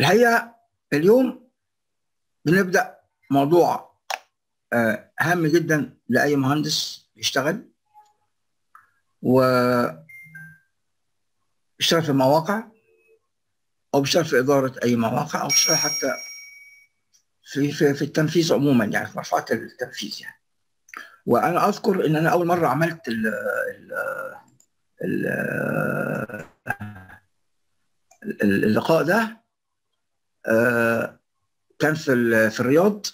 الحقيقه اليوم بنبدا موضوع آه، هام جدا لاي مهندس يشتغل و بيشتغل في مواقع او بيشتغل في اداره اي مواقع او بيشتغل حتى في في, في التنفيذ عموما يعني في مرحله التنفيذ يعني وانا اذكر ان انا اول مره عملت ال ال ال اللقاء ده آه، كان في في الرياض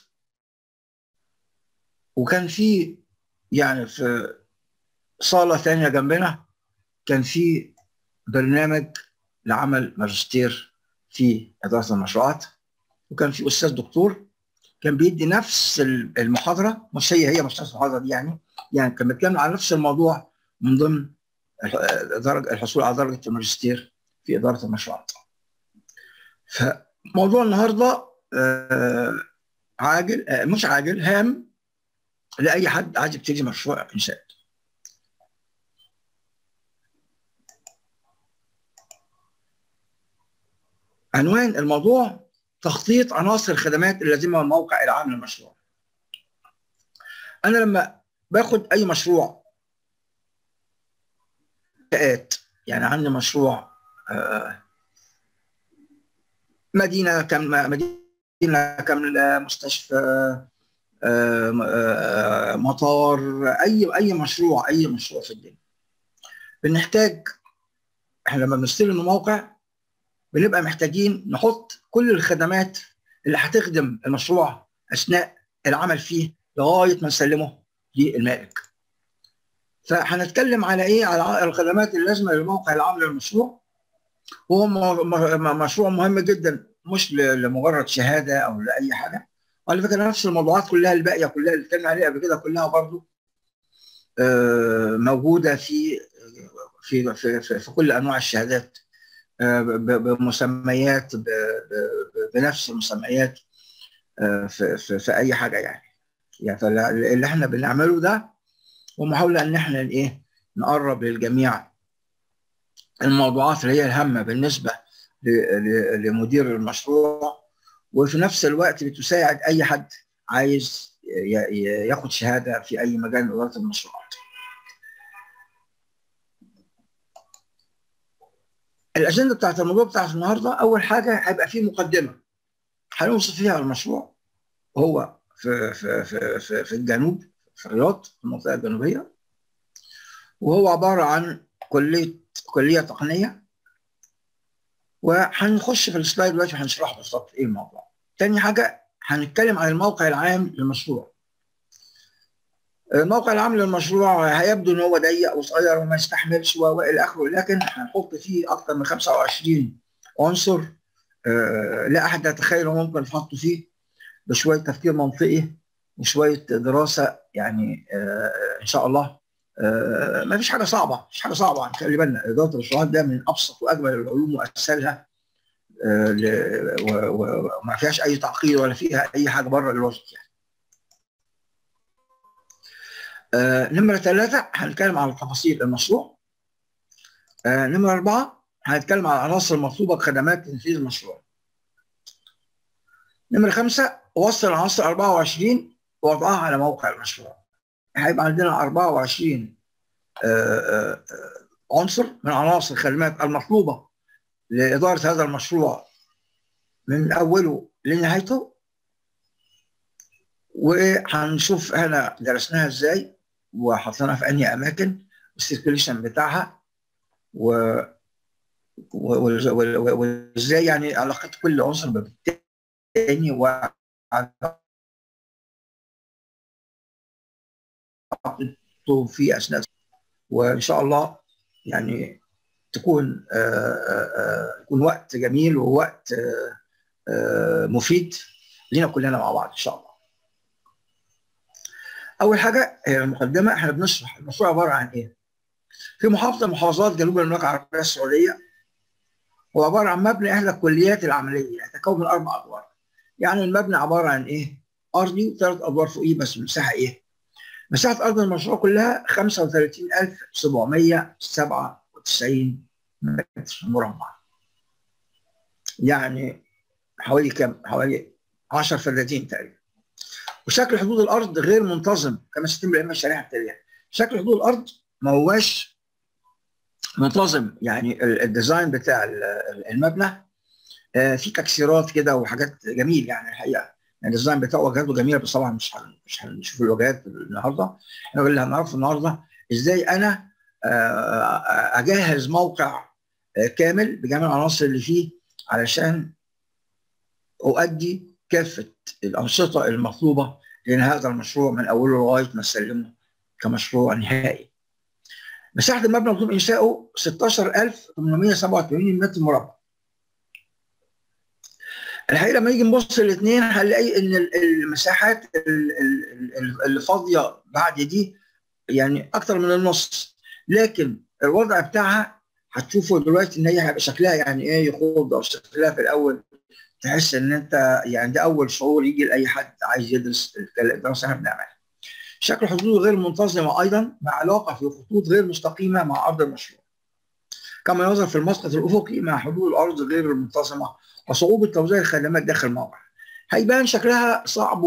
وكان في يعني في صاله ثانيه جنبنا كان في برنامج لعمل ماجستير في اداره المشروعات وكان في استاذ دكتور كان بيدي نفس المحاضره مش هي هي مش نفس المحاضره دي يعني يعني كان بيتكلم على نفس الموضوع من ضمن درجه الحصول على درجه الماجستير في اداره المشروعات. فموضوع النهارده آه عاجل آه مش عاجل هام لاي حد عايز يبتدي مشروع انشاء. عنوان الموضوع تخطيط عناصر الخدمات اللازمه والموقع العام للمشروع. انا لما باخد اي مشروع يعني عندي مشروع مدينه كامله مدينه كامله مستشفى مطار اي اي مشروع اي مشروع في الدنيا بنحتاج احنا لما بنستلم الموقع بنبقى محتاجين نحط كل الخدمات اللي هتخدم المشروع اثناء العمل فيه لغايه ما نسلمه للمالك. فهنتكلم على ايه؟ على الخدمات اللازمه للموقع العام للمشروع. هو مشروع مهم جدا مش لمجرد شهاده او لاي حاجه. وعلى فكره نفس الموضوعات كلها الباقيه كلها اللي اتكلمنا عليها قبل كده كلها برضو موجوده في في في, في, في كل انواع الشهادات بمسميات بنفس المسميات في, في, في اي حاجه يعني يعني اللي احنا بنعمله ده هو محاوله ان احنا ايه نقرب للجميع الموضوعات اللي هي الهامه بالنسبه لمدير المشروع وفي نفس الوقت بتساعد اي حد عايز ياخد شهاده في اي مجال من اداره المشروعات. الاجنده بتاعت الموضوع بتاعت النهارده اول حاجه هيبقى فيه مقدمه هنوصف فيها المشروع وهو في في في في, في الجنوب في الرياض في المنطقه الجنوبيه وهو عباره عن كليه كليه تقنيه وهنخش في السلايد دلوقتي وهنشرح بالظبط ايه الموضوع. تاني حاجه هنتكلم عن الموقع العام للمشروع. الموقع العام للمشروع هيبدو ان هو ضيق وصغير وما يستحملش والى اخره لكن هنحط فيه اكثر من 25 عنصر لا احد يتخيل ممكن نحط فيه بشويه تفكير منطقي وشويه دراسه يعني ان شاء الله ما فيش حاجه صعبه مش حاجه صعبه خلي بالنا اداره المشروعات ده من ابسط واجمل العلوم واسهلها وما فيهاش اي تعقيد ولا فيها اي حاجه بره الوسط يعني. آه، نمرة ثلاثة هنتكلم على تفاصيل المشروع. آه، نمرة أربعة هنتكلم على العناصر المطلوبة بخدمات تنفيذ المشروع. نمرة خمسة وصل العناصر 24 ووضعها على موقع المشروع. هيبقى عندنا 24 آه، عنصر من عناصر الخدمات المطلوبة لإدارة هذا المشروع من أوله لنهايته وهنشوف هنا درسناها ازاي وحطيناها في انهي اماكن والسيركيليشن بتاعها و وازاي يعني علاقه كل عنصر بالتاني و في اثناء وان شاء الله يعني تكون يكون وقت جميل ووقت مفيد لينا كلنا مع بعض ان شاء الله. اول حاجه هي المقدمه احنا بنشرح المشروع عباره عن ايه؟ في محافظه من محافظات جنوب المملكه العربيه السعوديه هو عباره عن مبنى احدى الكليات العمليه يتكون من اربع ادوار يعني المبنى عباره عن ايه؟ ارضي وثلاث ادوار فوقيه بس المساحه ايه؟ مساحه ارض المشروع كلها 35797 متر مربع يعني حوالي كام؟ حوالي 10 فدادين تقريبا وشكل حدود الارض غير منتظم كما ستتم الائمه الشريعه التاليه شكل حدود الارض ما هواش منتظم يعني الديزاين بتاع المبنى في تكسيرات كده وحاجات جميل يعني الحقيقه يعني الديزاين بتاعه واجهاته جميله بس طبعا مش مش هنشوف الواجهات النهارده احنا اللي هنعرفه النهارده ازاي انا اجهز موقع كامل بجميع العناصر اللي فيه علشان اؤدي كافه الانشطه المطلوبه لان هذا المشروع من اوله لغايه ما اسلمه كمشروع نهائي. مساحه المبنى مطلوب انشاؤه 16887 متر مربع. الحقيقه لما نيجي نبص الاثنين هنلاقي ان المساحات اللي فاضيه بعد دي يعني اكتر من النص لكن الوضع بتاعها هتشوفوا دلوقتي ان هي هيبقى شكلها يعني ايه يخوض او شكلها في الاول تحس ان انت يعني ده اول شعور يجي لاي حد عايز يدرس الدراسه احنا بنعملها. شكل حدوده غير منتظمه ايضا مع علاقه في خطوط غير مستقيمه مع ارض المشروع. كما يظهر في المسقط الافقي مع حدود الارض غير المنتظمه وصعوبه توزيع الخدمات داخل الموقع. هيبان شكلها صعب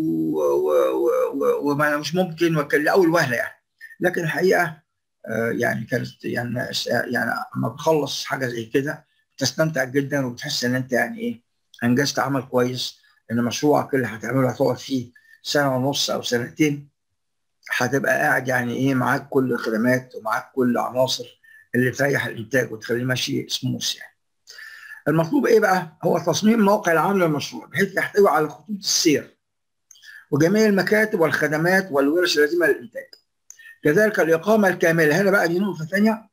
ومش ممكن لاول وهله يعني. لكن الحقيقه يعني كانت يعني يعني لما بتخلص حاجه زي كده تستمتع جدا وبتحس ان انت يعني ايه انجزت عمل كويس ان مشروعك اللي هتعمله هتقعد فيه سنه ونص او سنتين هتبقى قاعد يعني ايه معاك كل الخدمات ومعاك كل العناصر اللي تريح الانتاج وتخليه ماشي سموث يعني. المطلوب ايه بقى؟ هو تصميم موقع العام للمشروع بحيث يحتوي على خطوط السير وجميع المكاتب والخدمات والورش اللازمه للانتاج. كذلك الاقامه الكامله هنا بقى دي نقطه ثانيه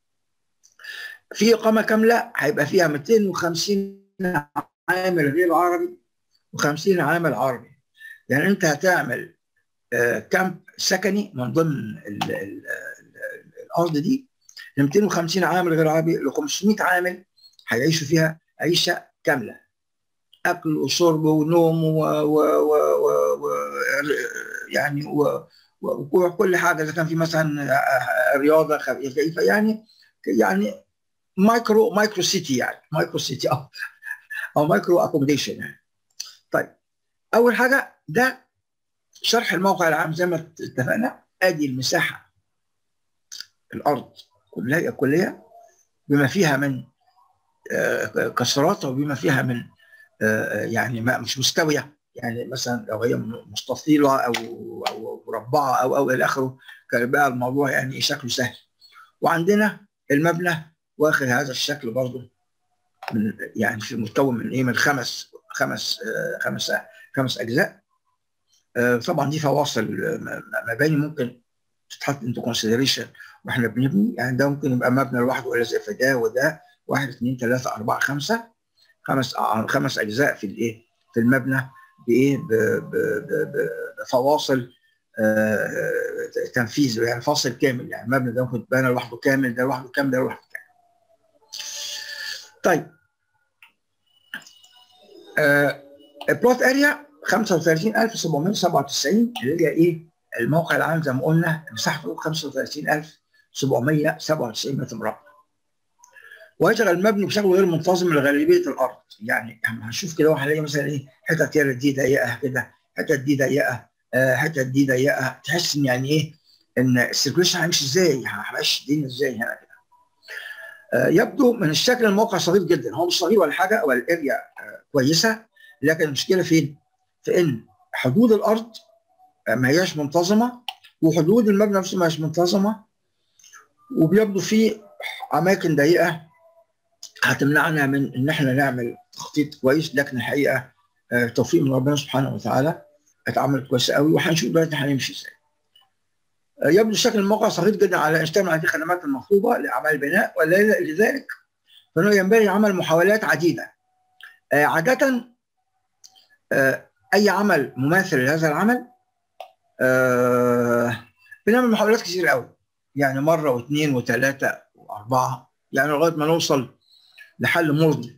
في اقامه كامله هيبقى فيها 250 عامل غير عربي و50 عامل عربي يعني انت هتعمل كامب سكني من ضمن ال ال ال الارض دي ل 250 عامل غير عربي ل 500 عامل هيعيشوا فيها عيشه كامله اكل وشرب ونوم و, و, و, و, و يعني و وكل حاجه اذا كان في مثلا رياضه خفيفه يعني يعني مايكرو مايكرو سيتي يعني مايكرو سيتي او او مايكرو اكوموديشن يعني طيب اول حاجه ده شرح الموقع العام زي ما اتفقنا ادي المساحه الارض كلها كليه بما فيها من كسرات وبما فيها من يعني ما مش مستويه يعني مثلا لو هي مستطيله او او مربعه او او الى اخره كان بقى الموضوع يعني شكله سهل وعندنا المبنى واخد هذا الشكل برضه من يعني في مكون من ايه من خمس خمس آه خمس خمس اجزاء آه طبعا دي فواصل مباني ممكن تتحط انتو كونسيدريشن واحنا بنبني يعني ده ممكن يبقى مبنى لوحده ولا زي فده وده واحد اثنين ثلاثة أربعة خمسة خمس خمس أجزاء في الإيه في المبنى بإيه بفواصل آه تنفيذ يعني فاصل كامل يعني المبنى ده ممكن يتبنى لوحده كامل ده لوحده كامل ده لوحده كامل طيب آه البلوت اريا 35797 اللي هي ايه الموقع العام زي ما قلنا مساحته 35797 متر مربع ويشغل المبني بشكل غير منتظم لغالبيه الارض يعني هنشوف كده هنلاقي مثلا ايه حتت دي ضيقه كده حتت دي ضيقه آه حتت دي ضيقه تحس ان يعني ايه ان السيركيوليشن هيمشي ازاي هيمشي الدنيا ازاي هنا كده آه يبدو من الشكل الموقع صغير جدا هو مش صغير ولا حاجه ولا الاريا آه كويسه لكن المشكله فين؟ في ان حدود الارض ما هياش منتظمه وحدود المبنى نفسه ما هياش منتظمه وبيبدو في اماكن ضيقه هتمنعنا من ان احنا نعمل تخطيط كويس لكن الحقيقه آه توفيق من ربنا سبحانه وتعالى اتعملت كويس قوي وهنشوف دلوقتي هنمشي ازاي. آه يبدو شكل الموقع صغير جدا على ان يشتمل عليه الخدمات المطلوبه لاعمال البناء ولذلك فانه ينبغي عمل محاولات عديده. آه عاده اي عمل مماثل لهذا العمل بنعمل محاولات كتير قوي يعني مره واثنين وثلاثه واربعه يعني لغايه ما نوصل لحل مرضي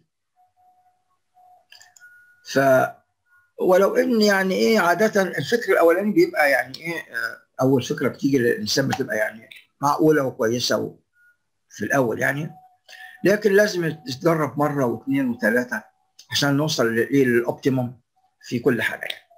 ف ولو ان يعني ايه عاده الفكر الاولاني بيبقى يعني ايه اول فكره بتيجي للانسان بتبقى يعني معقوله وكويسه في الاول يعني لكن لازم يتدرب مره واثنين وثلاثه عشان نوصل للاوبتيموم في كل حاجه يعني.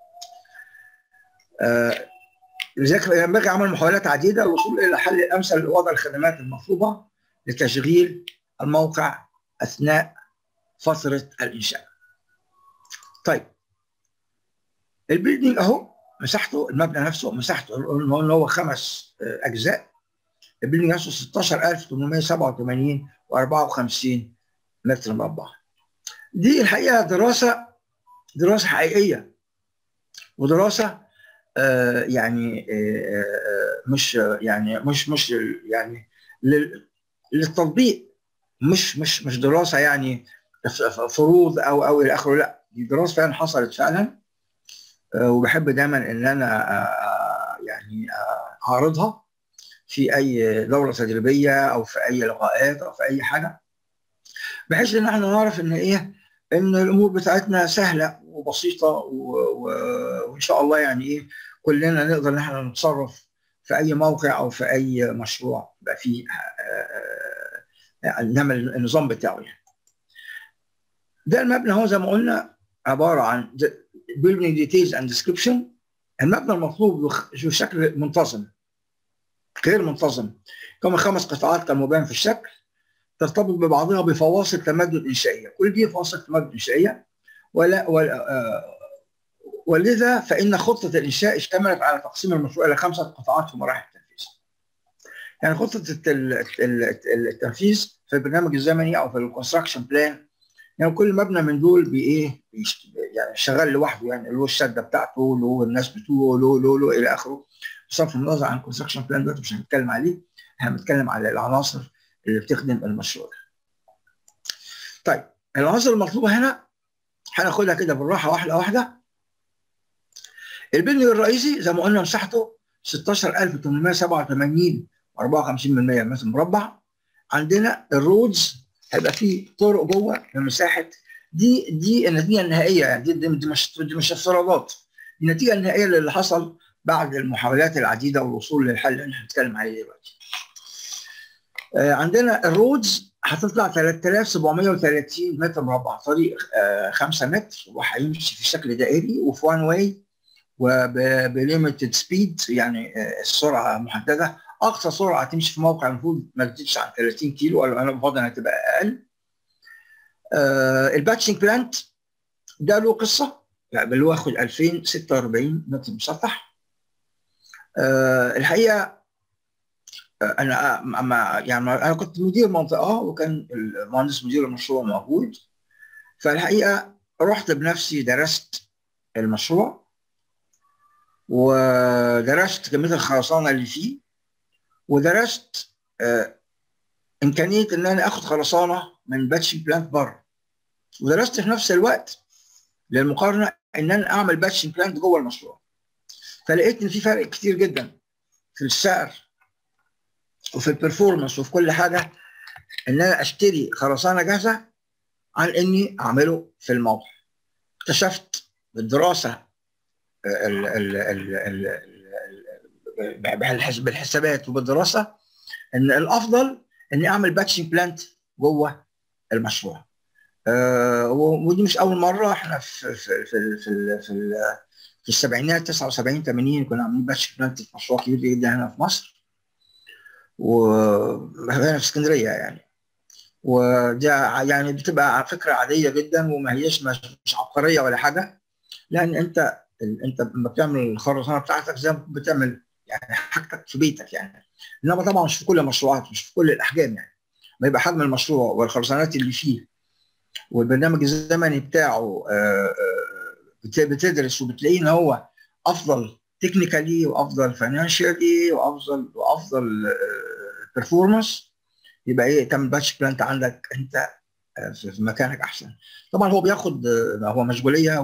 آه لذلك ينبغي عمل محاولات عديده للوصول الى الحل الامثل لوضع الخدمات المطلوبه لتشغيل الموقع اثناء فتره الانشاء. طيب البيلدينج اهو مساحته المبنى نفسه مساحته ان هو خمس اجزاء البيلدينج نفسه 16887 و54 متر مربع دي الحقيقه دراسه دراسه حقيقيه ودراسه آه يعني آه مش يعني مش مش يعني للتطبيق مش مش مش دراسه يعني فروض او او الى اخره لا دي دراسه فعلا حصلت فعلا آه وبحب دايما ان انا يعني اعرضها في اي دوره تدريبيه او في اي لقاءات او في اي حاجه بحيث ان احنا نعرف ان ايه ان الامور بتاعتنا سهله وبسيطه و... و... وان شاء الله يعني ايه كلنا نقدر ان احنا نتصرف في اي موقع او في اي مشروع يبقى فيه نعمل النظام بتاعه يعني. ده المبنى هو زي ما قلنا عباره عن building details and description المبنى المطلوب بشكل منتظم غير منتظم كما خمس قطاعات كالمبان في الشكل ترتبط ببعضها بفواصل تمدد انشائيه كل دي فواصل تمدد انشائيه ولا, ولا آه ولذا فان خطه الانشاء اشتملت على تقسيم المشروع الى خمسه قطاعات في مراحل التنفيذ يعني خطه التنفيذ في البرنامج الزمني او في الكونستراكشن بلان يعني كل مبنى من دول بايه يعني شغال لوحده يعني له الشده بتاعته له الناس بتوعه له له له الى اخره بصرف النظر عن الكونستراكشن بلان دلوقتي مش هنتكلم عليه احنا بنتكلم على العناصر اللي بتخدم المشروع طيب العناصر المطلوبه هنا هناخدها كده بالراحه واحده واحده البنيو الرئيسي زي ما قلنا مساحته 16887 و54 من متر مربع عندنا الرودز هيبقى فيه طرق جوه مساحه دي دي النتيجه النهائيه يعني دي, دي, دي مش دي مش افتراضات النتيجه النهائيه اللي حصل بعد المحاولات العديده والوصول للحل اللي احنا هنتكلم عليه دلوقتي. آه عندنا الرودز هتطلع 3730 متر مربع طريق 5 آه متر وهيمشي في شكل دائري وفي وان واي وبليمتد سبيد يعني آه السرعه محدده اقصى سرعه تمشي في موقع المفروض ما تزيدش عن 30 كيلو انا بفضل انها تبقى اقل. الباتشنج بلانت ده له قصه يعني اللي واخد 2046 متر مسطح. أه الحقيقه انا ما يعني انا كنت مدير منطقه وكان المهندس مدير المشروع موجود فالحقيقه رحت بنفسي درست المشروع ودرست كميه الخرسانه اللي فيه ودرست آه امكانيه ان انا اخد خرسانه من باتشنج بلانت بره ودرست في نفس الوقت للمقارنه ان انا اعمل باتشنج بلانت جوه المشروع فلقيت ان في فرق كتير جدا في السعر وفي البرفورمانس وفي كل حاجه ان انا اشتري خرسانه جاهزه عن اني اعمله في الموقع اكتشفت بالدراسه ال ال ال بالحسابات وبالدراسه ان الافضل اني اعمل باتشنج بلانت جوه المشروع أه ودي مش اول مره احنا في في في في, في, في السبعينات 79 80 كنا عاملين باتش بلانت في مشروع كبير جدا هنا في مصر وهنا في اسكندريه يعني وده يعني بتبقى فكره عاديه جدا وما هيش مش عبقريه ولا حاجه لان انت انت لما بتعمل الخرسانه بتاعتك زي ما بتعمل يعني حاجتك في بيتك يعني انما طبعا مش في كل المشروعات مش في كل الاحجام يعني ما يبقى حجم المشروع والخرسانات اللي فيه والبرنامج الزمني بتاعه بتدرس وبتلاقيه ان هو افضل تكنيكالي وافضل فاينانشالي وافضل وافضل بيرفورمانس يبقى ايه تعمل باتش بلانت عندك انت في مكانك احسن طبعا هو بياخد هو مشغوليه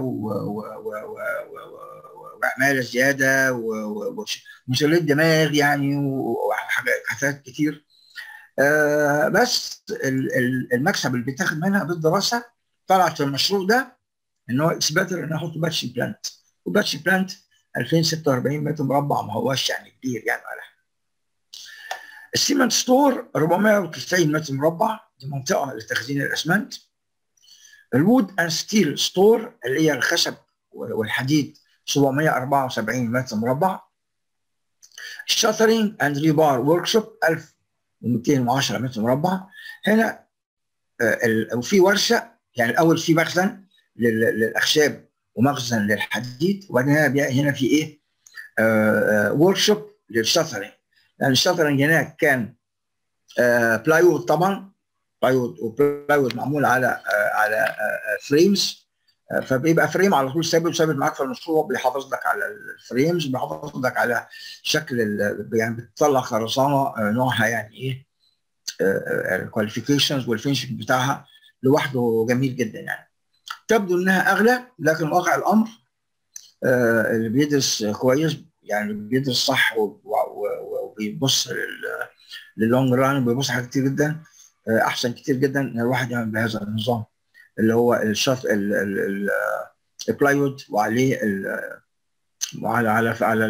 وعماله زياده ومشغوليه دماغ يعني وحاجات كتير آه بس المكسب اللي بيتاخد منها بالدراسه طلعت في المشروع ده ان هو اتس بيتر ان احط باتش بلانت وباتش بلانت 2046 متر مربع ما هواش يعني كبير يعني ولا حاجه السيمنت ستور 490 متر مربع دي منطقه لتخزين الاسمنت الوود اند ستيل ستور اللي هي الخشب والحديد 774 متر مربع الشاترينج اند ريبار ورك شوب 1210 متر مربع هنا وفي ورشه يعني الاول في مخزن للاخشاب ومخزن للحديد وبعدين هنا هنا في ايه؟ ورك شوب للشاترينج لان الشاترينج هناك كان بلايوود طبعا بلايوود وبلايوود معمول على على فريمز فبيبقى فريم على طول ثابت ثابت معاك في المشروع بيحافظ لك على الفريمز بيحافظ لك على شكل يعني بتطلع خرسانه نوعها يعني ايه الكواليفيكيشنز والفينشنج بتاعها لوحده جميل جدا يعني تبدو انها اغلى لكن واقع الامر اللي بيدرس كويس يعني بيدرس صح وبيبص للونج ران وبيبص حاجات كتير جدا احسن كتير جدا ان الواحد يعمل بهذا النظام اللي هو الشاف البلايوود وعليه وعلى على على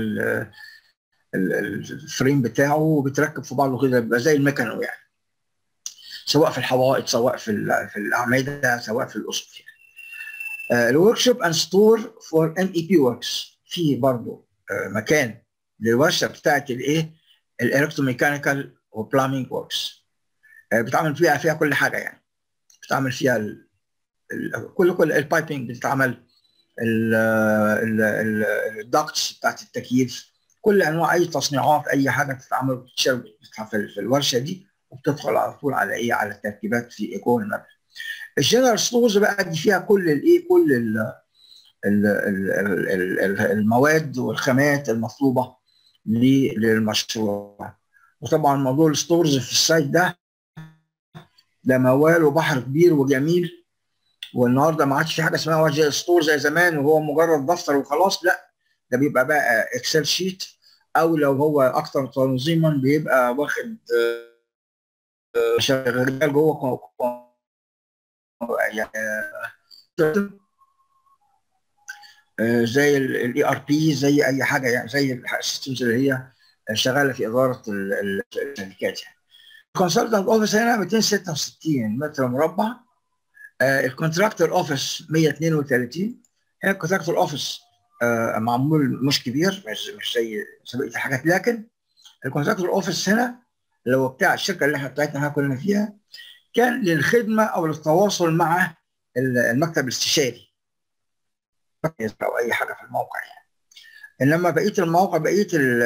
الفريم بتاعه وبيتركب في بعضه كده بيبقى زي الميكانو يعني سواء في الحوائط سواء في في الاعمده سواء في الاسقف يعني الورك شوب اند ستور فور ام اي بي وركس في برضه مكان للورشه بتاعت الايه الالكتروميكانيكال وبلامينج وركس بتعمل فيها فيها كل حاجه يعني بتعمل فيها ال ال كل كل البايبنج بتتعمل الدكتس بتاعت التكييف كل انواع اي تصنيعات اي حاجه بتتعمل بتتشرب في الورشه دي وبتدخل على طول على ايه على التركيبات في جوه المبنى الجنرال ستورز بقى دي فيها كل الايه كل ال ال ال المواد والخامات المطلوبه للمشروع وطبعا موضوع الستورز في السايت ده ده موال وبحر كبير وجميل والنهارده ما عادش في حاجه اسمها وجه ستور زي زمان وهو مجرد دفتر وخلاص لا ده بيبقى بقى اكسل شيت او لو هو اكثر تنظيما بيبقى واخد شغال جوه يعني زي الاي ار بي زي اي حاجه يعني زي السيستمز اللي هي شغاله في اداره الشركات يعني الكونسلتنت اوفيس هنا 266 متر مربع الكونتراكتور اوفيس 132 هنا الكونتراكتور اوفيس معمول مش كبير مش مش زي بقيه الحاجات لكن الكونتراكتور اوفيس هنا اللي هو بتاع الشركه اللي احنا بتاعتنا كلنا فيها كان للخدمه او للتواصل مع المكتب الاستشاري او اي حاجه في الموقع يعني انما بقيه الموقع بقيه ال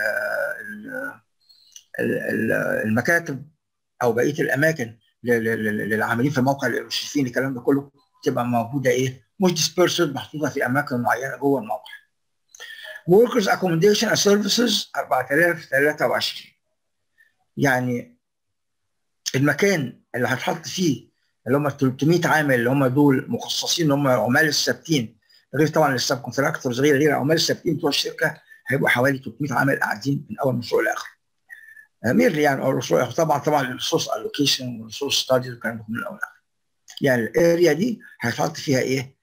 ال المكاتب او بقيه الاماكن للعاملين في الموقع المشرفين الكلام ده كله تبقى موجوده ايه مش ديسبيرسد محطوطه في اماكن معينه جوه الموقع workers accommodation and services 4023 يعني المكان اللي هتحط فيه اللي هم 300 عامل اللي هم دول مخصصين اللي هم عمال الثابتين غير طبعا السب كونتراكتورز غير غير العمال الثابتين بتوع الشركه هيبقوا حوالي 300 عامل قاعدين من اول مشروع لاخر ميرلي يعني المشروع طبعا طبعا الريسورس الوكيشن والريسورس ستادي والكلام ده من الاول لاخر يعني الاريا دي هيتحط فيها ايه؟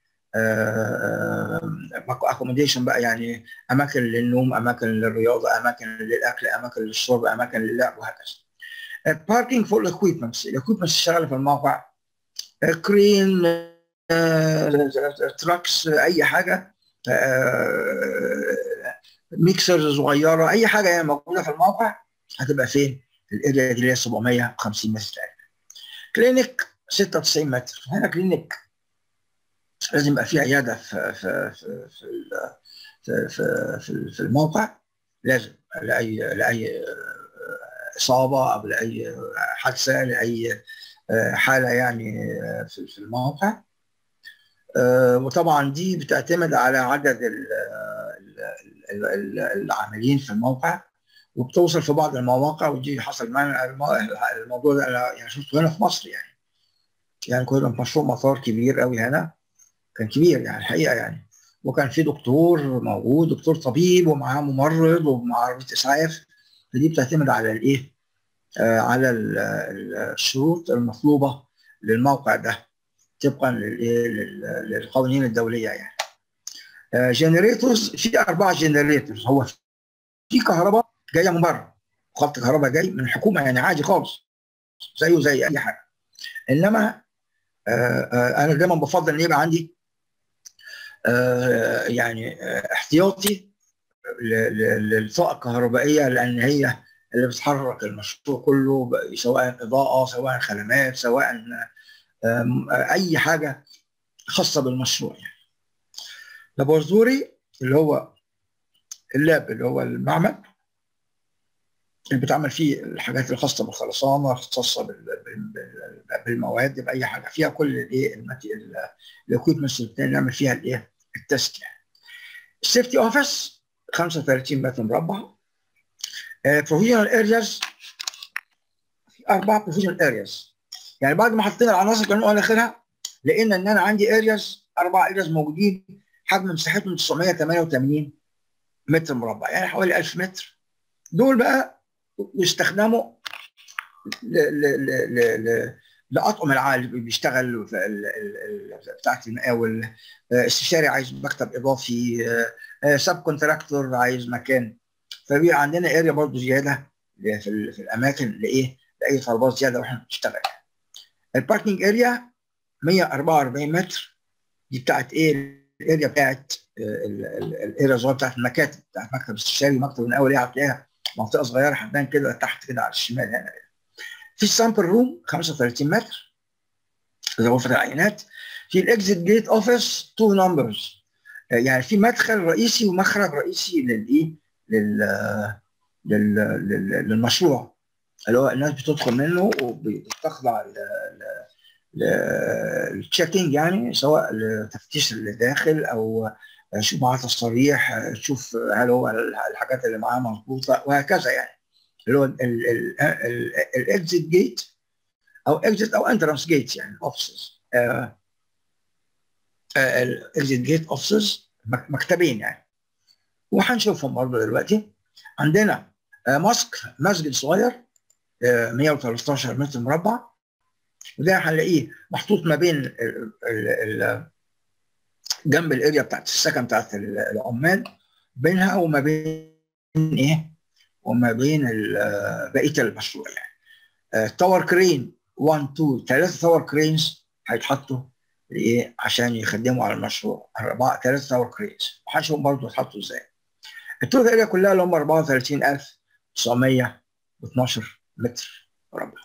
اكوموديشن بقى يعني اماكن للنوم اماكن للرياضه اماكن للاكل اماكن للشرب اماكن للعب وهكذا باركينج فور الاكويبمنتس الاكويبمنتس الشغاله في الموقع كرين تراكس اي حاجه ميكسر صغيره اي حاجه يعني موجوده في الموقع هتبقى فين؟ في الاريا دي اللي هي 750 متر كلينيك 96 متر هنا كلينيك لازم يبقى في عياده في في في في في, في, في الموقع لازم لاي لاي اصابه او لاي حادثه لاي حاله يعني في الموقع وطبعا دي بتعتمد على عدد العاملين في الموقع وبتوصل في بعض المواقع ودي حصل معنا الموضوع ده انا يعني شفته هنا في مصر يعني يعني كنا مشروع مطار كبير قوي هنا كان كبير يعني الحقيقه يعني وكان في دكتور موجود دكتور طبيب ومعاه ممرض ومعاه عربيه اسعاف فدي بتعتمد على الايه؟ آه على الشروط المطلوبه للموقع ده طبقا للقوانين الدوليه يعني. آه جنريتورز في اربعه جنريتورز هو في كهرباء جايه من بره خط كهرباء جاي من الحكومه يعني عادي خالص زيه زي اي حاجه انما انا دايما بفضل ان يبقى عندي يعني احتياطي للطاقه الكهربائيه لان هي اللي بتحرك المشروع كله سواء اضاءه سواء خدمات سواء اي حاجه خاصه بالمشروع يعني. لابوراتوري اللي هو اللاب اللي هو المعمل اللي بتعمل فيه الحاجات الخاصه بالخرسانه الخاصه بالمواد باي حاجه فيها كل الايه الاكويبمنتس اللي نعمل فيها الايه التست يعني. السيفتي اوفيس 35 متر مربع بروفيجنال ارياز في اربع بروفيجنال ارياز يعني بعد ما حطينا العناصر كانوا على اخرها لقينا ان انا عندي ارياز اربع ارياز موجودين حجم مساحتهم 988 متر مربع يعني حوالي 1000 متر دول بقى يستخدموا لاطقم العالي بيشتغل بتاعت المقاول استشاري عايز مكتب اضافي سب كونتراكتور عايز مكان فبيبقى عندنا اريا برضه زياده في, في الاماكن لايه؟ لاي طلبات زياده واحنا بنشتغل الباركينج اريا 144 متر دي بتاعت ايه؟ الاريا بتاعت الاريا الصغيره بتاعت المكاتب بتاعت مكتب استشاري مكتب المقاول ايه هتلاقيها منطقه صغيره هتبان كده تحت كده على الشمال هنا في السامبل روم 35 متر في غرفه العينات في الاكزيت جيت اوفيس تو نمبرز يعني في مدخل رئيسي ومخرج رئيسي للايه لل لل للمشروع اللي هو الناس بتدخل منه وبتخضع للتشيكينج يعني سواء لتفتيش اللي داخل او شوف معاه تصاريح شوف هل هو الحاجات اللي معاه مظبوطه وهكذا يعني اللي هو الاكزيت جيت او اكزيت او انترنس جيت يعني اوفيسز الاكزيت جيت اوفيسز مكتبين يعني وهنشوفهم برضه دلوقتي عندنا ماسك مسجد صغير 113 متر مربع وده هنلاقيه محطوط ما بين ال ال جنب الاريا بتاعت السكن بتاعت العمال بينها وما بين ايه وما بين بقيه المشروع يعني تاور كرين 1 2 ثلاثه تاور كرينز هيتحطوا ايه عشان يخدموا على المشروع اربعه ثلاثه تاور كرينز وهنشوف برضه اتحطوا ازاي التوتال اريا كلها اللي هم 34912 متر مربع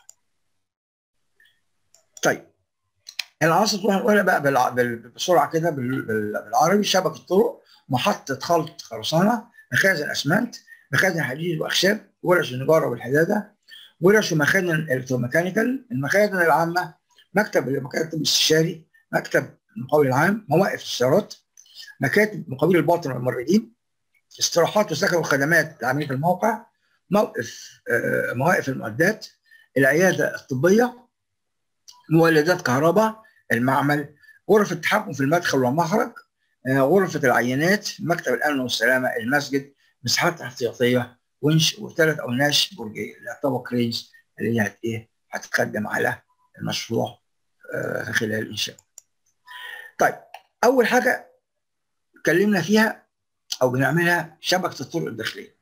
طيب العناصر هنقولها بقى بسرعه كده بالعربي شبكه طرق محطه خلط خرسانه مخازن اسمنت مخازن حديد واخشاب ورش النجاره والحداده ورش ومخازن الكتروميكانيكال المخازن العامه مكتب المكاتب الاستشاري مكتب المقاول العام مواقف السيارات مكاتب مقاول الباطن والموردين استراحات وسكن وخدمات لعمليه الموقع موقف آه مواقف المعدات العياده الطبيه مولدات كهرباء المعمل غرف التحكم في المدخل والمخرج آه غرفه العينات مكتب الامن والسلامه المسجد مساحات احتياطيه ونش وثلاث اوناش برجيه اللي يعتبر كرينز اللي هي ايه هتتقدم على المشروع آه خلال الانشاء. طيب اول حاجه اتكلمنا فيها او بنعملها شبكه الطرق الداخليه.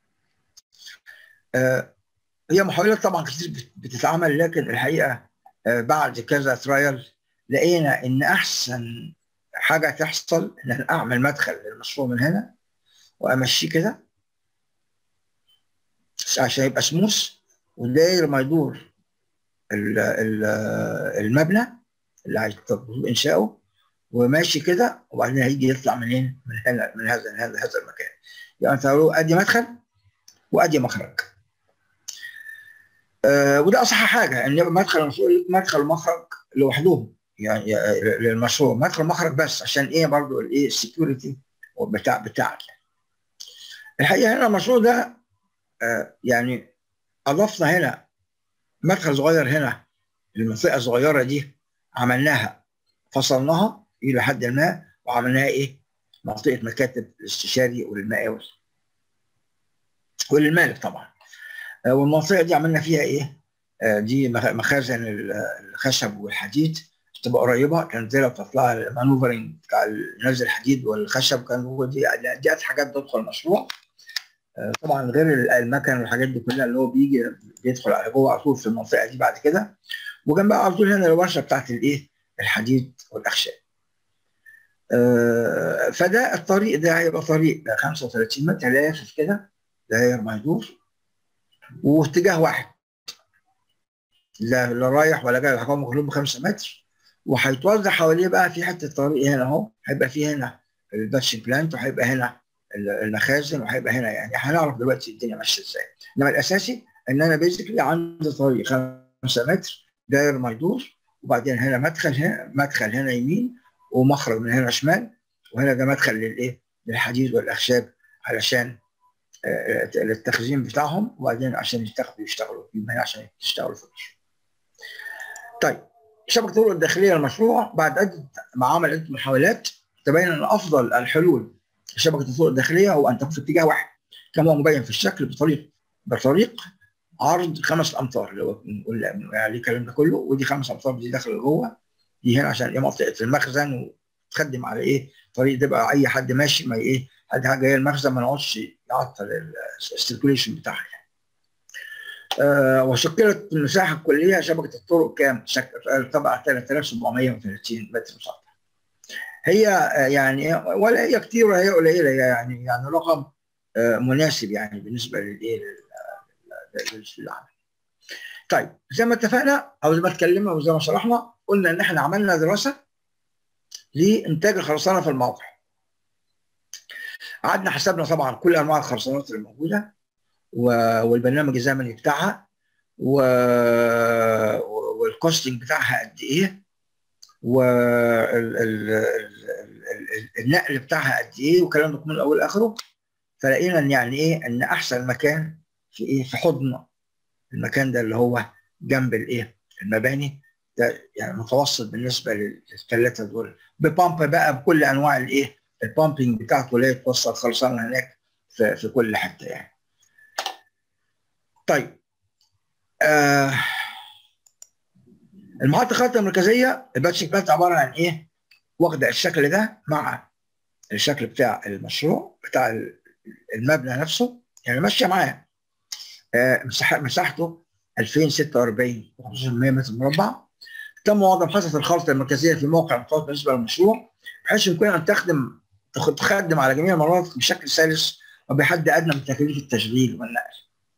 آه هي محاولات طبعا كتير بتتعمل لكن الحقيقه آه بعد كذا ترايل لقينا ان احسن حاجه تحصل ان انا اعمل مدخل للمشروع من هنا وامشيه كده عشان يبقى سموث وداير ما يدور المبنى اللي هيطلب انشاؤه وماشي كده وبعدين هيجي يطلع منين؟ من هنا من هذا من هذا هذا المكان. يعني انت ادي مدخل وادي مخرج. آه وده اصح حاجه ان يبقى مدخل مدخل ومخرج لوحدهم يعني للمشروع مدخل ومخرج بس عشان ايه برضو الايه السكيورتي بتاع بتاعك. الحقيقه هنا المشروع ده آه يعني اضفنا هنا مدخل صغير هنا المنطقه الصغيره دي عملناها فصلناها الى حد ما وعملناها ايه؟ منطقه مكاتب الاستشاري وللمقاول وللمالك طبعا آه والمنطقه دي عملنا فيها ايه؟ آه دي مخازن الخشب والحديد تبقى قريبه كانت زي لو تطلع المانوفرنج بتاع نزل الحديد والخشب كان هو دي دي حاجات تدخل المشروع طبعا غير المكن والحاجات دي كلها اللي هو بيجي بيدخل على جوه على طول في المنطقه دي بعد كده وجنبها على طول هنا الورشه بتاعت الايه الحديد والاخشاب آه، فده الطريق ده هيبقى طريق 35 متر لافف كده داير ما يدور واتجاه واحد لا لا رايح ولا جاي الحكام كلهم 5 متر وهيتوزع حواليه بقى في حته طريق هنا اهو هيبقى في هنا الباتش بلانت وهيبقى هنا المخازن وهيبقى هنا يعني هنعرف دلوقتي الدنيا ماشيه ازاي انما الاساسي ان انا بيزكلي عندي طريق 5 متر داير ما يدور وبعدين هنا مدخل هنا مدخل هنا يمين ومخرج من هنا شمال وهنا ده مدخل للايه؟ للحديد والاخشاب علشان للتخزين بتاعهم وبعدين عشان يستخدموا يشتغلوا فيه هنا عشان يشتغلوا في الرش. طيب شبكه الطرق الداخليه للمشروع بعد عده معامل عده محاولات تبين ان افضل الحلول لشبكه الطرق الداخليه هو ان تكون في اتجاه واحد كما هو مبين في الشكل بطريق بطريق عرض خمس امتار اللي هو يعني الكلام ده كله ودي خمس امتار دي داخل جوه دي هنا عشان ايه منطقه المخزن وتخدم على ايه طريق تبقى اي حد ماشي ما ايه حد جاي المخزن ما نقعدش يعطل السيركوليشن بتاعها يعني. آه وشكلت المساحه الكليه شبكه الطرق كام؟ طبعا 3730 متر مسطح. هي يعني ولا هي كتير ولا هي قليله يعني يعني رقم آه مناسب يعني بالنسبه للايه للعمل. طيب زي ما اتفقنا او زي ما اتكلمنا وزي ما شرحنا قلنا ان احنا عملنا دراسه لانتاج الخرسانه في الموقع. قعدنا حسبنا طبعا كل انواع الخرسانات اللي موجوده والبرنامج الزمني بتاعها و... والكوستنج بتاعها قد ايه والنقل بتاعها قد ايه والكلام ده من اول لاخره فلقينا ان يعني ايه ان احسن مكان في ايه في حضن المكان ده اللي هو جنب الايه المباني ده يعني متوسط بالنسبه للثلاثه دول ببامب بقى بكل انواع الايه البامبنج بتاعته اللي هي توصل خلصانه هناك في, في كل حته يعني طيب آه المحطه الخارطه المركزيه الباتشنج بلانت عباره عن ايه؟ واخده الشكل ده مع الشكل بتاع المشروع بتاع المبنى نفسه يعني ماشيه معاه آه مساحه مساحته 2046 متر مربع تم وضع محطه الخارطه المركزيه في موقع متوسط بالنسبه للمشروع بحيث يمكن ان تخدم تخدم على جميع المناطق بشكل سلس وبحد ادنى من تكاليف التشغيل والنقل.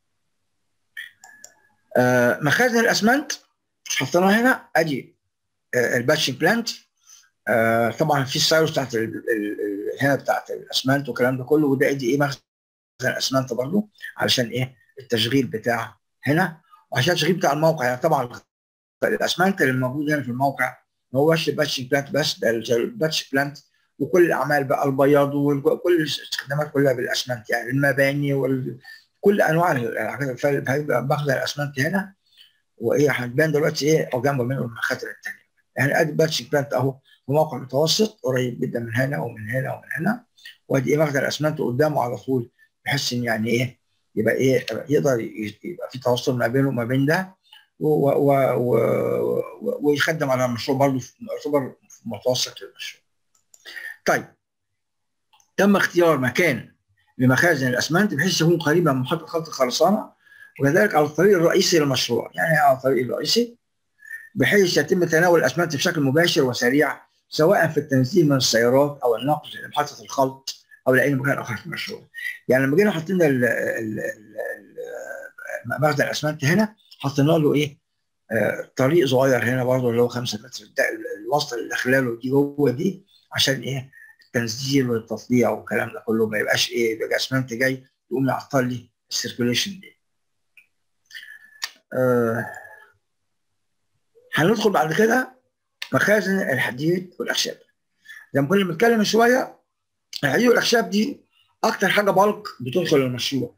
آه مخازن الاسمنت حطيناها هنا ادي آه الباتشنج بلانت آه طبعا في السايروس بتاعت ال ال هنا بتاعت الاسمنت والكلام ده كله وده ادي ايه مخزن الاسمنت برضه علشان ايه التشغيل بتاع هنا وعشان التشغيل بتاع الموقع يعني طبعا الاسمنت اللي موجود هنا في الموقع ما هوش الباتشنج بلانت بس ده الباتش بلانت وكل الاعمال بقى البياض وكل الاستخدامات كلها بالاسمنت يعني المباني وكل انواع هيبقى مخزن الاسمنت هنا وايه هتبان دلوقتي ايه او جنبه منه المخازن الثانيه يعني ادي باتش بلانت اهو في موقع متوسط قريب جدا من هنا ومن هنا ومن هنا وادي ايه مخزن الاسمنت قدامه على طول بحيث ان يعني ايه يبقى ايه يقدر يبقى في تواصل ما بينه وما بين ده و و و ويخدم على المشروع برضه يعتبر متوسط للمشروع. طيب تم اختيار مكان لمخازن الاسمنت بحيث يكون قريبا من محطه خط الخرسانه وكذلك على الطريق الرئيسي للمشروع يعني على الطريق الرئيسي بحيث يتم تناول الاسمنت بشكل مباشر وسريع سواء في التنزيل من السيارات او النقل لمحطه الخلط او لاي مكان اخر في المشروع. يعني لما جينا حطينا مخزن الاسمنت هنا حطينا له ايه؟ آه طريق صغير هنا برضه اللي هو 5 متر الوصله اللي داخله دي جوه دي عشان ايه؟ التنزيل والتصديع والكلام ده كله ما يبقاش ايه يبقى اسمنت جاي يقوم يعطل لي السيركوليشن دي. آه هندخل بعد كده مخازن الحديد والاخشاب. زي ما كنا بنتكلم من شويه الحديد والاخشاب دي اكتر حاجه بالك بتدخل المشروع.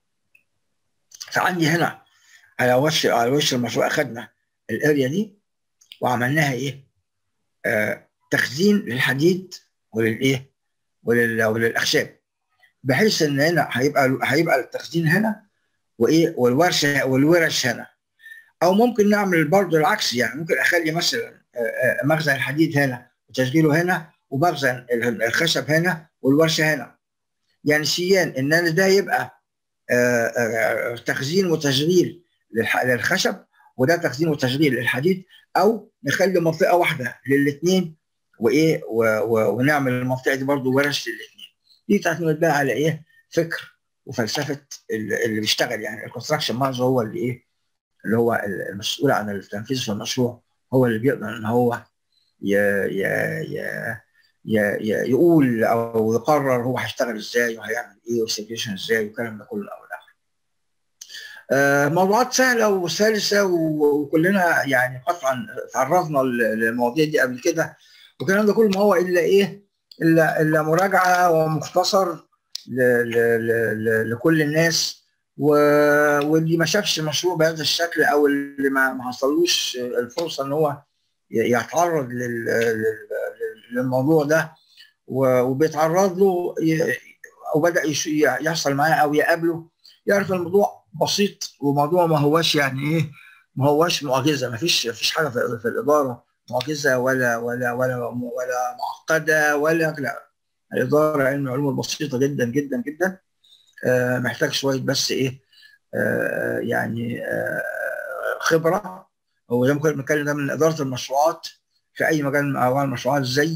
فعندي هنا على وش على وش المشروع اخذنا الاريا دي وعملناها ايه؟ آه تخزين للحديد وللايه؟ ولل وللاخشاب بحيث ان هنا هيبقى هيبقى التخزين هنا وايه؟ والورشه والورش هنا او ممكن نعمل برضه العكس يعني ممكن اخلي مثلا آه مخزن الحديد هنا وتشغيله هنا ومخزن الخشب هنا والورشه هنا يعني سيان ان انا ده يبقى آه تخزين وتشغيل للخشب وده تخزين وتشغيل للحديد او نخلي منطقه واحده للاثنين وايه ونعمل المنطقه دي برضو ورش للاثنين دي تعتمد بقى على ايه فكر وفلسفه اللي بيشتغل يعني الكونستراكشن مانجر هو اللي ايه اللي هو المسؤول عن التنفيذ في المشروع هو اللي بيقدر ان هو ي ي ي ي يقول او يقرر هو هيشتغل ازاي وهيعمل ايه والسيتويشن ازاي والكلام ده كله او الاخر. آه موضوعات سهله وسلسه وكلنا يعني قطعا تعرضنا للمواضيع دي قبل كده والكلام ده كله ما هو الا ايه؟ الا الا مراجعه ومختصر ل ل ل لكل الناس واللي ما شافش المشروع بهذا الشكل او اللي ما ما حصلوش الفرصه ان هو يتعرض للموضوع ده وبيتعرض له او بدا يحصل معاه او يقابله يعرف الموضوع بسيط وموضوع ما هواش يعني ايه ما هواش معجزه ما فيش ما فيش حاجه في, في الاداره معجزه ولا ولا ولا ولا معقده ولا لا الاداره علم العلوم البسيطه جدا جدا جدا آه محتاج شويه بس ايه آه يعني آه خبره هو زي ما كنا بنتكلم ده من اداره المشروعات في اي مجال من انواع المشروعات زي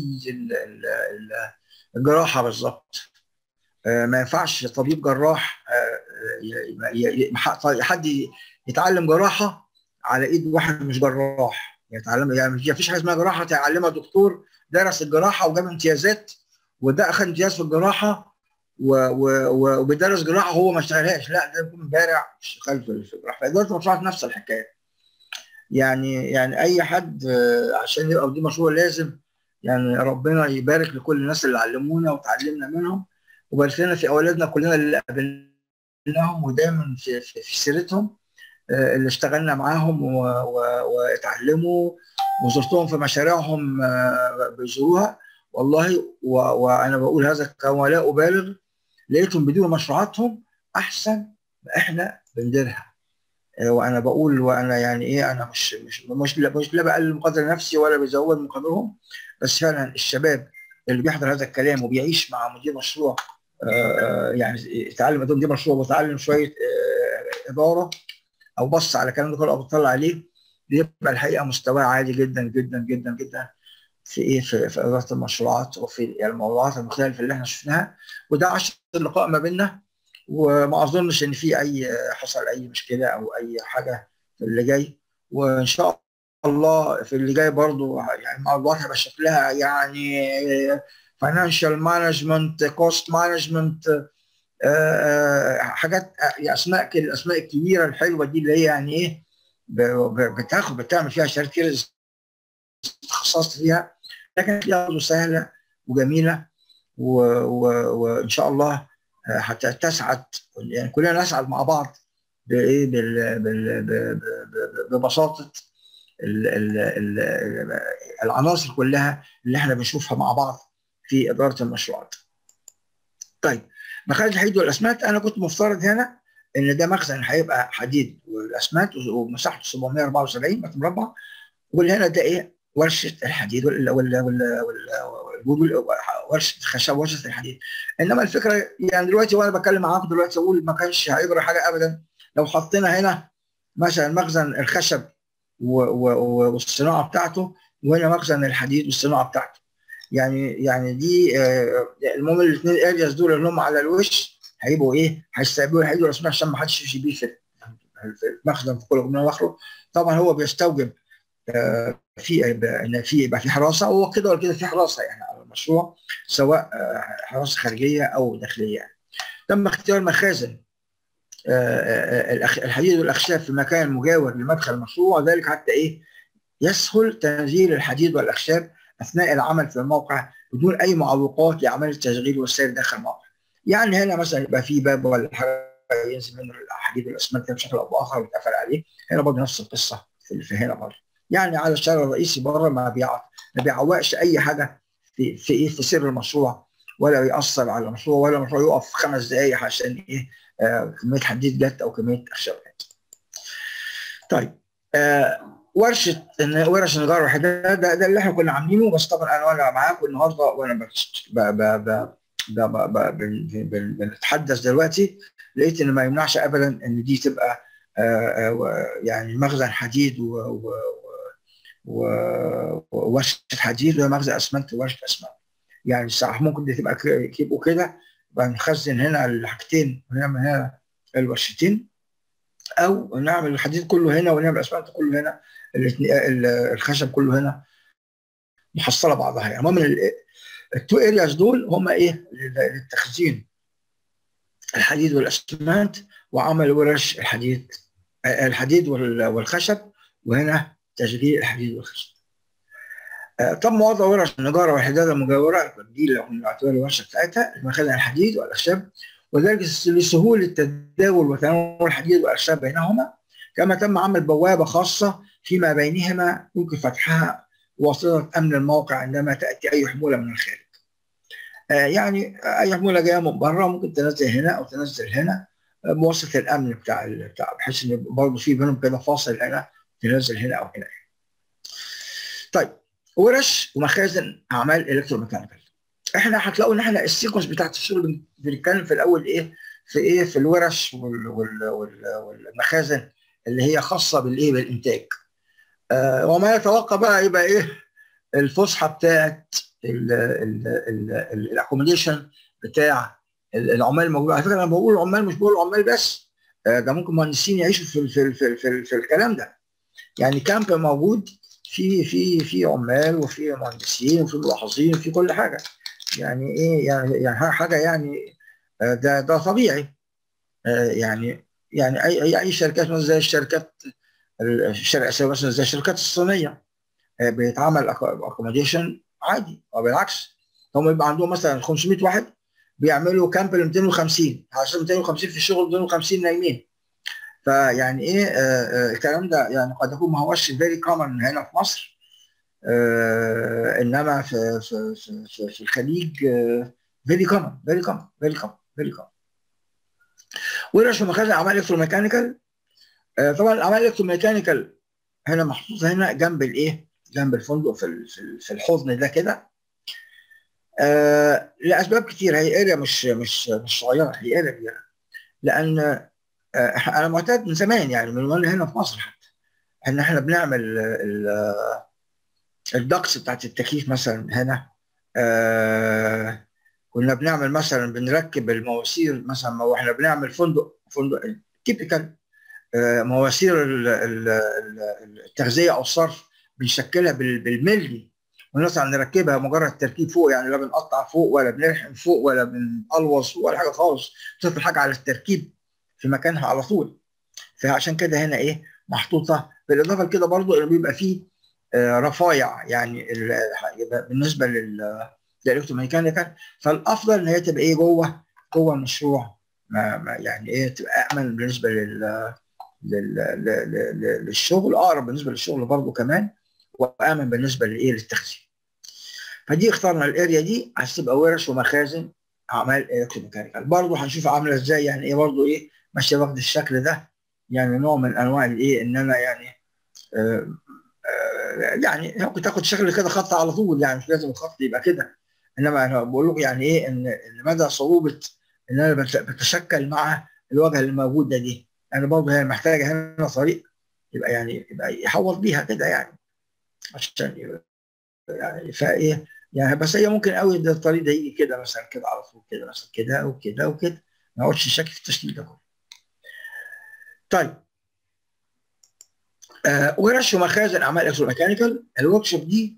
الجراحه بالظبط ما ينفعش طبيب جراح حد يتعلم جراحه على ايد واحد مش جراح يتعلم يعني ما فيش حاجه اسمها جراحه تعلمها دكتور درس الجراحه وجاب امتيازات وده اخذ امتياز في الجراحه وبيدرس جراحه وهو ما اشتغلهاش لا ده بيكون بارع اشتغل في الجراحه فاداره المشروعات نفس الحكايه يعني يعني اي حد عشان يبقى دي مشروع لازم يعني ربنا يبارك لكل الناس اللي علمونا وتعلمنا منهم وبارك لنا في اولادنا كلنا اللي قابلناهم ودايما في, في, في سيرتهم اللي اشتغلنا معاهم واتعلموا وزرتهم في مشاريعهم بيزوروها والله وانا بقول هذا كما لا ابالغ لقيتهم بيديروا مشروعاتهم احسن ما احنا بنديرها وانا بقول وانا يعني ايه انا مش مش مش لا, مش لا بقلل من قدر نفسي ولا بزود من قدرهم بس فعلا الشباب اللي بيحضر هذا الكلام وبيعيش مع مدير مشروع يعني يتعلم مدير مشروع وتعلم شويه اداره او بص على الكلام ده كله او بيطلع عليه بيبقى الحقيقه مستواه عالي جدا جدا جدا جدا في ايه في, في اداره المشروعات وفي الموضوعات المختلفه اللي احنا شفناها وده عشر لقاء ما بيننا وما اظنش ان في اي حصل اي مشكله او اي حاجه في اللي جاي وان شاء الله في اللي جاي برضو يعني الموضوعات هيبقى شكلها يعني فاينانشال مانجمنت كوست مانجمنت حاجات اسماء الاسماء الكبيره الحلوه دي اللي هي يعني ايه بتاخد بتعمل فيها شركات كتير تخصصت فيها لكن هي برضه سهله وجميله وان شاء الله حتى تسعد يعني كلنا نسعد مع بعض بايه ببساطه ال ال ال العناصر كلها اللي احنا بنشوفها مع بعض في اداره المشروعات. طيب مخارج الحديد والاسمنت انا كنت مفترض هنا ان ده مخزن هيبقى حديد والاسمنت ومساحته 774 متر مربع واللي هنا ده ايه ورشه الحديد ولا ولا ولا ولا ورشه الخشب ورشه الحديد انما الفكره يعني دلوقتي وانا بتكلم معاكم دلوقتي اقول ما كانش هيجرى حاجه ابدا لو حطينا هنا مثلا مخزن الخشب والصناعه بتاعته وهنا مخزن الحديد والصناعه بتاعته يعني يعني دي المهم الاثنين الارياز دول اللي هم على الوش هيبقوا ايه هيستقبلوا الحديد والاسمنت عشان ما حدش يمشي بيه في المخزن في كل من واخره طبعا هو بيستوجب في ان في يبقى في حراسه هو كده ولا كده في حراسه يعني على المشروع سواء حراسه خارجيه او داخليه يعني. تم اختيار مخازن الحديد والاخشاب في مكان مجاور لمدخل المشروع ذلك حتى ايه يسهل تنزيل الحديد والاخشاب اثناء العمل في الموقع بدون اي معوقات لاعمال التشغيل والسير داخل الموقع. يعني هنا مثلا يبقى في باب ولا حاجه ينزل منه الحديد والاسمنت بشكل او باخر ويتقفل عليه هنا برضه نفس القصه في هنا برضه. يعني على الشارع الرئيسي بره ما بيع ما بيعوقش اي حاجه في في ايه في سر المشروع ولا ياثر على المشروع ولا المشروع يقف خمس دقائق عشان ايه آه كميه حديد جت او كميه اخشاب جت. طيب آه ورشه ورش النجار والحداد ده, ده اللي احنا كنا عاملينه بس طبعا انا وانا معاكم النهارده وانا بنتحدث دلوقتي لقيت ان ما يمنعش ابدا ان دي تبقى يعني مخزن حديد و, و وورشه حديد ومخزن اسمنت وورشه اسمنت يعني صح ممكن دي تبقى يبقوا كده يبقى نخزن هنا الحاجتين ونعمل هنا الورشتين او نعمل الحديد كله هنا ونعمل الاسمنت كله هنا الخشب كله هنا محصله بعضها يعني المهم التو ارياز دول هم ايه للتخزين الحديد والاسمنت وعمل ورش الحديد الحديد والخشب وهنا تشغيل الحديد والخشب تم وضع ورش النجارة والحدادة المجاورة دي لو نعتبر الورشة بتاعتها المخازن الحديد والأخشاب وذلك لسهولة تداول وتناول الحديد والأخشاب بينهما كما تم عمل بوابة خاصة فيما بينهما يمكن فتحها واسطة أمن الموقع عندما تأتي أي حمولة من الخارج. آه يعني أي حمولة جاية من بره ممكن تنزل هنا أو تنزل هنا بواسطة الأمن بتاع بتاع بحيث إن برضه في بينهم كده فاصل هنا تنزل هنا أو هنا. طيب ورش ومخازن أعمال إلكتروميكانيكال. احنا هتلاقوا ان احنا السيكونس بتاعت الشغل بنتكلم في الاول ايه في ايه في الورش وال وال وال والمخازن اللي هي خاصه بالايه بالانتاج آه وما يتوقع بقى يبقى ايه الفسحه بتاعت الاكوموديشن بتاع العمال الموجوده على فكره انا بقول العمال مش بقول العمال بس آه ده ممكن مهندسين يعيشوا في في في, في, في الكلام ده يعني كامب موجود في في في عمال وفي مهندسين وفي ملاحظين وفي كل حاجه يعني ايه يعني يعني حاجه يعني ده ده طبيعي يعني يعني اي اي شركات مثلا زي الشركات الشرق اسيويه مثلا زي الشركات الصينيه بيتعمل اكوموديشن عادي او بالعكس هم يبقى عندهم مثلا 500 واحد بيعملوا كامب ل 250 عشان 250 في الشغل 250 نايمين فيعني ايه آه الكلام ده يعني قد يكون ما هوش فيري كومن هنا في مصر آه انما في في في, في الخليج فيري كومن فيري كومن فيري كومن فيري كومن ورش ومخازن اعمال الكتروميكانيكال آه طبعا الاعمال الكتروميكانيكال هنا محطوطه هنا جنب الايه؟ جنب الفندق في في الحضن ده كده آه لاسباب كتير هي اريا مش مش مش صغيره هي اريا كبيره لان آه انا معتاد من زمان يعني من وانا هنا في مصر حتى ان احنا بنعمل الدكس بتاعت التكييف مثلا هنا آه كنا بنعمل مثلا بنركب المواسير مثلا واحنا بنعمل فندق فندق تيبيكال آه مواسير التغذيه او الصرف بنشكلها بالملي ونطلع نركبها مجرد تركيب فوق يعني لا بنقطع فوق ولا بنلحم فوق ولا بنقلوص ولا حاجه خالص بتطلع حاجه على التركيب في مكانها على طول فعشان كده هنا ايه محطوطه بالاضافه لكده برضو انه بيبقى فيه آه رفايع يعني بالنسبه لل الالكتروميكانيكال فالافضل ان هي تبقى ايه جوه جوه المشروع ما ما يعني ايه تبقى امن بالنسبه لل للشغل اقرب بالنسبه للشغل برضه كمان وامن بالنسبه لايه للتخزين فدي اخترنا الاريا دي عشان تبقى ورش ومخازن اعمال الكتروميكانيكال برضه هنشوف عامله ازاي يعني ايه برضه ايه ماشيه واخد الشكل ده يعني نوع من انواع الايه ان انا يعني آه آه يعني ممكن تاخد شكل كده خط على طول يعني مش لازم الخط يبقى كده انما انا بقول لكم يعني ايه ان مدى صعوبه ان انا بتشكل مع الواجهه الموجوده دي انا برضه هي محتاجه هنا طريق يبقى يعني يبقى يحوط بيها كده يعني عشان يعني فايه يعني بس هي ممكن قوي ده الطريق ده يجي كده مثلا كده على طول كده مثلا كده وكده وكده ما اقعدش شك في التشكيل ده كله. طيب آه ورش ومخازن اعمال الكتروميكانيكال الورك شوب دي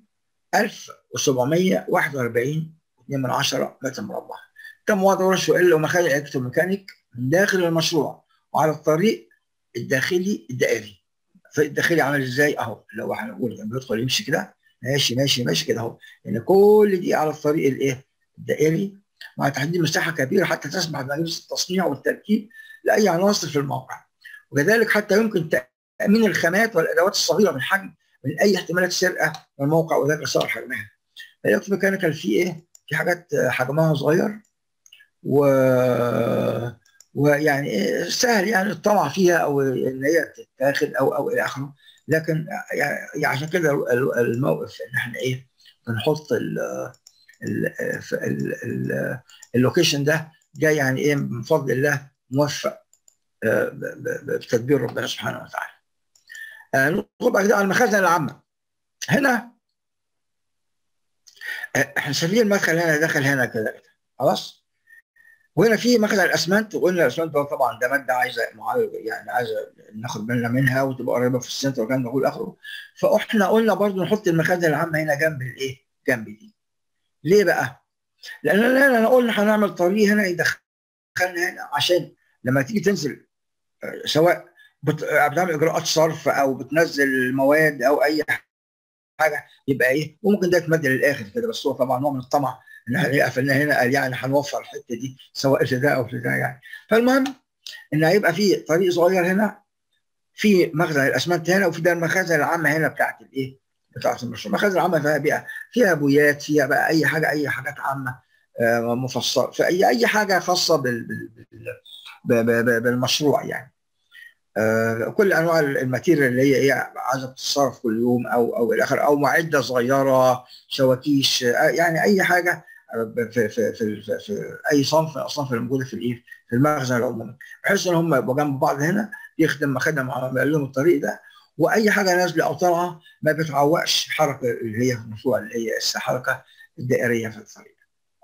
1741 2 من 10 متر مربع تم وضع ورش وإلا ومخازن الكتروميكانيك من داخل المشروع وعلى الطريق الداخلي الدائري فالداخلي عامل ازاي اهو لو هنقول يعني بيدخل يمشي كده ماشي ماشي ماشي كده اهو يعني كل دي على الطريق الايه الدائري مع تحديد مساحه كبيره حتى تسمح بمجالس التصنيع والتركيب لاي عناصر في الموقع وكذلك حتى يمكن تامين الخامات والادوات الصغيره من حجم من اي احتمالات سرقه من الموقع وذلك صار حجمها الالكتروميكانيكال في ايه؟ في حاجات حجمها صغير و ويعني إيه سهل يعني الطمع فيها او ان هي تتاخد او او الى اخره لكن يعني عشان كده الموقف ان احنا ايه بنحط ال اللوكيشن ده جاي يعني ايه من فضل الله موفق بتدبير ربنا سبحانه وتعالى. ندخل بعد كده على المخازن العامه. هنا احنا شايفين المدخل هنا دخل هنا كده خلاص؟ وهنا في مخزن الاسمنت وقلنا الاسمنت طبعا ده ماده عايزه معالجه يعني عايزه ناخد بالنا منها وتبقى قريبه في السنتر وكان بقول اخره فاحنا قلنا برضو نحط المخازن العامه هنا جنب الايه؟ جنب دي. ليه بقى؟ لان انا قلنا هنعمل طريق هنا يدخلنا هنا عشان لما تيجي تنزل سواء بتعمل اجراءات صرف او بتنزل مواد او اي حاجه يبقى ايه وممكن ده يتمد للاخر كده بس هو طبعا نوع من الطمع ان احنا قفلنا هنا قال يعني هنوفر الحته دي سواء في ده او في ده يعني فالمهم ان هيبقى في طريق صغير هنا في مخزن الاسمنت هنا وفي ده المخازن العامه هنا بتاعت الايه؟ بتاعت المشروع المخازن العامه فيها بقى فيها بويات فيها بقى اي حاجه اي حاجات عامه مفصله فاي اي حاجه خاصه بال بالمشروع يعني آه كل انواع الماتيريال اللي هي ايه عايزه تتصرف كل يوم او او الى اخره او معده صغيره شواكيش آه يعني اي حاجه في في في, في, في اي صنف من الاصناف اللي موجوده في الايه في المخزن العمومي بحيث ان هم يبقوا جنب بعض هنا يخدم مخدم عمل لهم الطريق ده واي حاجه نازله او طالعه ما بتعوقش الحركه اللي هي في المشروع اللي هي الحركه الدائريه في الطريق.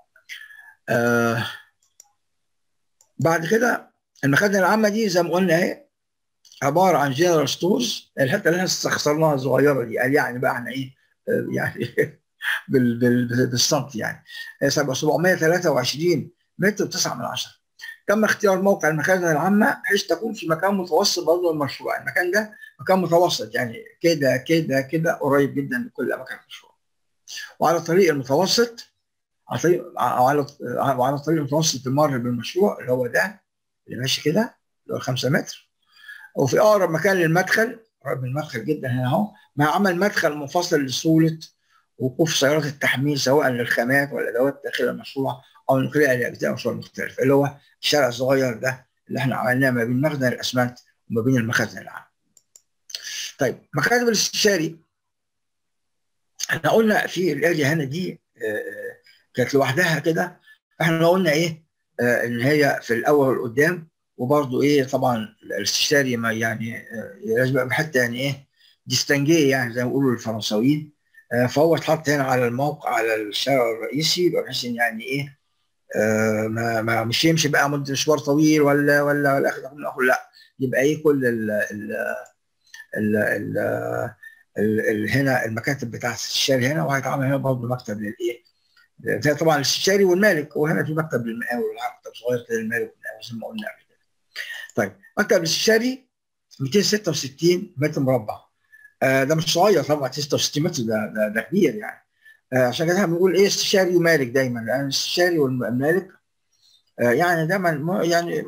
آه بعد كده المخازن العامه دي زي ما قلنا اهي عباره عن جنرال ستورز الحته اللي احنا استخسرناها الصغيره دي قال يعني بقى احنا ايه يعني بال بال بالسنتي يعني 723 متر و9 من عشرة تم اختيار موقع المخازن العامه بحيث تكون في مكان متوسط برضه للمشروع المكان ده مكان متوسط يعني كده كده كده قريب جدا لكل اماكن المشروع وعلى الطريق المتوسط على طريق على وعلى الطريق المتوسط المر بالمشروع اللي هو ده اللي ماشي كده اللي هو 5 متر وفي اقرب مكان للمدخل قريب من المدخل جدا هنا اهو مع عمل مدخل منفصل لسهوله وقوف سيارات التحميل سواء للخامات ولا ادوات داخل المشروع او نقلها لاجزاء المشروع المختلفه اللي هو الشارع الصغير ده اللي احنا عملناه ما بين مخزن الاسمنت وما بين المخازن العام. طيب مكاتب الاستشاري احنا قلنا في الاريا هنا دي كانت لوحدها كده احنا قلنا ايه ان هي في الاول قدام وبرضه ايه طبعا الاستشاري ما يعني لازم يبقى حتى يعني ايه ديستانجي يعني زي ما بيقولوا الفرنساويين فهو اتحط هنا على الموقع على الشارع الرئيسي بحيث ان يعني ايه آه ما, ما مش يمشي بقى مده مشوار طويل ولا ولا ولا اخر من اخر لا يبقى ايه كل ال ال ال ال ال ال هنا المكاتب بتاعت الاستشاري هنا وهيتعمل هنا برضه مكتب للايه زي طبعا الاستشاري والمالك وهنا في مكتب للمقاول مكتب صغير كده للمالك والمقاول زي ما قلنا قبل كده طيب مكتب الاستشاري 266 متر مربع آه ده مش صغير طبعا 66 متر ده ده, ده كبير يعني آه عشان كده بنقول ايه استشاري ومالك دايما لان الاستشاري والمالك آه يعني دايما يعني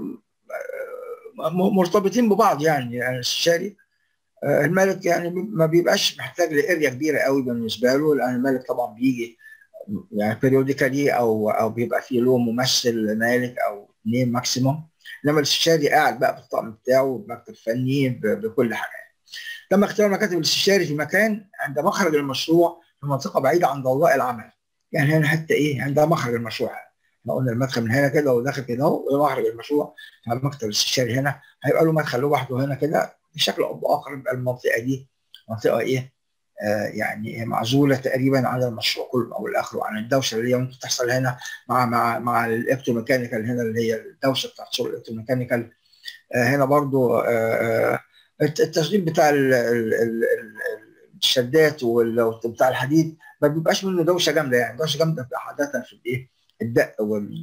مرتبطين ببعض يعني, يعني الاستشاري آه المالك يعني ما بيبقاش محتاج لاريا كبيره قوي بالنسبه له لان المالك طبعا بيجي يعني بيريوديكالي او او بيبقى فيه له ممثل مالك او اثنين ماكسيموم انما الاستشاري قاعد بقى بالطقم بتاعه بمكتب فني بكل حاجه تم اختيار مكاتب الاستشاري في مكان عند مخرج المشروع في منطقه بعيده عن ضوضاء العمل يعني هنا حتى ايه عند مخرج المشروع احنا قلنا المدخل من هنا كده وداخل كده اهو مخرج المشروع المكتب الاستشاري هنا هيبقى له مدخل لوحده هنا كده بشكل او باخر يبقى المنطقه دي منطقه ايه آه يعني معزوله تقريبا عن المشروع كله او الاخر وعن الدوشه اللي هي ممكن تحصل هنا مع مع مع الالكتروميكانيكال هنا اللي هي الدوشه بتاعت سوق الالكتروميكانيكال آه هنا برضو آه التشغيل بتاع ال ال ال الشدات وبتاع الحديد ما بيبقاش منه دوشه جامده يعني دوشه جامده بتبقى عاده في الايه الدق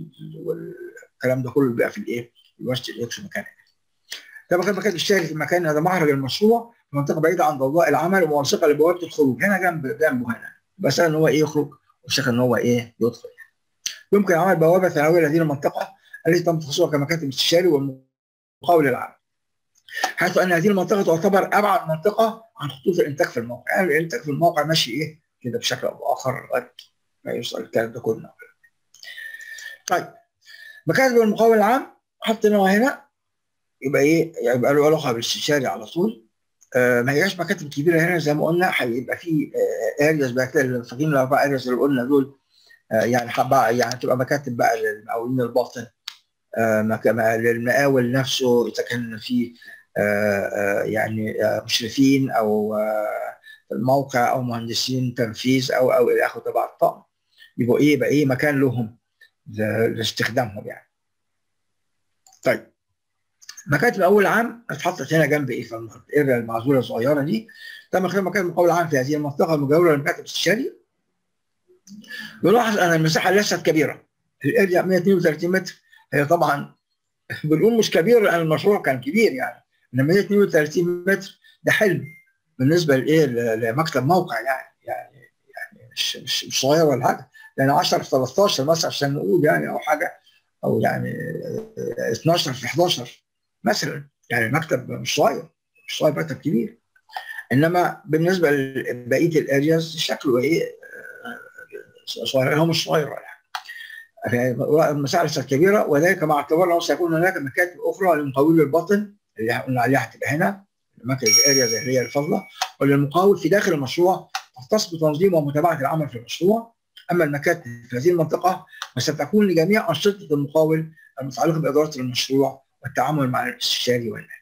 والكلام ده كله بيبقى في الايه الوشة الالكتروميكانيكال ده مكان مكان الشاري في المكان هذا مخرج المشروع في منطقه بعيده عن ضوضاء العمل وملصقه لبوابه الخروج هنا جنب جنبه هنا بس ان هو ايه يخرج والشيخ ان هو ايه يدخل يمكن عمل بوابه ثانويه لهذه المنطقه التي تم تخصصها كمكاتب استشاري والمقاول العام حيث ان هذه المنطقه تعتبر ابعد منطقه عن خطوط الانتاج في الموقع يعني الانتاج في الموقع ماشي ايه كده بشكل او باخر لغايه ما يوصل الكلام ده كله طيب مكاتب المقاول العام حطيناها هنا يبقى ايه يبقى له علاقه بالاستشاري على طول آه ما هياش مكاتب كبيره هنا زي ما قلنا هيبقى في آه ارياز بقى كده فاكرين الاربع ارياز اللي قلنا دول آه يعني حبا يعني تبقى مكاتب بقى للمقاولين الباطن للمقاول نفسه اذا كان في يعني مشرفين او في الموقع او مهندسين تنفيذ او او الى اخره تبع الطقم يبقوا ايه يبقى ايه مكان لهم لاستخدامهم يعني. طيب مكاتب اول عام اتحطت هنا جنب ايه في الاريا المعزوله الصغيره دي تم خلال مكان المقاول العام في هذه المنطقه المجاوره للمكاتب الاستشاري يلاحظ ان المساحه ليست كبيره الاريا 132 متر هي طبعا بنقول مش كبير لان المشروع كان كبير يعني انما 132 متر ده حلم بالنسبه لايه لمكتب موقع يعني يعني يعني مش مش, مش صغير ولا حاجه يعني 10 في 13 مثلا عشان نقول يعني او حاجه او يعني 12 في 11 مثلا يعني المكتب مش صغير مش صغير مكتب كبير انما بالنسبه لبقيه الارياز شكله ايه صغير هو مش صغير ولا حاجه المساحه ليست كبيره وذلك مع اعتبار انه سيكون هناك مكاتب اخرى لمقاول الباطن اللي قلنا عليها هتبقى هنا مكاتب الارياز اللي هي الفضله وللمقاول في داخل المشروع تختص بتنظيم ومتابعه العمل في المشروع اما المكاتب في هذه المنطقه فستكون لجميع انشطه المقاول المتعلقه باداره المشروع والتعامل مع الاستشاري والمالك.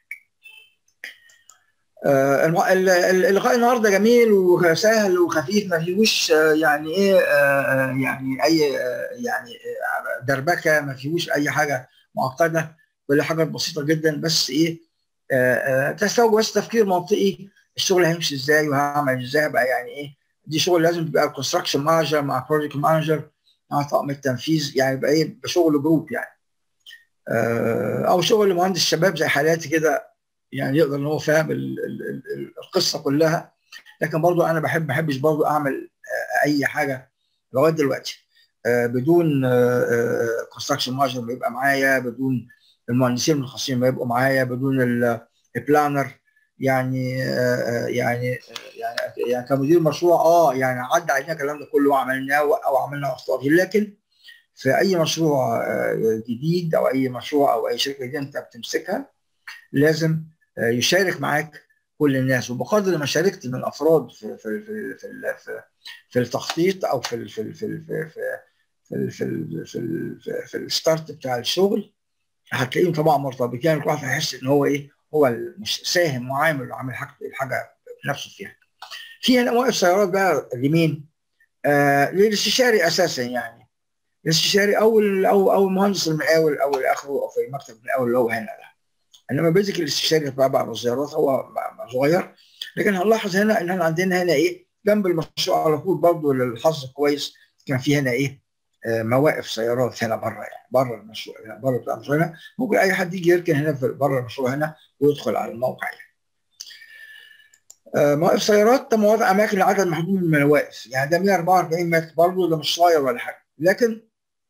آه اللقاء النهارده جميل وسهل وخفيف ما فيهوش آه يعني ايه آه يعني اي يعني دربكه ما فيهوش اي حاجه معقده كل حاجه بسيطه جدا بس ايه تستوجب بس تفكير منطقي الشغل هيمشي ازاي وهعمل ازاي بقى يعني ايه دي شغل لازم تبقى الكونستراكشن مانجر مع بروجكت مانجر مع طاقم التنفيذ يعني يبقى ايه بشغل جروب يعني او شغل مهندس شباب زي حالاتي كده يعني يقدر ان هو فاهم ال ال ال القصه كلها لكن برضو انا بحب ما بحبش برضو اعمل اي حاجه لغايه دلوقتي بدون كونستراكشن مانجر ما يبقى معايا بدون المهندسين المتخصصين ما يبقوا معايا بدون البلانر يعني يعني يعني يعني كمدير مشروع اه يعني عدى علينا الكلام ده كله وعملناه او عملنا اخطاء فيه لكن في اي مشروع جديد او اي مشروع او اي شركه جديده انت بتمسكها لازم يشارك معاك كل الناس وبقدر ما شاركت من افراد في في في في, في, في التخطيط او في في في في في في في, في, في, في الستارت بتاع الشغل هتلاقيهم طبعا مرتبطين كل واحد هيحس ان هو ايه هو ساهم وعامل وعامل حاجه الحاجه نفسه فيها. في هنا واقف سيارات بقى لمين؟ آه للاستشاري اساسا يعني الاستشاري او او او مهندس المقاول او اخره او في مكتب المقاول اللي هو هنا ده. انما بيزك الاستشاري بتاع بعض السيارات هو صغير لكن هنلاحظ هنا ان احنا عندنا هنا ايه جنب المشروع على طول برضه للحظ كويس كان في هنا ايه آه مواقف سيارات هنا بره يعني بره المشروع يعني بره بتاع المشروع هنا ممكن اي حد يجي يركن هنا في بره المشروع هنا ويدخل على الموقع يعني. آه مواقف سيارات تم وضع اماكن لعدد محدود من المواقف يعني ده 144 متر برضه ده مش صغير ولا حاجه لكن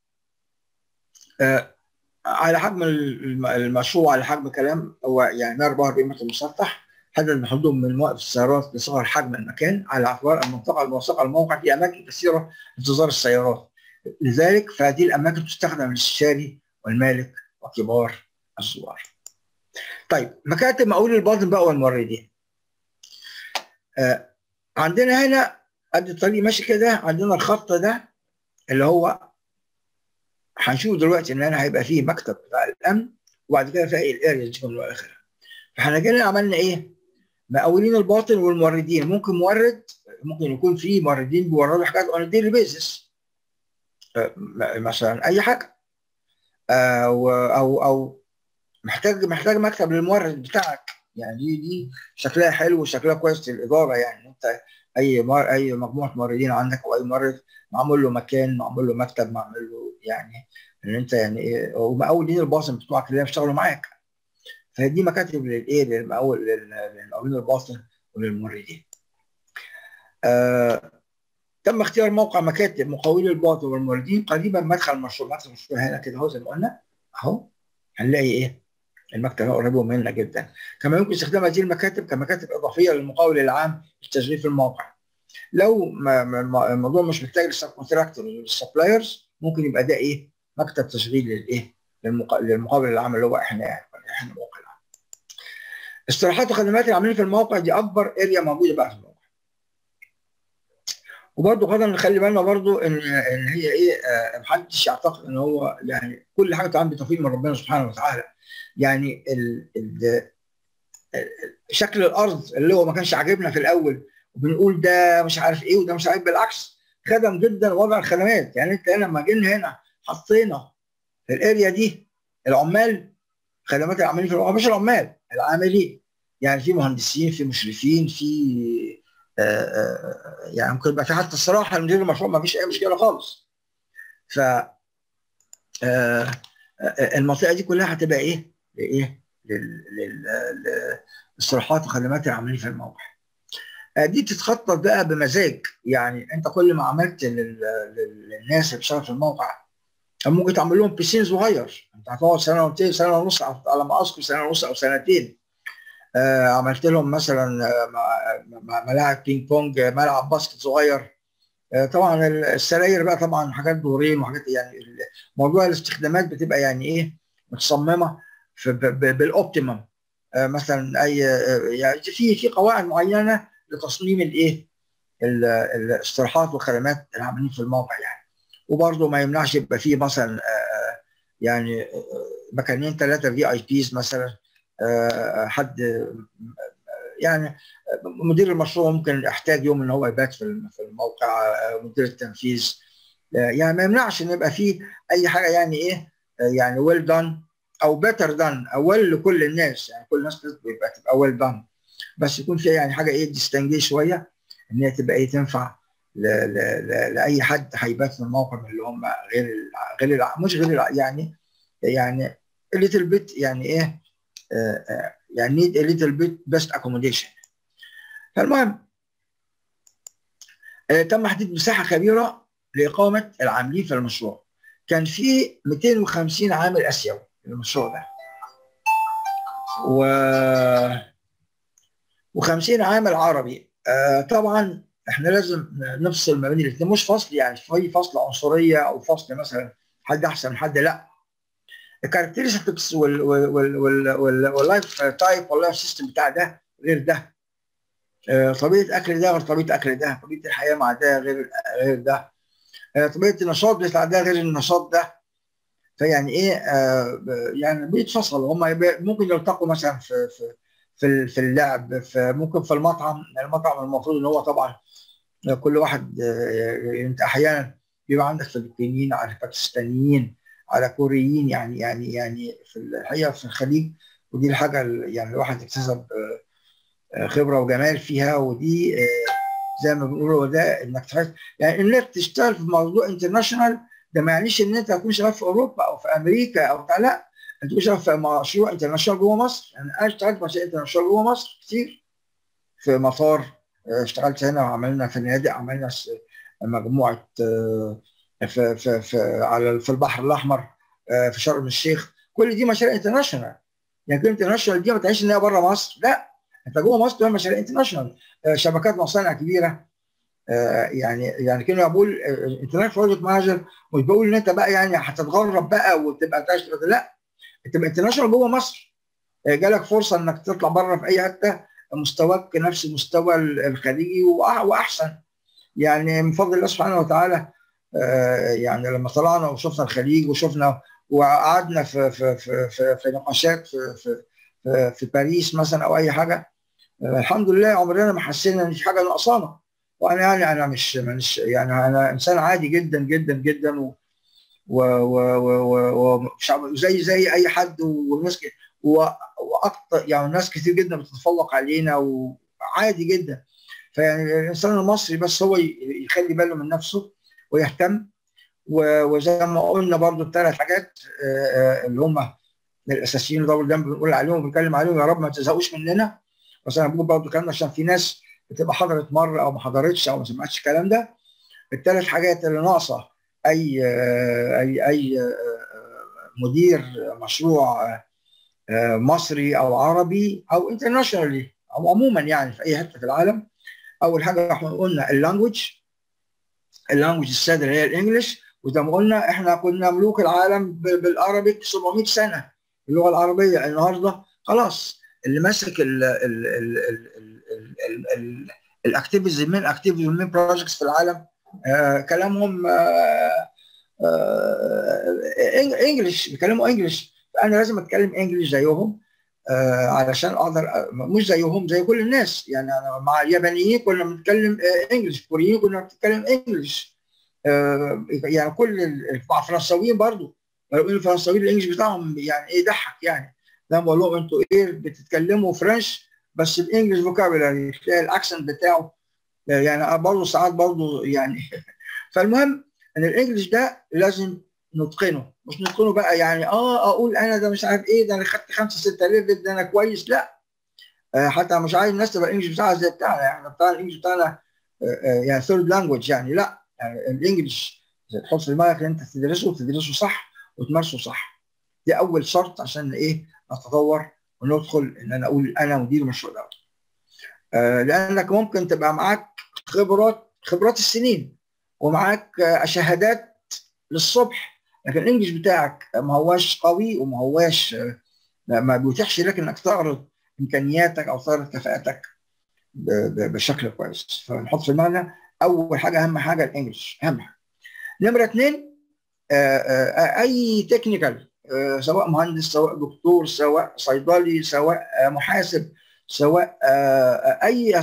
آه على حجم المشروع على حجم كلام هو يعني 144 متر مسطح عدد محدود من مواقف السيارات لصغر حجم المكان على اعتبار المنطقه الموثقه الموقع في اماكن كثيره لانتظار السيارات لذلك فهذه الاماكن تستخدم للاستشاري والمالك وكبار الزوار. طيب مكاتب مقاول الباطن بقى والموردين. آه عندنا هنا قد الطريق ماشي كده عندنا الخط ده اللي هو هنشوف دلوقتي ان انا هيبقى فيه مكتب بتاع الامن وبعد كده في الاريا دي من اخرها. فاحنا جينا عملنا ايه؟ مقاولين الباطن والموردين ممكن مورد ممكن يكون في موردين بيوردوا حاجات اون ديلي بيزس مثلا اي حاجه او او او محتاج محتاج مكتب للمورد بتاعك يعني دي دي شكلها حلو وشكلها كويس للاداره يعني انت اي مر اي مجموعه موردين عندك او اي مورد معمول له مكان معمول له مكتب معمول له يعني ان انت يعني ايه ومقاولين الباطن بتوعك اللي بيشتغلوا معاك فدي مكاتب للايه للمقاول للمقاولين الباطن وللموردين. آه تم اختيار موقع مكاتب مقاولي الباطن والموردين قريبا من مدخل المشروع مدخل المشروع هنا كده اهو زي ما قلنا اهو هنلاقي ايه المكتب قريب منا جدا كما يمكن استخدام هذه المكاتب كمكاتب اضافيه للمقاول العام لتشغيل في الموقع لو ما ما الموضوع مش محتاج للسب كونتراكتور للسبلايرز ممكن يبقى ده ايه مكتب تشغيل للايه للمقاول العام اللي هو احنا يعني احنا الموقع العام استراحات وخدمات العاملين في الموقع دي اكبر اريا موجوده بقى في الموقع وبرضه قدر نخلي بالنا برضه ان ان هي ايه آه، محدش يعتقد ان هو يعني كل حاجه طبعا بتوفيق من ربنا سبحانه وتعالى يعني ال ال شكل الارض اللي هو ما كانش عاجبنا في الاول وبنقول ده مش عارف ايه وده مش عارف بالعكس خدم جدا وضع الخدمات يعني انت لما جينا هنا حطينا في الاريا دي العمال خدمات العاملين في الوضع مش العمال العاملين يعني في مهندسين في مشرفين في آآ آآ يعني ممكن يبقى في حتى الصراحه مدير المشروع ما فيش اي مشكله خالص ف المنطقه دي كلها هتبقى ايه؟ لايه؟ للاستراحات وخدمات العاملين في الموقع. دي تتخطط بقى بمزاج يعني انت كل ما عملت للناس اللي بتشتغل في الموقع ممكن تعمل لهم بيسين صغير انت هتقعد سنه ونص سنه ونص على ما اذكر سنه ونص او سنتين آه عملت لهم مثلا ملاعب بينج بونج ملعب باسكت صغير آه طبعا السراير بقى طبعا حاجات دورين وحاجات يعني موضوع الاستخدامات بتبقى يعني ايه متصممه بالاوبتيمم آه مثلا اي يعني في في قواعد معينه لتصميم الايه الاستراحات والخدمات العاملين في الموقع يعني وبرضه ما يمنعش يبقى فيه مثلا يعني مكانين ثلاثه في اي بيز مثلا حد يعني مدير المشروع ممكن يحتاج يوم ان هو يبات في الموقع مدير التنفيذ يعني ما يمنعش ان يبقى فيه اي حاجه يعني ايه يعني ويل دان او بيتر دان او ويل لكل الناس يعني كل الناس تبقى تبقى ويل دان بس يكون فيها يعني حاجه ايه ديستنجي شويه ان هي تبقى ايه تنفع ل ل ل لاي حد هيبات في الموقع من اللي هم غير غير الع... مش غير الع... يعني يعني ليتل بيت يعني ايه آه آه يعني نيد ليتل بيت بيست اكوموديشن فالمهم آه تم تحديد مساحه كبيره لاقامه العاملين في المشروع كان في 250 عامل اسيوي في المشروع ده و و50 عامل عربي آه طبعا احنا لازم نفصل ما بين الاثنين مش فصل يعني في فصل عنصريه او فصل مثلا حد احسن من حد لا الكاركترستكس واللايف تايب واللايف سيستم بتاع ده غير ده آه طبيعه اكل ده غير طبيعه اكل ده طبيعه الحياه مع ده غير غير ده آه طبيعه النشاط بتاع ده غير النشاط ده فيعني ايه آه يعني بيتفصلوا هم ممكن يلتقوا مثلا في في في في اللعب في ممكن في المطعم المطعم المفروض ان هو طبعا كل واحد انت احيانا بيبقى عندك فلبينيين على باكستانيين على كوريين يعني يعني يعني في الحقيقه في الخليج ودي الحاجه يعني الواحد اكتسب خبره وجمال فيها ودي زي ما بيقولوا ده انك تحس يعني انك تشتغل في موضوع انترناشونال ده ما يعنيش ان انت هتكون شغال في اوروبا او في امريكا او بتاع لا انت بتشتغل في مشروع انترناشونال جوه مصر يعني انا اشتغلت في مشاريع انترناشونال جوه مصر كتير في مطار اشتغلت هنا وعملنا في النادي عملنا مجموعه في في في على في البحر الاحمر في شرم الشيخ كل دي مشاريع انترناشونال يعني كلمه انترناشونال دي ما تعيش ان هي بره مصر لا انت جوه مصر تعمل مشاريع انترناشونال شبكات مصانع كبيره يعني يعني كانوا بقول انترناشونال بروجكت مانجر مش بقول ان انت بقى يعني هتتغرب بقى وتبقى تشتغل لا تبقى انترناشونال جوه مصر جالك فرصه انك تطلع بره في اي حته مستواك نفس مستوى الخليجي واحسن يعني من فضل الله سبحانه وتعالى يعني لما طلعنا وشفنا الخليج وشفنا وقعدنا في في في في, في نقاشات في, في في في باريس مثلا او اي حاجه الحمد لله عمرنا ما حسينا ان في حاجه ناقصانا وانا يعني انا مش مش يعني انا انسان عادي جدا جدا جدا و وزي زي اي حد وناس واكتر يعني ناس كتير جدا بتتفوق علينا وعادي جدا فيعني الانسان المصري بس هو يخلي باله من نفسه ويهتم وزي ما قلنا برضو الثلاث حاجات اللي هم الاساسيين اللي دايما بنقول عليهم بنتكلم عليهم يا رب ما تزهقوش مننا بس انا بقول برضو الكلام عشان في ناس بتبقى حضرت مره او ما حضرتش او ما سمعتش الكلام ده الثلاث حاجات اللي ناقصه اي اي اي مدير مشروع مصري او عربي او انترناشونالي او عموما يعني في اي حته في العالم اول حاجه احنا قلنا اللانجوج اللانجوج الساده اللي هي الانجليش وزي ما قلنا احنا كنا ملوك العالم بالعربي 700 سنه اللغه العربيه النهارده خلاص اللي ماسك ال ال ال ال ال ال الاكتيفيتيز المين اكتيفيتيز والمين بروجكتس في العالم آه كلامهم آه انجلش بيتكلموا انجلش انا لازم اتكلم انجلش زيهم آه علشان اقدر مش زيهم زي كل الناس يعني انا مع اليابانيين كنا بنتكلم انجلش الكوريين كنا بنتكلم انجلش آه يعني كل مع الفرنساويين برضو الفرنساويين الانجلش بتاعهم يعني ايه يضحك يعني لما بقول لهم انتوا ايه بتتكلموا فرنش بس بالانجلش فوكابولاري تلاقي الاكسنت بتاعه يعني برضه ساعات برضه يعني فالمهم ان الانجليش ده لازم نتقنه مش نتقنه بقى يعني اه اقول انا ده مش عارف ايه ده انا خدت خمسه سته ليفل ده انا كويس لا آه حتى مش عايز الناس تبقى الانجليش بتاعها زي بتاعنا يعني بتاع الانجليش بتاعنا آه آه يعني ثيرد لانجوج يعني لا يعني الانجليش تحط في دماغك ان انت تدرسه وتدرسه صح وتمارسه صح دي اول شرط عشان ايه نتطور وندخل ان انا اقول انا مدير مشروع دوله آه لانك ممكن تبقى معاك خبرات خبرات السنين ومعاك شهادات للصبح لكن الانجليش بتاعك ما هواش قوي وما هواش ما بيتيحش لك انك تعرض امكانياتك او تعرض كفاءتك بشكل كويس فنحط في دماغنا اول حاجه اهم حاجه الانجليش اهم حاجه نمره اثنين اي تكنيكال سواء مهندس سواء دكتور سواء صيدلي سواء محاسب سواء اي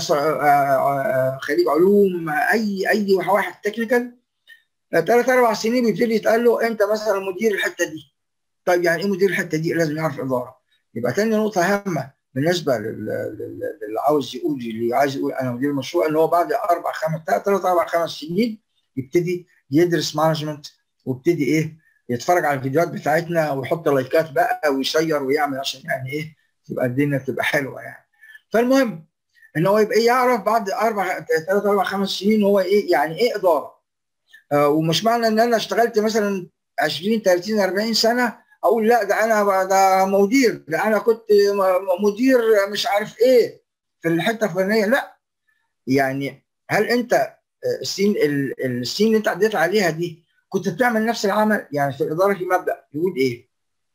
خريج علوم اي اي واحد تكنيكال ثلاث اربع سنين بيبتدي يتقال له انت مثلا مدير الحته دي طيب يعني ايه مدير الحته دي لازم يعرف اداره يبقى تاني نقطه هامه بالنسبه للي عاوز يقول اللي عايز يقول انا مدير مشروع ان هو بعد اربع خمس ثلاث اربع خمس سنين يبتدي يدرس مانجمنت ويبتدي ايه يتفرج على الفيديوهات بتاعتنا ويحط لايكات بقى ويشير ويعمل عشان يعني ايه تبقى الدنيا تبقى حلوه يعني فالمهم ان هو يبقى يعرف بعد اربع ثلاث اربع خمس سنين هو ايه يعني ايه اداره آه ومش معنى ان انا اشتغلت مثلا 20 30 40 سنه اقول لا ده انا ده مدير ده انا كنت مدير مش عارف ايه في الحته الفلانيه لا يعني هل انت السين السين اللي انت عديت عليها دي كنت بتعمل نفس العمل يعني في الاداره في مبدا يقول ايه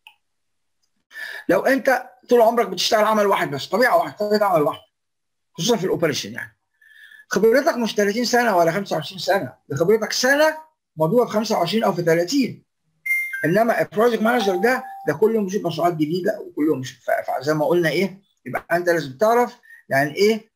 لو انت طول عمرك بتشتغل عمل واحد بس طبيعه واحده طبيعه عمل واحد خصوصا في الاوبريشن يعني خبرتك مش 30 سنه ولا 25 سنه خبرتك سنه مضروبه في 25 او في 30 انما البروجكت مانجر ده ده كل يوم بيشوف مشروعات جديده وكل يوم بيشوف زي ما قلنا ايه يبقى انت لازم تعرف يعني ايه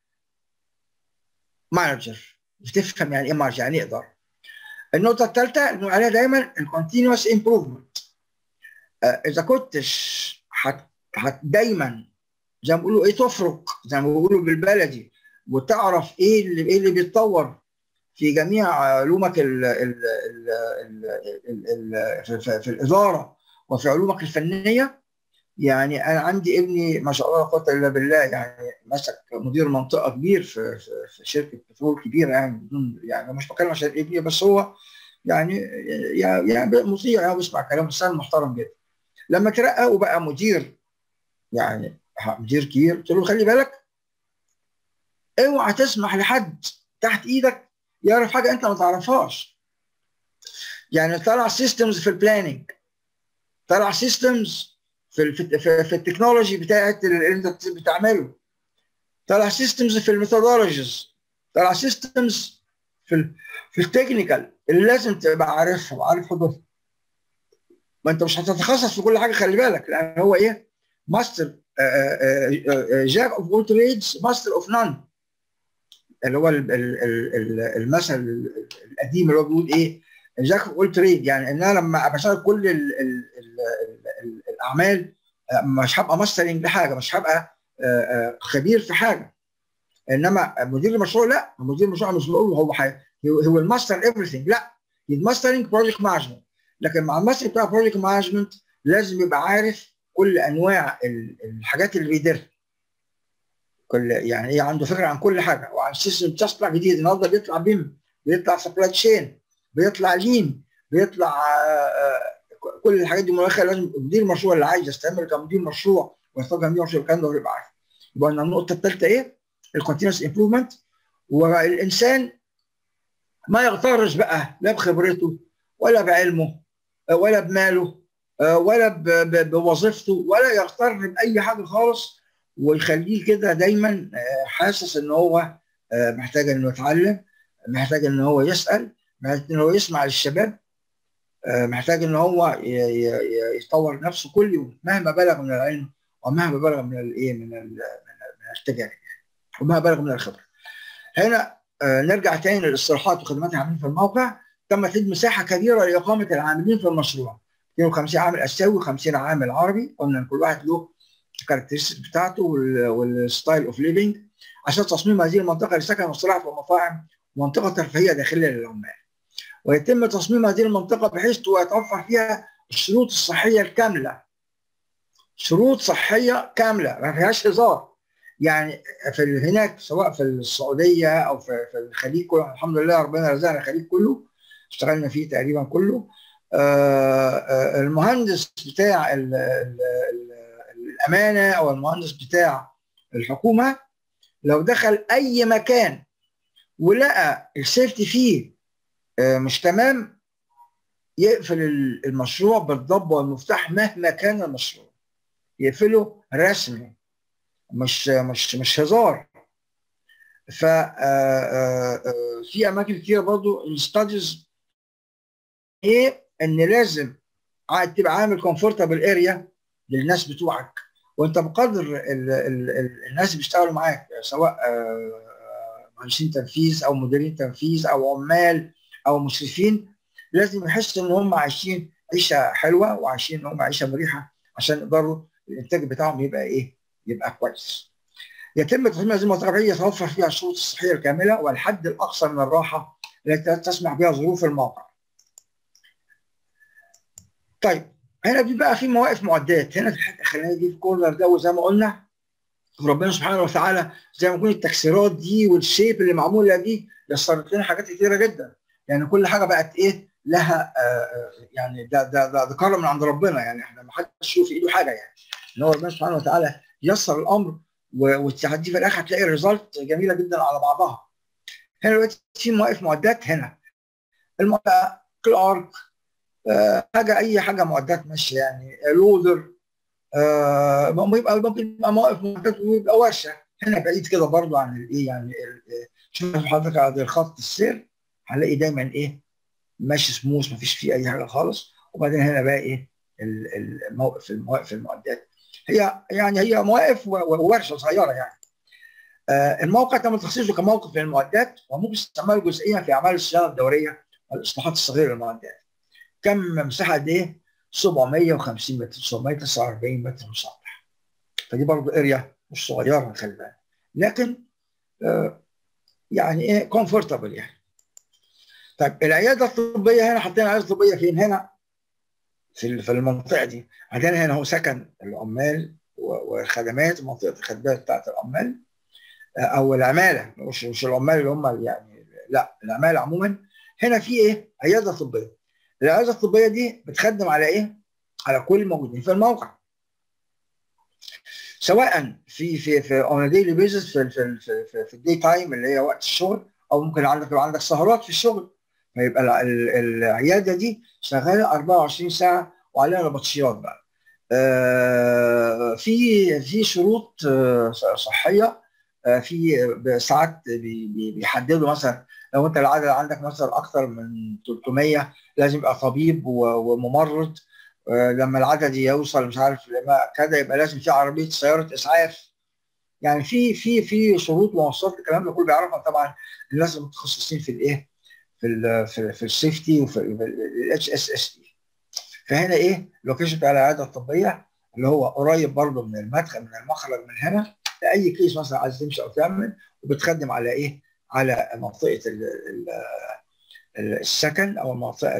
مانجر بتفهم يعني ايه مانجر يعني ايه اداره النقطه الثالثه اللي عليها دايما الكونتينوس امبروفمنت اذا كنتش حت حت دايما زي ما بيقولوا ايه تفرق زي ما بيقولوا بالبلدي وتعرف ايه اللي ايه اللي بيتطور في جميع علومك ال ال ال ال ال في, في الاداره وفي علومك الفنيه يعني انا عندي ابني ما شاء الله لا قوه الا بالله يعني مسك مدير منطقه كبير في في, في شركه بترول كبيره يعني بدون يعني مش بتكلم عشان ابني بس هو يعني يعني مطيع يعني بيسمع كلام انسان محترم جدا لما ترقى وبقى مدير يعني مدير كبير قلت له خلي بالك اوعى تسمح لحد تحت ايدك يعرف حاجه انت ما تعرفهاش يعني طلع سيستمز في البلاننج طلع سيستمز في في, في, في التكنولوجي بتاعت اللي انت بتعمله طلع سيستمز في الميثودولوجيز طلع سيستمز في ال في التكنيكال اللي لازم تبقى عارفها وعارف حدودها ما انت مش هتتخصص في كل حاجه خلي بالك لان هو ايه ماستر جاك اوف اول تريدز ماستر اوف نون اللي هو المثل القديم اللي هو بيقول ايه جاك اوف اول تريد يعني ان انا لما بشتغل كل ال ال ال الاعمال مش هبقى ماسترنج لحاجه مش هبقى خبير في حاجه انما مدير المشروع لا مدير المشروع مش بقول هو هو الماستر ايفريثينج لا الماسترنج بروجكت مانجمنت لكن مع الماستر بتاع بروجكت مانجمنت لازم يبقى عارف كل انواع الحاجات اللي بيديرها كل يعني ايه عنده فكره عن كل حاجه وعن سيستم بتطلع جديد النهارده بيطلع بيم بيطلع سبلاي تشين بيطلع لين بيطلع كل الحاجات دي مؤخرا لازم مدير المشروع اللي عايز يستمر كمدير مشروع ويختار كمدير مشروع الكلام ده يبقى عارف يبقى النقطه الثالثه ايه؟ الكونتينوس امبروفمنت والانسان ما يغترش بقى لا بخبرته ولا بعلمه ولا بماله ولا بوظيفته ولا يغتر باي حاجه خالص ويخليه كده دايما حاسس ان هو محتاج انه يتعلم محتاج ان هو يسال محتاج ان هو يسمع للشباب محتاج ان هو يطور نفسه كل يوم مهما بلغ من العلم ومهما بلغ من الايه من من التجارب ومهما بلغ من الخبره. هنا نرجع تاني للاصلاحات وخدمات العاملين في الموقع تم تحديد مساحه كبيره لاقامه العاملين في المشروع 52 عامل اسيوي 50 عامل عربي قلنا ان كل واحد له الكاركترستيك بتاعته والستايل اوف ليفنج عشان تصميم هذه المنطقه لسكن واستراحه ومطاعم ومنطقه ترفيهيه داخليه للعمال. ويتم تصميم هذه المنطقه بحيث يتوفر فيها الشروط الصحيه الكامله. شروط صحيه كامله ما فيهاش هزار. يعني في هناك سواء في السعوديه او في, في الخليج كله الحمد لله ربنا رزقنا الخليج كله اشتغلنا فيه تقريبا كله آه المهندس بتاع ال ال الامانه او المهندس بتاع الحكومه لو دخل اي مكان ولقى السيفتي فيه مش تمام يقفل المشروع بالضب والمفتاح مهما كان المشروع يقفله رسمي مش مش مش هزار ف في اماكن كتير برضو الستاديز ايه ان لازم تبقى عامل كومفورتابل اريا للناس بتوعك وانت بقدر ال ال ال الناس اللي بيشتغلوا معاك سواء مهندسين تنفيذ او مديرين تنفيذ او عمال او مشرفين لازم يحسوا ان هم عايشين عيشه حلوه وعايشين ان هم عيشه مريحه عشان يقدروا الانتاج بتاعهم يبقى ايه؟ يبقى كويس. يتم تصميم هذه المنطقه يتوفر فيها الشروط الصحيه الكامله والحد الاقصى من الراحه التي تسمح بها ظروف الموقع. طيب هنا بيبقى في مواقف معدات هنا في الحته الاخرانيه دي في الكورنر ده وزي ما قلنا ربنا سبحانه وتعالى زي ما يكون التكسيرات دي والشيب اللي معموله دي يسرت لنا حاجات كتيره جدا يعني كل حاجه بقت ايه لها آه يعني ده ده ده, ده كرم من عند ربنا يعني احنا ما حدش يشوف ايده حاجه يعني ان هو ربنا سبحانه وتعالى يسر الامر والتحدي في الاخر هتلاقي ريزلت جميله جدا على بعضها هنا دلوقتي في مواقف معدات هنا الموقع كلارك آه حاجه اي حاجه معدات ماشيه يعني لودر آه ممكن يبقى ممكن يبقى موقف معدات ويبقى ورشه هنا بعيد كده برضو عن الايه يعني شوف حضرتك على خط السير هنلاقي دايما ايه ماشي سموث مفيش فيه اي حاجه خالص وبعدين هنا بقى ايه الموقف المواقف المعدات هي يعني هي مواقف وورشه صغيره يعني آه الموقع تم تخصيصه كموقف للمعدات وممكن استعماله جزئيا في اعمال الصيانه الدوريه والاصلاحات الصغيره للمعدات كم مساحه قد ايه؟ 750 متر 749 متر مسطح فدي برضه اريا مش صغيره خلي بالك لكن آه يعني ايه كومفورتبل يعني طيب العياده الطبيه هنا حطينا العياده الطبيه فين هنا في في المنطقه دي عندنا هنا هو سكن العمال والخدمات منطقه الخدمات بتاعت العمال او العماله مش مش العمال اللي هم يعني لا العماله عموما هنا في ايه عياده طبيه العياده الطبيه دي بتخدم على ايه على كل الموجودين في الموقع سواء في في في اون ديلي بيزس في في في, في, في الدي تايم اللي هي وقت الشغل او ممكن عندك يبقى عندك سهرات في الشغل فيبقى العياده دي شغاله 24 ساعه وعليها نبطشيات بقى. آه في في شروط آه صحيه آه في ساعات بيحددوا مثلا لو انت العدد عندك مثلا اكثر من 300 لازم يبقى طبيب وممرض لما العدد يوصل مش عارف كذا يبقى لازم في عربيه سياره اسعاف يعني في في في شروط ومواصفات الكلام ده كله بيعرفها طبعا الناس المتخصصين في الايه في ال في, في السيفتي وفي الاتش اس اس دي فهنا ايه اللوكيشن بتاع العياده الطبيه اللي هو قريب برضه من المدخل من المخرج من هنا لاي كيس مثلا عايز تمشي او تعمل وبتخدم على ايه؟ على منطقه ال ال السكن او المنطقه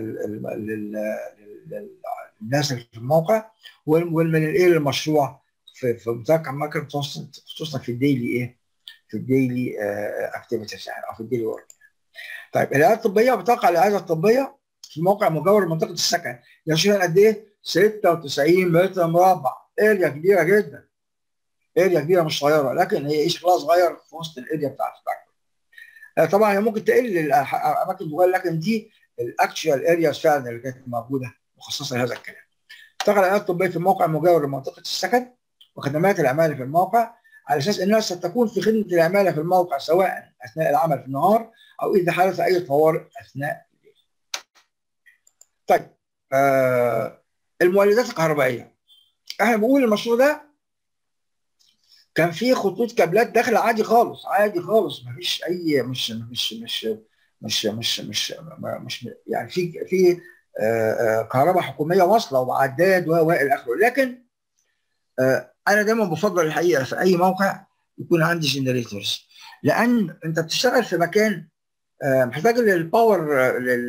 الناس اللي في الموقع ومن الايه للمشروع في في مذاكره اماكن خصوصا في الديلي ايه؟ في الديلي اكتيفيتيز يعني او في الديلي ورك. طيب العياده الطبيه بتقع العياده الطبيه في موقع مجاور لمنطقه السكن يشيل قد ايه؟ 96 متر مربع اريا كبيره جدا اريا كبيره مش صغيره لكن هي ايه شكلها صغير في وسط الاريا بتاعت الفاكتوري طبعا هي ممكن تقل الاماكن صغيره لكن دي الاكشوال ارياز فعلا اللي كانت موجوده مخصصه لهذا الكلام. تقع العيادات الطبيه في موقع مجاور لمنطقه السكن وخدمات العماله في الموقع على اساس انها ستكون في خدمه العماله في الموقع سواء اثناء العمل في النهار او اذا حدث اي طوارئ اثناء الليل. طيب آه المولدات الكهربائيه احنا بنقول المشروع ده كان فيه خطوط كابلات داخله عادي خالص عادي خالص ما فيش اي مش مش مش مش مش مش, مش يعني في في كهرباء حكوميه واصله وعداد و الى اخره لكن انا دايما بفضل الحقيقه في اي موقع يكون عندي جنريتورز لان انت بتشتغل في مكان محتاج للباور لل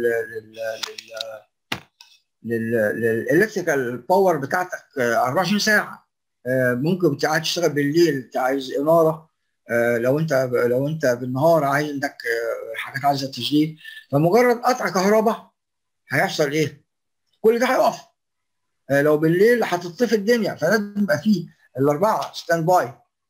للالكتريكال باور بتاعتك 24 ساعه ممكن انت عايز تشتغل بالليل انت عايز اناره لو انت لو انت بالنهار عايز عندك حاجات عايزه تشغيل فمجرد قطع كهرباء هيحصل ايه؟ كل ده هيقف لو بالليل هتطفي الدنيا فلازم يبقى فيه الاربعه ستاند باي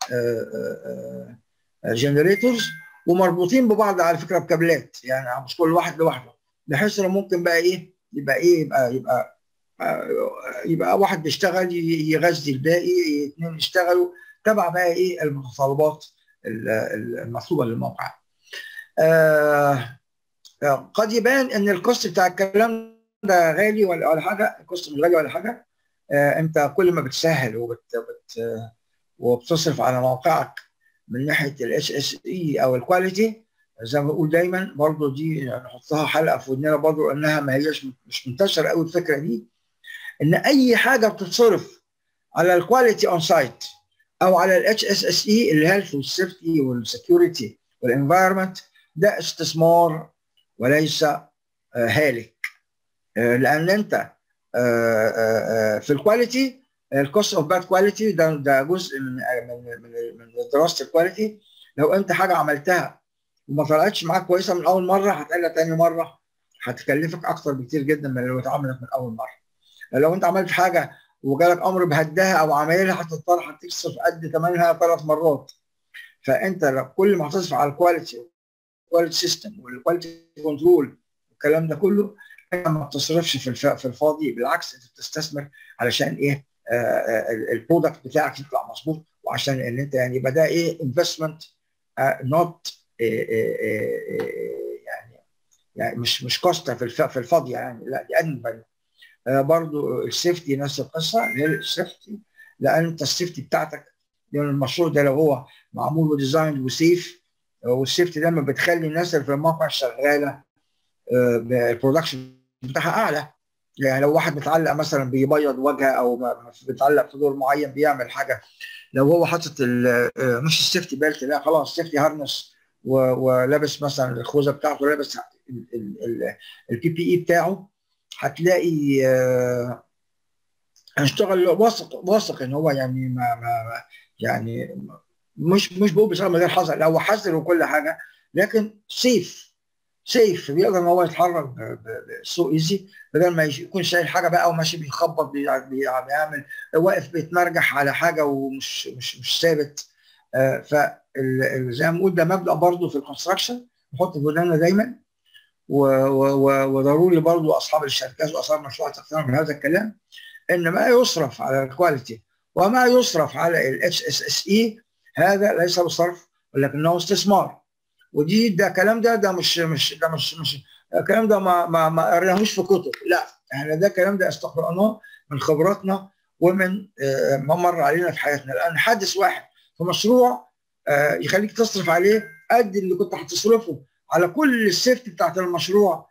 جنريتورز ومربوطين ببعض على فكره بكابلات يعني مش كل واحد لوحده بحيث انه ممكن بقى ايه يبقى ايه يبقى يبقى يبقى واحد بيشتغل يغذي الباقي اثنين يشتغلوا تبع بقى ايه المتطلبات المطلوبه للموقع. آه قد يبان ان الكوست بتاع الكلام ده غالي ولا ولا حاجه الكوست مش غالي ولا حاجه آه انت كل ما بتسهل وبت بت وبتصرف على موقعك من ناحيه الاتش اس اي او الكواليتي زي ما بقول دايما برضو دي نحطها حلقه في ودننا برضو انها ما هيش مش منتشره قوي الفكره دي ان اي حاجه بتتصرف على الكواليتي اون سايت او على الاتش اس اس اي الهيلث والسيفتي والسكيورتي والانفايرمنت ده استثمار وليس هالك لان انت في الكواليتي الكوست اوف باد كواليتي ده ده جزء من من من دراسه الكواليتي لو انت حاجه عملتها وما طلعتش معاك كويسه من اول مره هتقلها تاني مره هتكلفك اكتر بكتير جدا من لو اتعملت من اول مره لو انت عملت حاجه وجالك امر بهدها او عمايلها هتضطر هتصرف قد ثمنها ثلاث مرات فانت كل ما هتصرف على الكواليتي الكواليتي سيستم والكواليتي كنترول والكلام ده كله ما بتصرفش في في الفاضي بالعكس انت بتستثمر علشان ايه البرودكت بتاعك يطلع مظبوط وعشان ان انت يعني يبقى ده ايه انفستمنت نوت يعني يعني مش مش كوستا في في الفاضي يعني لا دي ادن برضو السيفتي نفس القصه اللي هي السيفتي لان انت السيفتي بتاعتك لان المشروع ده لو هو معمول وديزاين وسيف والسيفتي ده بتخلي الناس اللي في الموقع شغاله البرودكشن بتاعها اعلى يعني لو واحد متعلق مثلا بيبيض وجهه او متعلق في دور معين بيعمل حاجه لو هو حاطط مش السيفتي بيلت لا خلاص سيفتي هارنس ولابس مثلا الخوذه بتاعته لابس البي بي اي بتاعه هتلاقي هنشتغل واثق واثق ان هو يعني ما, ما يعني مش مش بقول بصراحه من غير حذر لا هو حذر وكل حاجه لكن سيف سيف بيقدر ان هو يتحرك سو ايزي بدل ما يكون شايل حاجه بقى وماشي بيخبط بيعمل واقف بيتمرجح على حاجه ومش مش مش ثابت ف زي ما بنقول ده مبدا برضه في الكونستراكشن نحط في ودانا دايما وضروري برضه اصحاب الشركات واصحاب المشروعات تقتنعوا بهذا الكلام ان ما يصرف على الكواليتي وما يصرف على الاتش اس اس اي هذا ليس بصرف ولكنه استثمار ودي ده الكلام ده ده مش مش ده مش مش الكلام ده ما ما ما قريناهوش في كتب لا احنا ده الكلام ده استقرأناه من خبراتنا ومن ما مر علينا في حياتنا لان حادث واحد في مشروع يخليك تصرف عليه قد اللي كنت هتصرفه على كل السيفتي بتاعت المشروع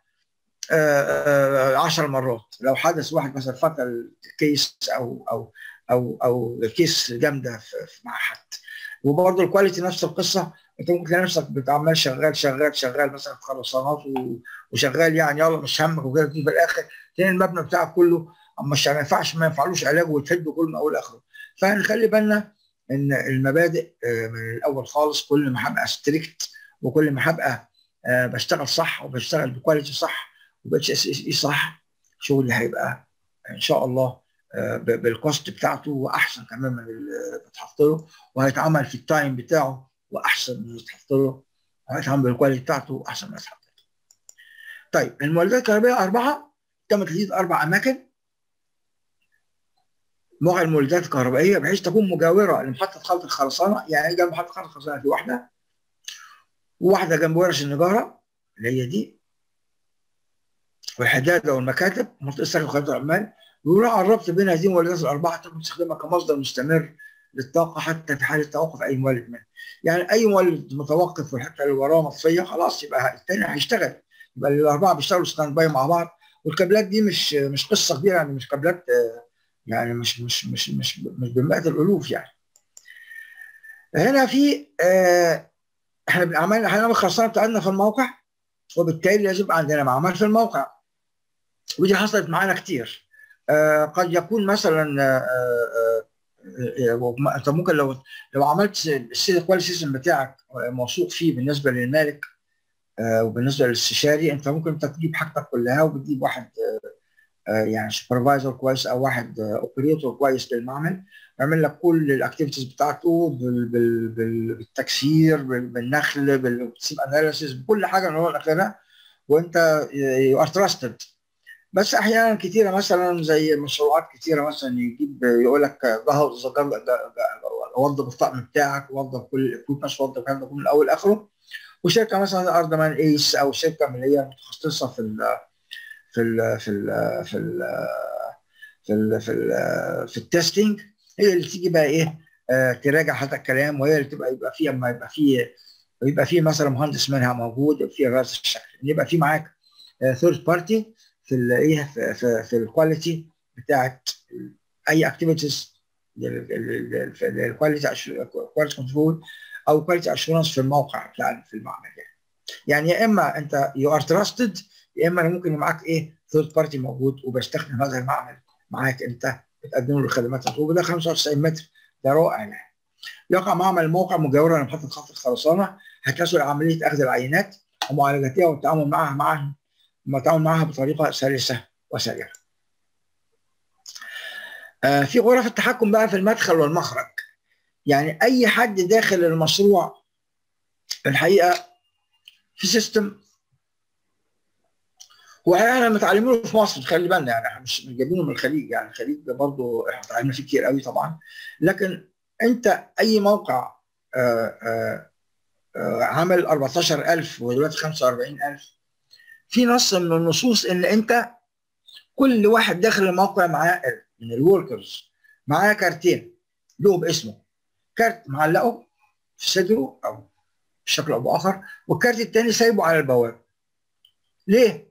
10 مرات لو حدث واحد مثلا فتل كيس او او او او كيس جامده مع حد وبرضه الكواليتي نفس القصه انت ممكن تلاقي نفسك عمال شغال شغال شغال مثلا في خرسانات وشغال يعني يلا مش همك وكده في الاخر تلاقي المبنى بتاعك كله مش ما ينفعش ما ينفعلوش علاج وتهده كل من اول اخره فنخلي بالنا ان المبادئ من الاول خالص كل ما هبقى ستريكت وكل ما هبقى بشتغل صح وبشتغل بكواليتي صح وباتش اس اس اي صح شغلي هيبقى ان شاء الله بالكوست بتاعته واحسن كمان من اللي بتحط له وهيتعمل في التايم بتاعه واحسن من اللي بتحط له هيتعمل بالكواليتي بتاعته احسن من اللي بتحط له. طيب المولدات الكهربائيه اربعه تم تجديد اربع اماكن موقع المولدات الكهربائيه بحيث تكون مجاوره لمحطه خلط الخرسانه يعني جنب محطه خلط الخرسانه في واحده وواحده جنب ورش النجاره اللي هي دي والحداده والمكاتب منطقه سكن خدمه العمال ويراعى الربط بين هذه المولدات الاربعه تم استخدامها كمصدر مستمر للطاقه حتى في حاله توقف اي مولد منها. يعني اي مولد متوقف والحته اللي وراه مطفيه خلاص يبقى الثاني هيشتغل يبقى الاربعه بيشتغلوا ستاند باي مع بعض والكابلات دي مش مش قصه كبيره يعني مش كابلات يعني مش مش مش مش مش بمئات الالوف يعني. هنا في آه احنا بنعمل احنا الخرسانه بتاعتنا في الموقع وبالتالي لازم يبقى عندنا معمل في الموقع ودي حصلت معانا كتير آه قد يكون مثلا آه آه انت ممكن لو لو عملت الكواليتي سيستم بتاعك موثوق فيه بالنسبه للمالك وبالنسبه للاستشاري انت ممكن انت تجيب حاجتك كلها وبتجيب واحد يعني سوبرفايزر كويس او واحد اوبريتور كويس للمعمل يعمل لك كل الاكتيفيتيز بتاعته بالتكسير بالنخل بالسيم اناليسيس بكل حاجه من هو الاخرها وانت يو ار تراستد بس احيانا كثيره مثلا زي مشروعات كثيره مثلا يجيب يقول لك وظف الطقم بتاعك وظف كل الاكويبمنتس وظف الكلام ده كله من الاول لاخره وشركه مثلا اردمان ايس او شركه من اللي هي متخصصه في ال في ال في ال في ال في ال في ال في التستنج هي اللي تيجي بقى ايه آه تراجع هذا الكلام وهي اللي تبقى يبقى فيها اما يبقى فيه يبقى فيه مثلا مهندس منها موجود يبقى فيه راس الشكل يبقى فيه معاك ثيرد بارتي في الايه في, في, في الكواليتي بتاعت اي اكتيفيتيز الكواليتي كواليتي كنترول او كواليتي اشورنس في الموقع بتاع في المعمل يعني يعني يا اما انت يو ار تراستد يا اما ممكن معاك ايه ثيرد بارتي موجود وبستخدم هذا المعمل معاك انت بتقدم له الخدمات المطلوبه ده 95 متر ده رائع يعني يقع معمل الموقع مجاورا لمحطه خط الخرسانه هتسهل عمليه اخذ العينات ومعالجتها والتعامل معها معها التعامل معها بطريقه سلسه وسريعه. آه في غرف التحكم بقى في المدخل والمخرج. يعني اي حد داخل المشروع الحقيقه في سيستم واحنا متعلمينه في مصر خلي بالنا يعني احنا مش جايبينه من الخليج يعني الخليج ده برضه احنا اتعلمنا فيه كتير قوي طبعا لكن انت اي موقع آآ آآ آآ عمل 14000 ودلوقتي 45000 في نص من النصوص ان انت كل واحد داخل الموقع معاه من الوركرز معاه كارتين له باسمه كارت معلقه في صدره او بشكل او باخر والكارت الثاني سايبه على البوابه ليه؟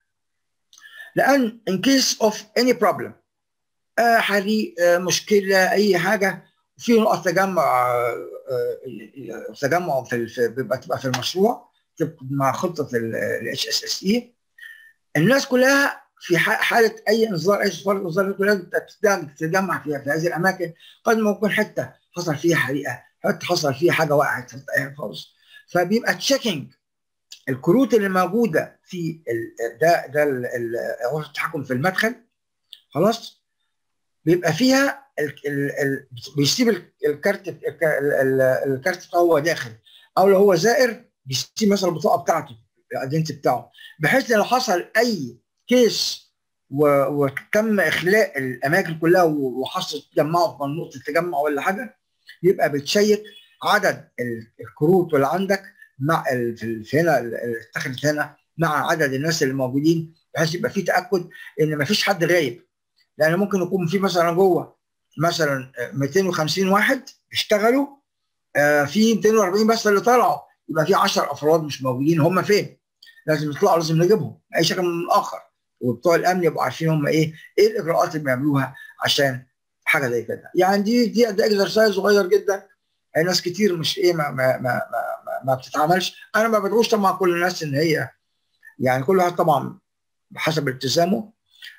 لان in case of any problem آه حريق آه مشكله اي حاجه في نقط تجمع آه تجمع في بيبقى تبقى في المشروع مع خطه الاتش اس اس اي الناس كلها في حاله اي انذار اي صفار انذار كلها تتجمع فيها في هذه الاماكن قد ما يكون حته حصل فيها حريقه حته حصل فيها حاجه وقعت خالص فبيبقى تشيكينج الكروت اللي موجوده في ده ده غرفه التحكم في المدخل خلاص بيبقى فيها ال ال ال بيسيب الكارت الكارت بتاعه هو داخل او لو هو زائر بيسيب مثلا البطاقه بتاعته الايدنتي بتاعه بحيث لو حصل اي كيس وتم اخلاء الاماكن كلها وحصل تجمعوا في نقطه تجمع ولا حاجه يبقى بتشيك عدد الكروت اللي عندك مع في هنا اللي اتخذت هنا مع عدد الناس اللي موجودين بحيث يبقى في تاكد ان ما فيش حد غايب لان ممكن يكون في مثلا جوه مثلا 250 واحد اشتغلوا في 240 بس اللي طلعوا يبقى في 10 افراد مش موجودين هم فين؟ لازم يطلعوا لازم نجيبهم اي شكل من الاخر وبتوع الامن يبقوا عارفين هم ايه ايه الاجراءات اللي بيعملوها عشان حاجه زي كده يعني دي دي ده اكسرسايز صغير جدا ناس كتير مش ايه ما ما ما ما, ما بتتعملش انا ما بدعوش طبعا كل الناس ان هي يعني كل واحد طبعا بحسب التزامه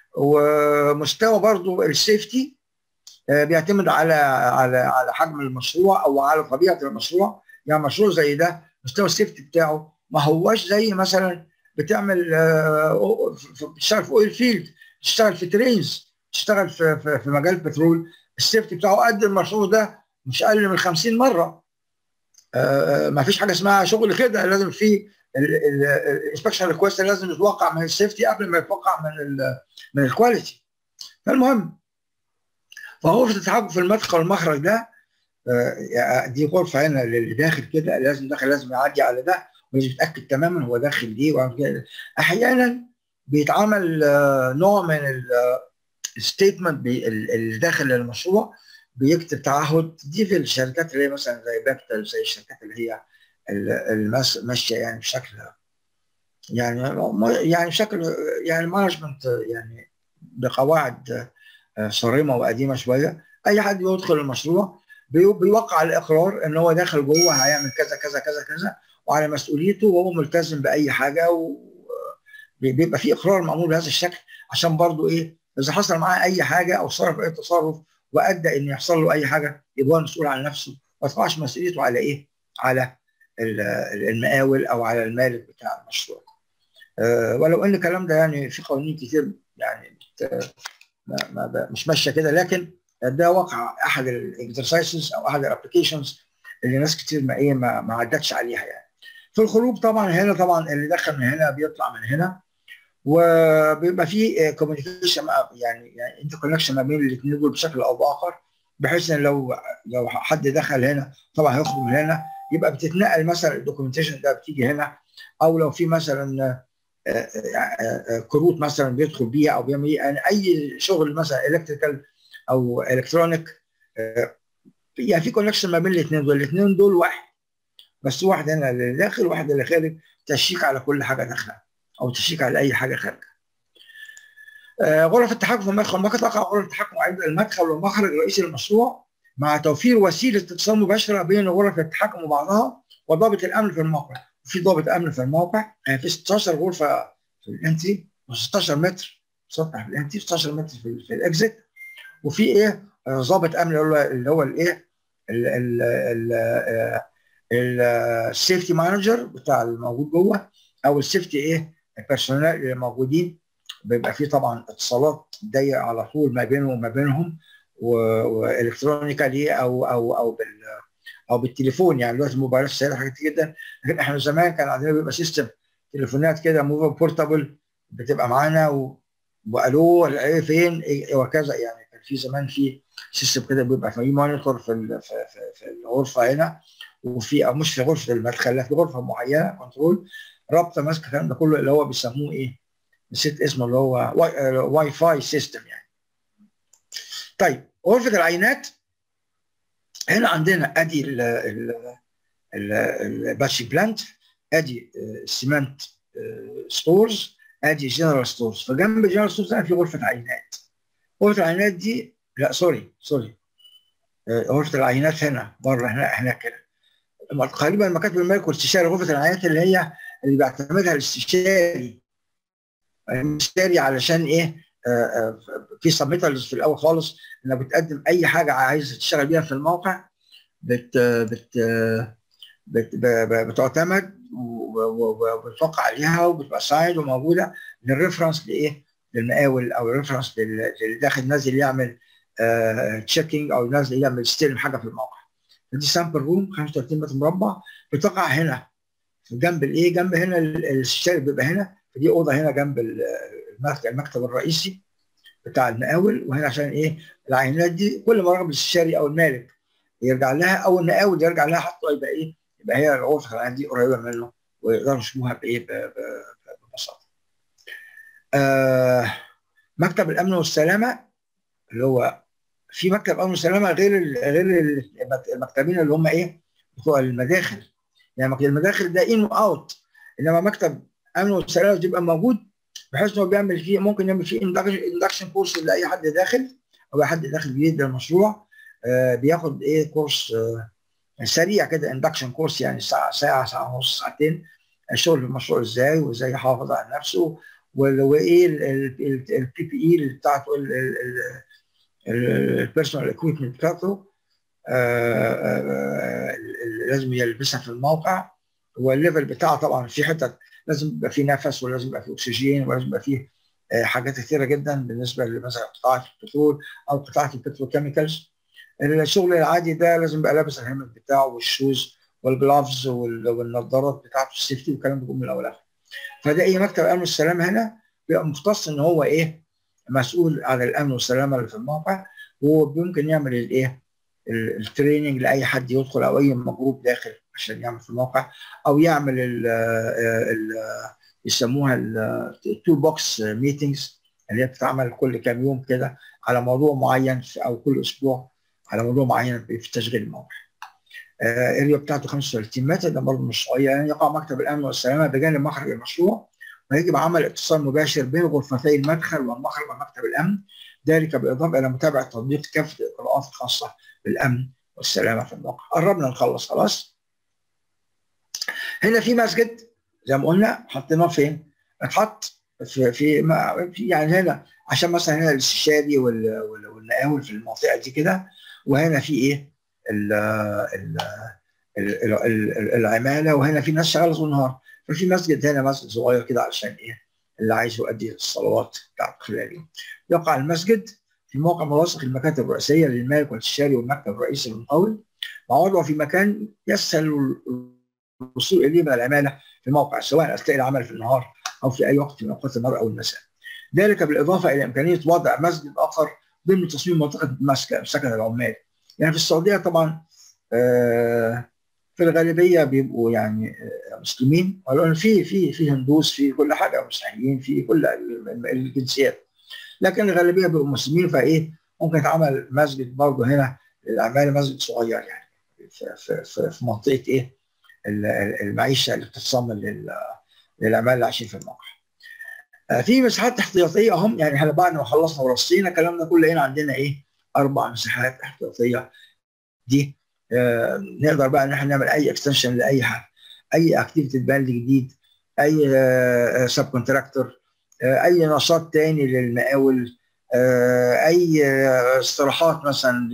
ومستوى برضو السيفتي بيعتمد على على على حجم المشروع او على طبيعه المشروع يعني مشروع زي ده مستوى السيفتي بتاعه ما هواش زي مثلا بتعمل بتشتغل في اويل فيلد تشتغل في ترينز تشتغل في في, في مجال البترول السيفتي بتاعه قد المشروع ده مش اقل من 50 مره ما فيش حاجه اسمها شغل كده لازم في الانسبكشن ريكوست لازم يتوقع من السيفتي قبل ما يتوقع من ال من الكواليتي فالمهم فغرفه التحكم في المدخل والمخرج ده دي غرفه هنا اللي داخل كده لازم داخل لازم يعدي على ده ولازم يتاكد تماما هو داخل ايه احيانا بيتعمل نوع من الستيتمنت اللي داخل المشروع بيكتب تعهد دي في الشركات اللي هي مثلا زي باكتل زي الشركات اللي هي ماشيه يعني بشكل يعني يعني بشكل يعني مانجمنت يعني بقواعد صارمه وقديمه شويه اي حد يدخل المشروع بيوقع الاقرار ان هو داخل جوه هيعمل كذا كذا كذا كذا وعلى مسؤوليته وهو ملتزم باي حاجه وبيبقى في اقرار معمول بهذا الشكل عشان برضه ايه اذا حصل معاه اي حاجه او صرف اي تصرف وادى ان يحصل له اي حاجه يبقى هو مسؤول عن نفسه ما تقعش مسؤوليته على ايه؟ على المقاول او على المالك بتاع المشروع. أه ولو ان الكلام ده يعني في قوانين كتير يعني ما ما مش ماشيه كده لكن ده واقع احد الاكسرسايزز او احد الابلكيشنز اللي ناس كتير ما ايه ما, ما عدتش عليها يعني. في الخروج طبعا هنا طبعا اللي دخل من هنا بيطلع من هنا وبيبقى في كوميونيكيشن يعني يعني انت كونكشن ما بين الاثنين دول بشكل او باخر بحيث ان لو لو حد دخل هنا طبعا هيخرج من هنا يبقى بتتنقل مثلا الدوكيومنتيشن ده بتيجي هنا او لو في مثلا كروت مثلا بيدخل بيها او بيعمل يعني اي شغل مثلا الكتريكال او الكترونيك يعني في كونكشن ما بين الاثنين دول الاثنين دول واحد بس واحد هنا اللي داخل وواحد اللي خارج تشيك على كل حاجه داخله او تشيك على اي حاجه خارجه. آه غرف التحكم في المدخل ممكن تقع غرف التحكم عند المدخل والمخرج الرئيسي للمشروع مع توفير وسيله اتصال مباشره بين غرف التحكم وبعضها وضابط الامن في الموقع. في ضابط امن في الموقع يعني في 16 غرفه في الانتري و16 متر سطح في الانتري 16 متر في, في الاكزيت وفي ايه ضابط امن اللي هو الايه السيفتي مانجر بتاع الموجود جوه او السيفتي ايه البيرسونال اللي موجودين بيبقى فيه طبعا اتصالات ضيقه على طول ما بينه وما بينهم والكترونيكالي او او او بال او بالتليفون يعني دلوقتي الموبايلات سهله حاجات كتير جدا لكن احنا زمان كان عندنا بيبقى سيستم تليفونات كده موف بورتابل بتبقى معانا و... والو ايه فين إيه وكذا يعني كان في زمان في سيستم كده بيبقى في مونيتور في ال... في, في, في الغرفه هنا وفي او مش في غرفه المدخل لا في غرفه معينه كنترول رابطه ماسكه الكلام ده كله اللي هو بيسموه ايه؟ نسيت اسمه اللي هو واي, واي فاي سيستم يعني. طيب غرفه العينات هنا عندنا ادي الباتشي بلانت ادي السيمنت ستورز ادي جنرال ستورز فجنب الجنرال ستورز في غرفه عينات غرفه العينات دي لا سوري سوري غرفه العينات هنا بره هنا هنا كده غالبا مكاتب الملك والاستشاري غرفه العينات اللي هي اللي بيعتمدها الاستشاري الاستشاري علشان ايه في سبميترز في الاول خالص انك بتقدم اي حاجه عايز تشتغل بيها في الموقع بت بت بت بتعتمد وبتوقع عليها وبتبقى سايد وموجوده للريفرنس لايه؟ للمقاول او الريفرنس اللي داخل نازل يعمل تشيكينج او نازل يعمل يستلم حاجه في الموقع. دي سامبل روم 35 متر مربع بتقع هنا جنب الايه؟ جنب هنا الاستشاري بيبقى هنا فدي اوضه هنا جنب المكتب الرئيسي بتاع المقاول وهنا عشان ايه؟ العينات دي كل ما رغب الاستشاري او المالك يرجع لها او المقاول يرجع لها حتى يبقى ايه؟ يبقى هي الغرفه العينات دي قريبه منه ويقدروا يشوفوها بايه؟ ببساطه. آه مكتب الامن والسلامه اللي هو في مكتب امن والسلامه غير ال غير المكتبين اللي هم ايه؟ بتوع المداخل يعني مكتب المداخل ده ان واوت انما مكتب امن والسلامه بيبقى موجود بحيث انه بيعمل فيه ممكن يعمل فيه اندكشن كورس لاي حد داخل او اي حد داخل جديد للمشروع آه بياخد ايه كورس آه سريع كده اندكشن كورس يعني ساعه ساعه ساعه ونص ساعتين الشغل في المشروع ازاي وازاي يحافظ على نفسه وايه البي بي اي بتاعته البيرسونال اكويبمنت بتاعته آه لازم يلبسها في الموقع والليفل بتاعه طبعا في حتت لازم يبقى فيه نفس ولازم يبقى فيه اكسجين ولازم يبقى فيه حاجات كثيره جدا بالنسبه لمثلا قطاعات البترول او قطاعات البتروكيميكالز الشغل العادي ده لازم يبقى لابس الهيلمت بتاعه والشوز والجلافز والنظارات بتاعته السيفتي والكلام ده من الاول لاخر فده ايه مكتب الامن والسلامه هنا بيبقى مختص ان هو ايه مسؤول عن الامن والسلامه اللي في الموقع وممكن يعمل الايه التريننج لاي حد يدخل او اي جروب داخل عشان يعمل في الموقع او يعمل ال ال يسموها التو بوكس ميتنجز اللي هي بتتعمل كل كام يوم كده على موضوع معين او كل اسبوع على موضوع معين في تشغيل الموقع. اريا بتاعته 35 متر ده برضه مش صغير يعني يقع مكتب الامن والسلامه بجانب مخرج المشروع ويجب عمل اتصال مباشر بين غرفتي المدخل والمخرج ومكتب الامن ذلك بالاضافه الى متابعه تطبيق كافه الاجراءات الخاصه بالامن والسلامه في الموقع. قربنا نخلص خلاص. هنا في مسجد زي ما قلنا حطيناه فين؟ اتحط في في, في يعني هنا عشان مثلا هنا الاستشاري والمقاول في المنطقه دي كده وهنا في ايه؟ ال ال ال ال العماله وهنا في ناس شغاله طول النهار ففي مسجد هنا مسجد صغير كده علشان ايه؟ اللي عايز يؤدي الصلوات بتاعت خلال اليوم. يقع المسجد في موقع ملاصق المكاتب الرئيسيه للمالك والاستشاري والمكتب الرئيسي للمقاول مع وضعه في مكان يسهل الوصول اليه من العماله في الموقع سواء اثناء العمل في النهار او في اي وقت من اوقات النهار او المساء. ذلك بالاضافه الى امكانيه وضع مسجد اخر ضمن تصميم منطقه سكن العمال. يعني في السعوديه طبعا آه في الغالبيه بيبقوا يعني آه مسلمين ولكن في في في هندوس في كل حاجه مسيحيين في كل الجنسيات. لكن الغالبيه بيبقوا مسلمين فايه ممكن يتعمل مسجد برضه هنا للاعمال مسجد صغير يعني في, في, في, في منطقه ايه المعيشه اللي بتتصمم للاعمال اللي عايشين في الموقع. في مساحات احتياطيه اهم يعني احنا بعد ما خلصنا ورصينا الكلام ده كله هنا عندنا ايه؟ اربع مساحات احتياطيه دي آه نقدر بقى ان احنا نعمل اي اكستنشن لاي حاجه اي اكتيفيتي تبان جديد اي آه سب كونتراكتور آه اي نشاط تاني للمقاول آه اي استراحات مثلا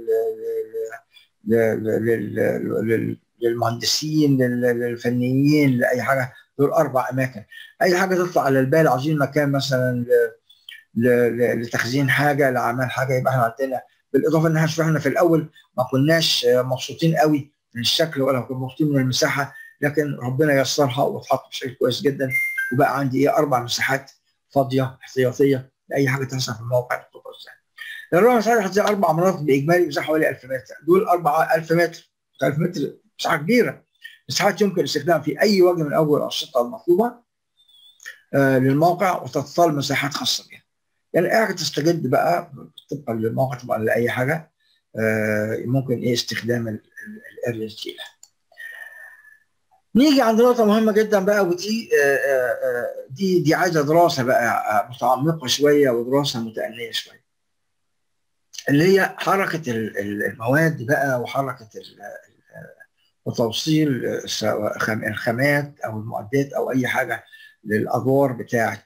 للمهندسين للفنيين لاي حاجه دول اربع اماكن اي حاجه تطلع على البال عايزين مكان مثلا لتخزين حاجه لعمل حاجه يبقى احنا عندنا بالاضافه ان احنا في الاول ما كناش مبسوطين قوي من الشكل ولا كنا مبسوطين من المساحه لكن ربنا يسرها واتحط بشكل كويس جدا وبقى عندي ايه اربع مساحات فاضيه احتياطيه لاي حاجه تحصل في الموقع الاربع مساحات الاحتياطيه اربع مناطق باجمالي مساحه حوالي 1000 متر دول 4000 متر 1000 متر مساحه كبيره مساحات يمكن الاستخدام في اي وجه من اول الانشطه المطلوبه آه للموقع وتتطلب مساحات خاصه بها. يعني اي حاجه تستجد بقى طبقا للموقع طبقا لاي حاجه آه ممكن ايه استخدام الارياز دي نيجي عند نقطة مهمة جدا بقى ودي آه دي دي عايزة دراسة بقى متعمقة شوية ودراسة متأنية شوية. اللي هي حركة المواد بقى وحركة وتوصيل الخامات او المعدات او اي حاجه للادوار بتاعه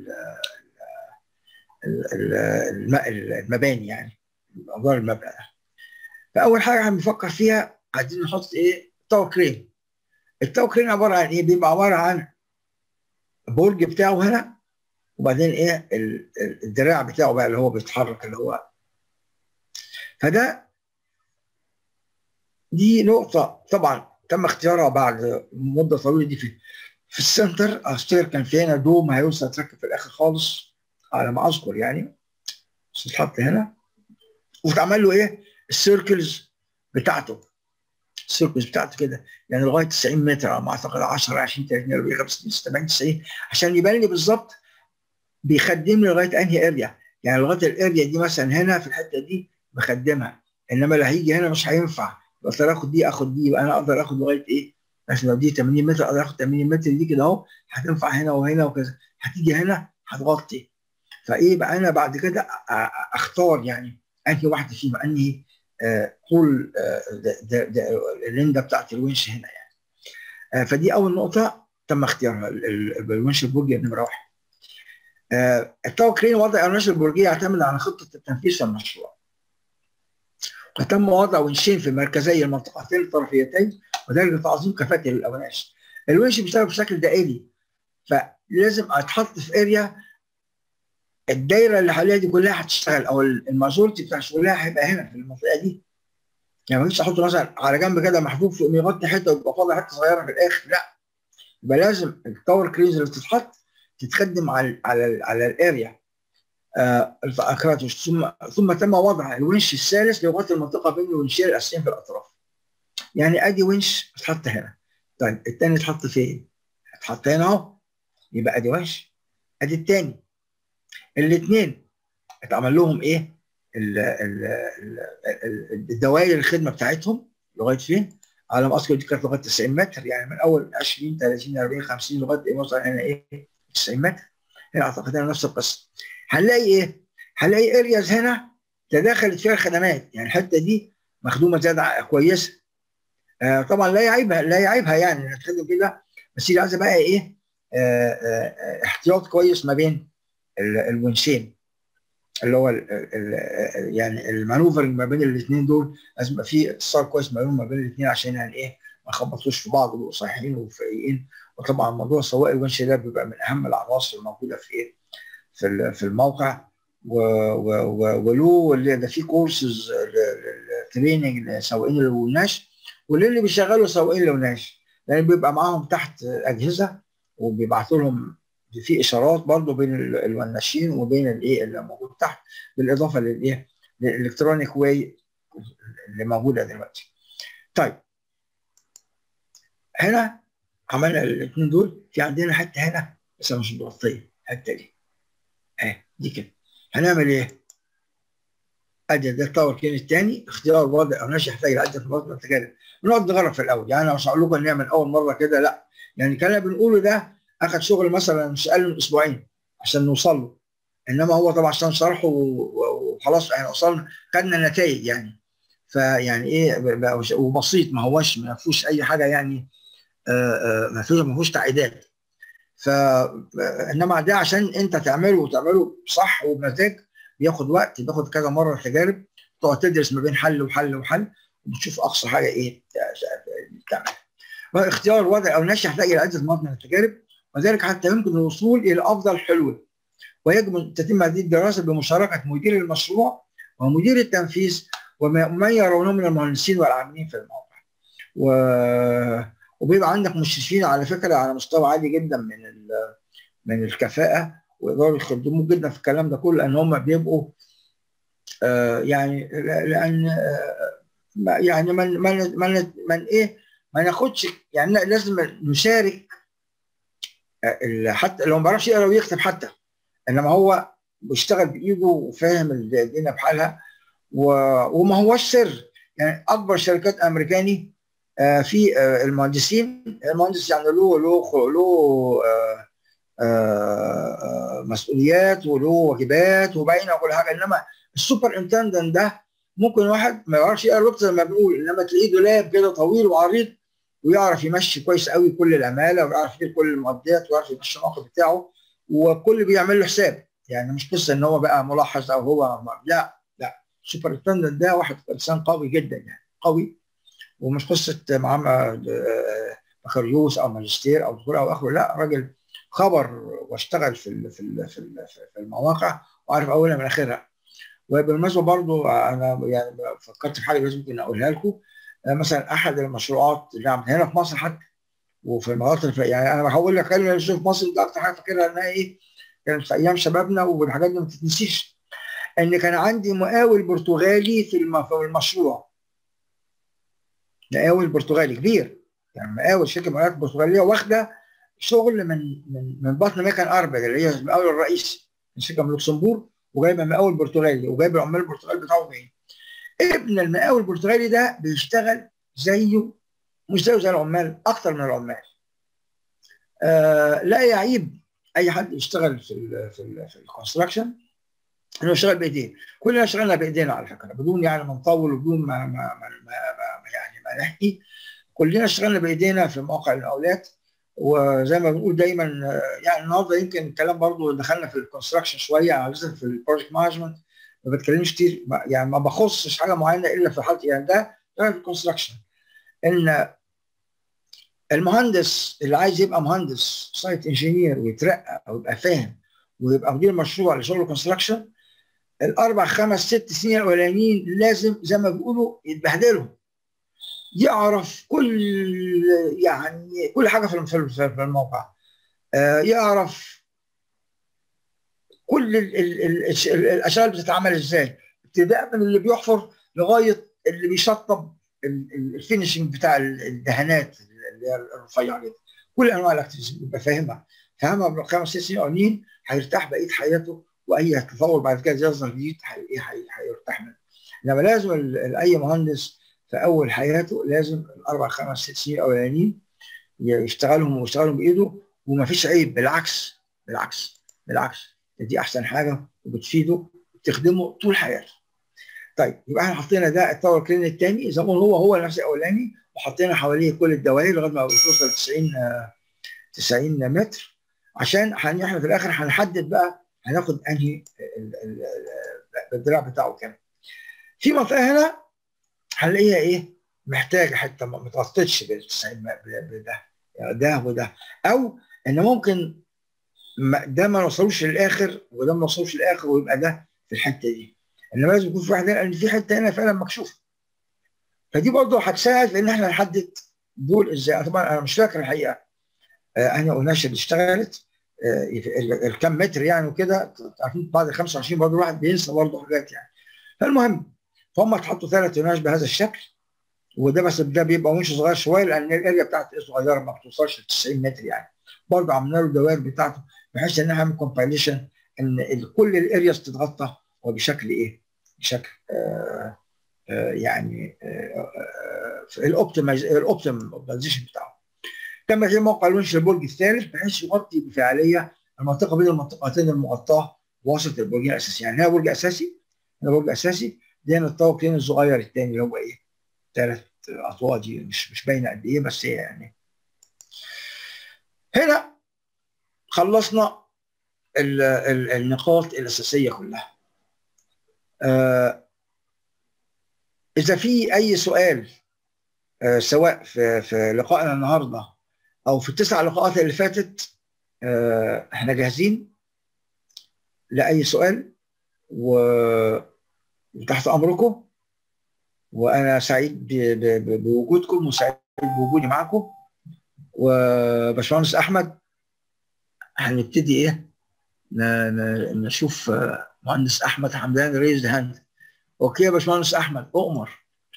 المباني يعني ادوار المبنى فاول حاجه هنفكر فيها عايزين نحط ايه تاور كرين التاور كرين عباره عن ايه بيبقى عباره عن برج بتاعه هنا وبعدين ايه الدراع بتاعه بقى اللي هو بيتحرك اللي هو فده دي نقطة طبعا تم اختيارها بعد مدة طويلة دي في في السنتر افتكر كان في هنا دوم هيوصل يتركب في الاخر خالص على ما اذكر يعني بس اتحط هنا واتعمل له ايه السيركلز بتاعته السيركلز بتاعته كده يعني لغايه 90 متر على ما اعتقد 10 20 30 40 50 70 90 عشان يبان لي بالظبط بيخدمني لغايه انهي اريا يعني لغايه الاريا دي مثلا هنا في الحته دي بخدمها انما اللي هيجي هنا مش هينفع اقدر اخد دي اخد دي يبقى انا اقدر اخد لغايه ايه؟ مثلا لو دي 80 متر اقدر اخد 80 متر دي كده اهو هتنفع هنا وهنا وكذا هتيجي هنا هتغطي فايه بقى انا بعد كده اختار يعني انهي واحده فيهم انهي آه طول آه الليندا بتاعت الونش هنا يعني آه فدي اول نقطه تم اختيارها الونش البرجي نمره واحد آه التاور كرين وضع الونش البرجيه يعتمد على خطه التنفيذ في المشروع وتم وضع ونشين في مركزي المنطقتين الطرفيتين وذلك لتعظيم كفاءة الأوناش. الونش بيشتغل بشكل دائري فلازم اتحط في اريا الدايره اللي حواليها دي كلها هتشتغل او الماجورتي بتاع شغلها هيبقى هنا في المنطقه دي. يعني ما احطه مثلا على جنب كده محفوف يقوم يغطي حته ويبقى فاضي حته صغيره في الاخر لا يبقى لازم التاور كريز اللي بتتحط تتخدم على على على الاريا آه ثم ثم تم وضع الونش الثالث لغايه المنطقه بين الونشين الاساسيين في الاطراف. يعني ادي ونش اتحط هنا. طيب الثاني اتحط فين؟ اتحط هنا اهو يبقى ادي ونش ادي الثاني. الاثنين اتعمل لهم ايه؟ الدوائر الخدمه بتاعتهم لغايه فين؟ على ما اذكر دي كانت لغايه 90 متر يعني من اول 20 30 40 50 لغايه ايه مثلا هنا ايه 90 متر هنا اعتقد هنا نفس القصه هنلاقي ايه؟ هنلاقي ارياز هنا تداخلت فيها الخدمات يعني الحته دي مخدومه زياده كويسه آه طبعا لا يعيبها لا يعيبها يعني نتكلم كده بس هي عايزه بقى ايه آه آه احتياط كويس ما بين الونشين اللي هو ال ال يعني المانوفر ما بين الاثنين دول لازم يبقى في اتصال كويس ما بينهم ما بين الاثنين عشان يعني ايه ما يخبطوش في بعض ويبقوا صحيحين وفايقين وطبعا موضوع سواق الونش ده بيبقى من اهم العناصر الموجوده في ايه في في الموقع وله ده في كورسز تريننج لسواقين الوناش واللي بيشغلوا سواقين الوناش لان يعني بيبقى معاهم تحت اجهزه وبيبعتوا لهم في اشارات برضه بين الوناشين وبين الايه اللي موجود تحت بالاضافه للايه للالكترونيك واي اللي موجوده دلوقتي. طيب هنا عملنا الاثنين دول في عندنا حته هنا بس مش متغطيه الحته دي اهي دي كده هنعمل ايه؟ ادي ده التاور كين الثاني اختيار وضع او نشأ يحتاج لعده مرات من التجارب بنقعد نجرب في الاول يعني انا مش هقول لكم نعمل اول مره كده لا يعني الكلام اللي بنقوله ده اخذ شغل مثلا مش اقل من اسبوعين عشان نوصل له انما هو طبعا عشان شرحه وخلاص احنا وصلنا خدنا نتائج يعني فيعني ايه وبسيط ما هوش ما فيهوش اي حاجه يعني ما فيهوش ما فيهوش تعقيدات ف انما ده عشان انت تعمله وتعمله صح وبمزاج بياخد وقت بياخد كذا مره تجارب تقعد تدرس ما بين حل وحل وحل وبتشوف اقصى حاجه ايه تعمل اختيار وضع او نشأ يحتاج الى عده مرات من التجارب وذلك حتى يمكن الوصول الى افضل حلول ويجب ان تتم هذه الدراسه بمشاركه مدير المشروع ومدير التنفيذ ومن يرونه من المهندسين والعاملين في الموقع و... وبيبقى عندك مشرفين على فكره على مستوى عالي جدا من ال... من الكفاءه ويقدروا يخدموك جدا في الكلام ده كله لان هم بيبقوا آه يعني لان آه يعني من من من, من ايه ما ناخدش يعني لازم نشارك حتى لو ما بيعرفش يقرا ويكتب حتى انما هو بيشتغل بايده وفاهم الدنيا بحالها وما هوش سر يعني اكبر شركات امريكاني في المهندسين المهندس يعني له له له مسؤوليات وله واجبات وباينه وكل حاجه انما السوبر انتندنت ده ممكن واحد ما يعرفش يقرا ويكتب زي ما بنقول انما تلاقيه دولاب كده طويل وعريض ويعرف يمشي كويس قوي كل العماله ويعرف يدير كل المعدات ويعرف يمشي الموقف بتاعه وكل بيعمل له حساب يعني مش قصه ان هو بقى ملاحظ او هو لا لا سوبر انتندنت ده واحد انسان قوي جدا يعني قوي ومش قصه معاه بكالوريوس او ماجستير او دكتور او اخره لا راجل خبر واشتغل في في في المواقع وعارف اولها من اخرها وبالمناسبه برضو انا يعني فكرت في حاجه لازم ممكن اقولها لكم مثلا احد المشروعات اللي عملت هنا في مصر حتى وفي المناطق يعني انا هقول لك انا في مصر ده اكتر حاجه فاكرها انها ايه كانت في ايام شبابنا والحاجات دي ما تتنسيش ان كان عندي مقاول برتغالي في المشروع مقاول برتغالي كبير يعني مقاول شركه مقاولات برتغاليه واخده شغل من من من بطن ميكان اربج اللي هي المقاول الرئيسي الشركه من لوكسمبورغ وجايبه مقاول برتغالي وجايب العمال البرتغال بتاعه جايين ابن المقاول البرتغالي ده بيشتغل زيه مش زيه زي العمال اكتر من العمال آه لا يعيب اي حد يشتغل في ال في ال في الكونستراكشن انه يشتغل بايديه كلنا اشتغلنا بايدينا على فكره بدون يعني ما نطول وبدون ما, ما, ما, ما, ما يعني ما نحكي كلنا اشتغلنا بايدينا في مواقع المقاولات وزي ما بنقول دايما يعني النهارده يمكن الكلام برضو دخلنا في الكونستراكشن شويه على في البروجكت مانجمنت ما بتكلمش كتير يعني ما بخصش حاجه معينه الا في حالتي يعني ده ده في الكونستراكشن ان المهندس اللي عايز يبقى مهندس سايت انجينير ويترقى او يبقى فاهم ويبقى مدير مشروع لشغل الكونستراكشن الاربع خمس ست سنين الاولانيين لازم زي ما بيقولوا يتبهدلوا يعرف كل يعني كل حاجه في في الموقع يعرف كل ال ال ال الاشغال بتتعمل ازاي ابتداء من اللي بيحفر لغايه اللي بيشطب الفينشنج بتاع الدهانات اللي هي الرفيعه جدا كل انواع الاكتيفيزم يبقى فاهمها فاهمها من خمس ست سنين قوانين هيرتاح بقيه حياته واي تطور بعد كده يصدر جديد هيرتاح منه انما لازم اي مهندس في اول حياته لازم الاربع خمس ست سنين الاولانيين يشتغلهم ويشتغلهم بايده وما فيش عيب بالعكس بالعكس بالعكس دي احسن حاجه وبتفيده وبتخدمه طول حياته. طيب يبقى احنا حطينا ده التاور كلين الثاني زي ما هو هو نفس الاولاني وحطينا حواليه كل الدوائر لغايه ما توصل 90 90 متر عشان احنا في الاخر هنحدد بقى هناخد انهي الدراع بتاعه كام. في منطقه هنا هنلاقيها ايه؟ محتاجه حته ما تغطتش بال 90 بده ده وده او ان ممكن ده ما وصلوش للاخر وده ما وصلوش للاخر ويبقى ده في الحته دي انما لازم يكون في واحد لان في حته هنا فعلا مكشوفه فدي برضه هتساعد في ان احنا نحدد دول ازاي طبعا انا مش فاكر الحقيقه آه انا قلناش اللي اشتغلت آه الكام متر يعني وكده عارفين بعد ال 25 برضه الواحد بينسى برضه حاجات يعني فالمهم فهم اتحطوا ثلاث يوناش بهذا الشكل وده بس ده بيبقى مش صغير شويه لان الاريا بتاعته صغيره ما بتوصلش ل 90 متر يعني برضه عملنا له الدوائر بتاعته بحيث ان نعمل كومبايليشن ان كل الارياز تتغطى وبشكل ايه؟ بشكل آآ آآ يعني الاوبتمايزيشن بتاعه. تم في موقع لونش البرج الثالث بحيث يغطي بفعاليه المنطقه بين المنطقتين المغطاه وسط البرجين الاساسي يعني هنا برج اساسي هنا برج اساسي ده الطاوله كلين الصغير الثاني اللي هو ايه؟ ثلاث اطوال دي مش مش باينه قد ايه بس هي يعني هنا خلصنا ال ال النقاط الاساسيه كلها آه اذا في اي سؤال آه سواء في في لقائنا النهارده او في التسع لقاءات اللي فاتت آه احنا جاهزين لاي سؤال وتحت امركم وانا سعيد بوجودكم وسعيد بوجودي معكم وباشمهندس احمد هنبتدي ايه نشوف مهندس احمد حمدان ريز هاند اوكي يا باشمهندس احمد اؤمر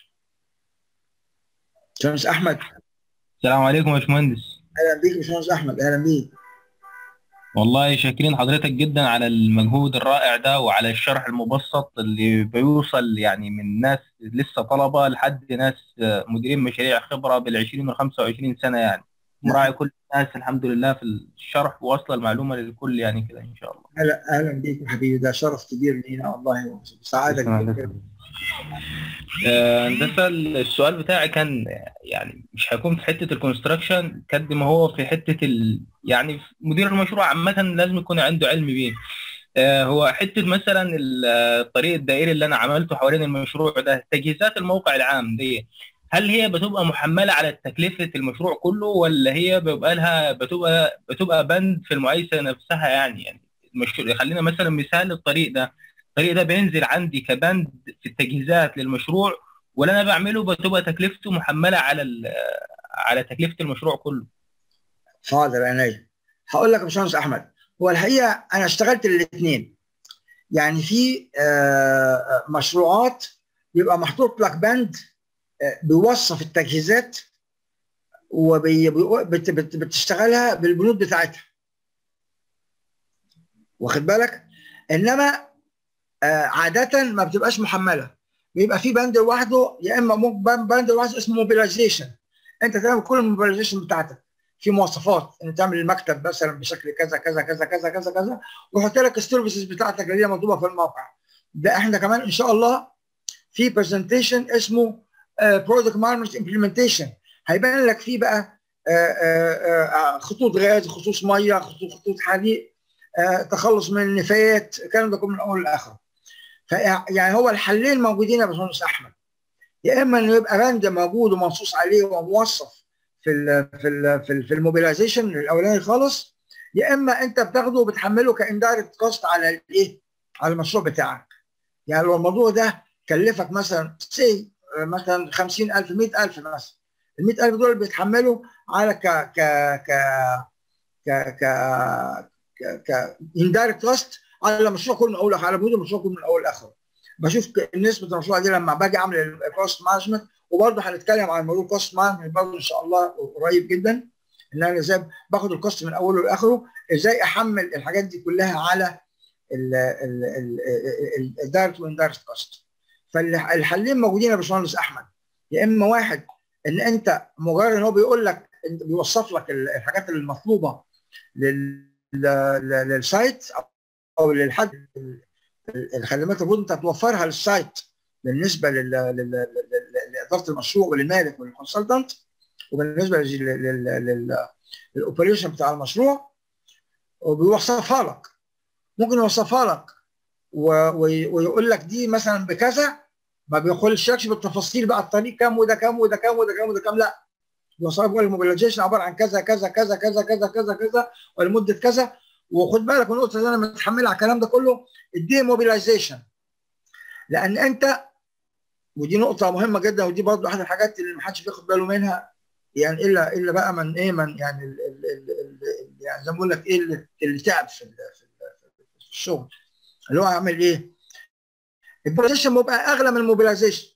باشمهندس احمد السلام عليكم يا باشمهندس اهلا بيك يا باشمهندس احمد اهلا بيك والله شاكرين حضرتك جدا على المجهود الرائع ده وعلى الشرح المبسط اللي بيوصل يعني من ناس لسه طلبه لحد ناس مديرين مشاريع خبره بال20 وال 25 سنه يعني مراعي كل الناس الحمد لله في الشرح واصله المعلومه للكل يعني كده ان شاء الله اهلا اهلا بيك يا حبيبي ده شرف كبير لينا والله وسعاده كبيره هندسه السؤال بتاعي كان يعني مش هيكون في حته الكونستراكشن قد ما هو في حته ال... يعني مدير المشروع عامه لازم يكون عنده علم بيه هو حته مثلا الطريق الدائري اللي انا عملته حوالين المشروع ده تجهيزات الموقع العام دي هل هي بتبقى محمله على تكلفه المشروع كله ولا هي بيبقى لها بتبقى بتبقى بند في المقايسه نفسها يعني يعني المشروع خلينا مثلا مثال الطريق ده الطريق ده بينزل عندي كبند في التجهيزات للمشروع ولا انا بعمله بتبقى تكلفته محمله على على تكلفه المشروع كله حاضر عينيا هقول لك يا باشمهندس احمد هو الحقيقه انا اشتغلت الاثنين يعني في مشروعات بيبقى محطوط لك بند بيوصف التجهيزات وبتشتغلها بالبنود بتاعتها واخد بالك انما عاده ما بتبقاش محمله بيبقى في بند لوحده يا اما ممكن بند لوحده اسمه موبيلايزيشن انت تعمل كل الموبيلايزيشن بتاعتك في مواصفات ان تعمل المكتب مثلا بشكل كذا كذا كذا كذا كذا كذا ويحط لك السيرفيسز بتاعتك اللي هي مطلوبه في الموقع ده احنا كمان ان شاء الله في برزنتيشن اسمه برودكت مانجمنت امبلمنتيشن هيبان لك فيه بقى خطوط غاز خطوط ميه خطوط خطوط حريق تخلص من النفايات الكلام ده كله من اول لاخره فيعني هو الحلين موجودين يا باشمهندس احمد يا اما انه يبقى بند موجود ومنصوص عليه وموصف في ال في ال في, ال في الموبيلايزيشن الاولاني خالص يا اما انت بتاخده وبتحمله كاندايركت كوست على الايه؟ على المشروع بتاعك يعني لو الموضوع ده كلفك مثلا سي مثلا 50000 100000 مثلا ال 100000 دول بيتحملوا على ك ك ك ك ك ك ك اندايركت كوست على المشروع كله من اول على بنود المشروع كله من اول لاخره بشوف نسبه المشروع دي لما باجي اعمل الكوست مانجمنت وبرضه هنتكلم عن موضوع الكوست مانجمنت برضه ان شاء الله قريب جدا ان انا ازاي باخد الكوست من اوله لاخره ازاي احمل الحاجات دي كلها على الدايركت واندايركت كوست فالحلين موجودين يا باشمهندس احمد يا اما واحد ان انت مجرد ان هو بيقول لك بيوصف لك الحاجات المطلوبه للسايت او للحد الخدمات المفروض انت توفرها للسايت بالنسبه لاداره المشروع وللمالك وللكونسلتنت وبالنسبه للاوبريشن بتاع المشروع وبيوصفها لك ممكن يوصفها لك ويقول لك دي مثلا بكذا ما بيخلشكش بالتفاصيل بقى الطريق كام وده كام وده كام وده كام وده كام لا بيوصف لك الموبيلايزيشن عباره عن كذا كذا كذا كذا كذا كذا كذا ولمده كذا وخد بالك من النقطه اللي انا متحملها على الكلام ده كله الدي موبيلايزيشن لان انت ودي نقطه مهمه جدا ودي برضه احد الحاجات اللي ما حدش بياخد باله منها يعني الا الا بقى من ايه من يعني ال ال ال ال يعني زي ما بقول لك ايه اللي, اللي تعب في, في الشغل اللي هو عامل ايه؟ الموبيلايزيشن بيبقى اغلى من الموبيلايزيشن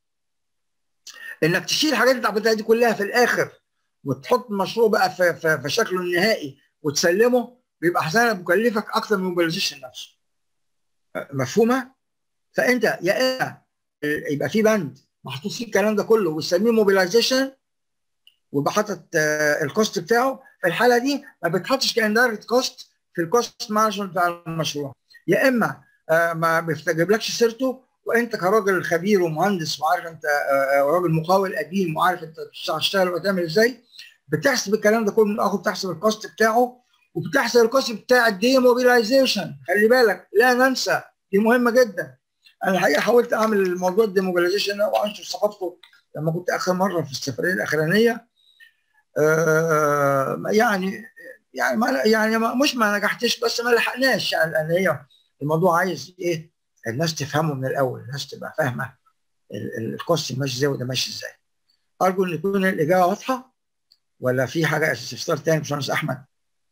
انك تشيل الحاجات اللي عملتها دي كلها في الاخر وتحط المشروع بقى في, في, في شكله النهائي وتسلمه بيبقى احسن مكلفك اكتر من الموبيلايزيشن نفسه مفهومه؟ فانت يا اما يبقى في بند محطوط فيه الكلام ده كله وتسميه موبيلايزيشن ويبقى حاطط الكوست بتاعه في الحاله دي ما بتحطش كاندايركت كوست في الكوست مانجمنت بتاع المشروع يا اما ما بيستجيبلكش سيرته وانت كراجل خبير ومهندس وعارف انت راجل مقاول قديم وعارف انت هتشتغل وتعمل ازاي بتحسب الكلام ده كله من الاخر بتحسب الكوست بتاعه وبتحسب الكوست بتاع الديموبيلايزيشن خلي بالك لا ننسى دي مهمه جدا انا الحقيقه حاولت اعمل الموضوع الديموبيلايزيشن ده وانشر ثقافته لما كنت اخر مره في السفريه الاخرانيه آه يعني يعني ما يعني ما مش ما نجحتش بس ما لحقناش يعني لان هي الموضوع عايز ايه الناس تفهمه من الاول الناس تبقى فاهمه الكوست ماشي ازاي وده ماشي ازاي ارجو ان تكون الاجابه واضحه ولا في حاجه استفسار تاني باشمهندس احمد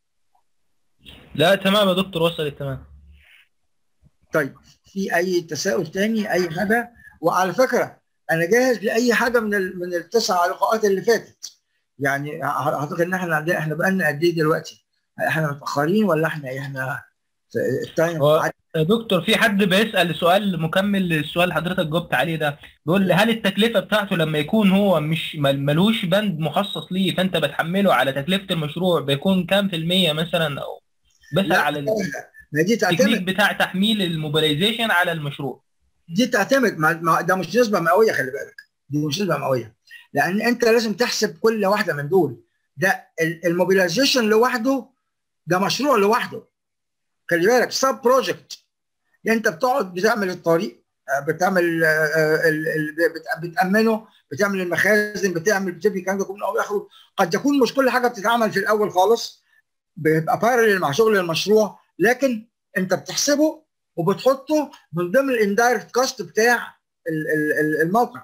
لا تمام يا دكتور وصلت تمام طيب في اي تساؤل تاني اي حاجه وعلى فكره انا جاهز لاي حاجه من ال من التسع لقاءات اللي فاتت يعني اعتقد ان احنا عندنا احنا بقالنا قد ايه دلوقتي؟ احنا متاخرين ولا احنا احنا التايم يا دكتور في حد بيسال سؤال مكمل للسؤال اللي حضرتك جاوبت عليه ده بيقول لي هل التكلفه بتاعته لما يكون هو مش ملوش بند مخصص ليه فانت بتحمله على تكلفه المشروع بيكون كام في الميه مثلا او بسال على دي التكنيك بتاع تحميل الموبيلايزيشن على المشروع دي تعتمد ما ده مش نسبه مئويه خلي بالك دي مش نسبه مئويه لان انت لازم تحسب كل واحده من دول ده الموبيلايزيشن لوحده ده مشروع لوحده خلي بالك سب بروجكت انت بتقعد بتعمل الطريق بتعمل بتامنه بتعمل المخازن بتعمل بتبني الكلام ده كله من اول لاخره قد يكون مش كل حاجه بتتعمل في الاول خالص بيبقى بارلل مع شغل المشروع لكن انت بتحسبه وبتحطه من ضمن الاندايركت كوست بتاع الموقع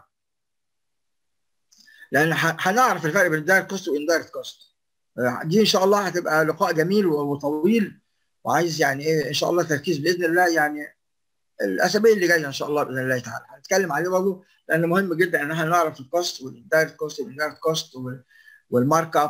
لان هنعرف الفرق بين الدايركت كوست والاندايركت كوست دي ان شاء الله هتبقى لقاء جميل وطويل وعايز يعني ايه ان شاء الله تركيز باذن الله يعني الاسابيع اللي جايه ان شاء الله باذن الله تعالى هنتكلم عليه برضه لان مهم جدا ان احنا نعرف الكوست والاندايركت كوست والاندايركت كوست والمارك اب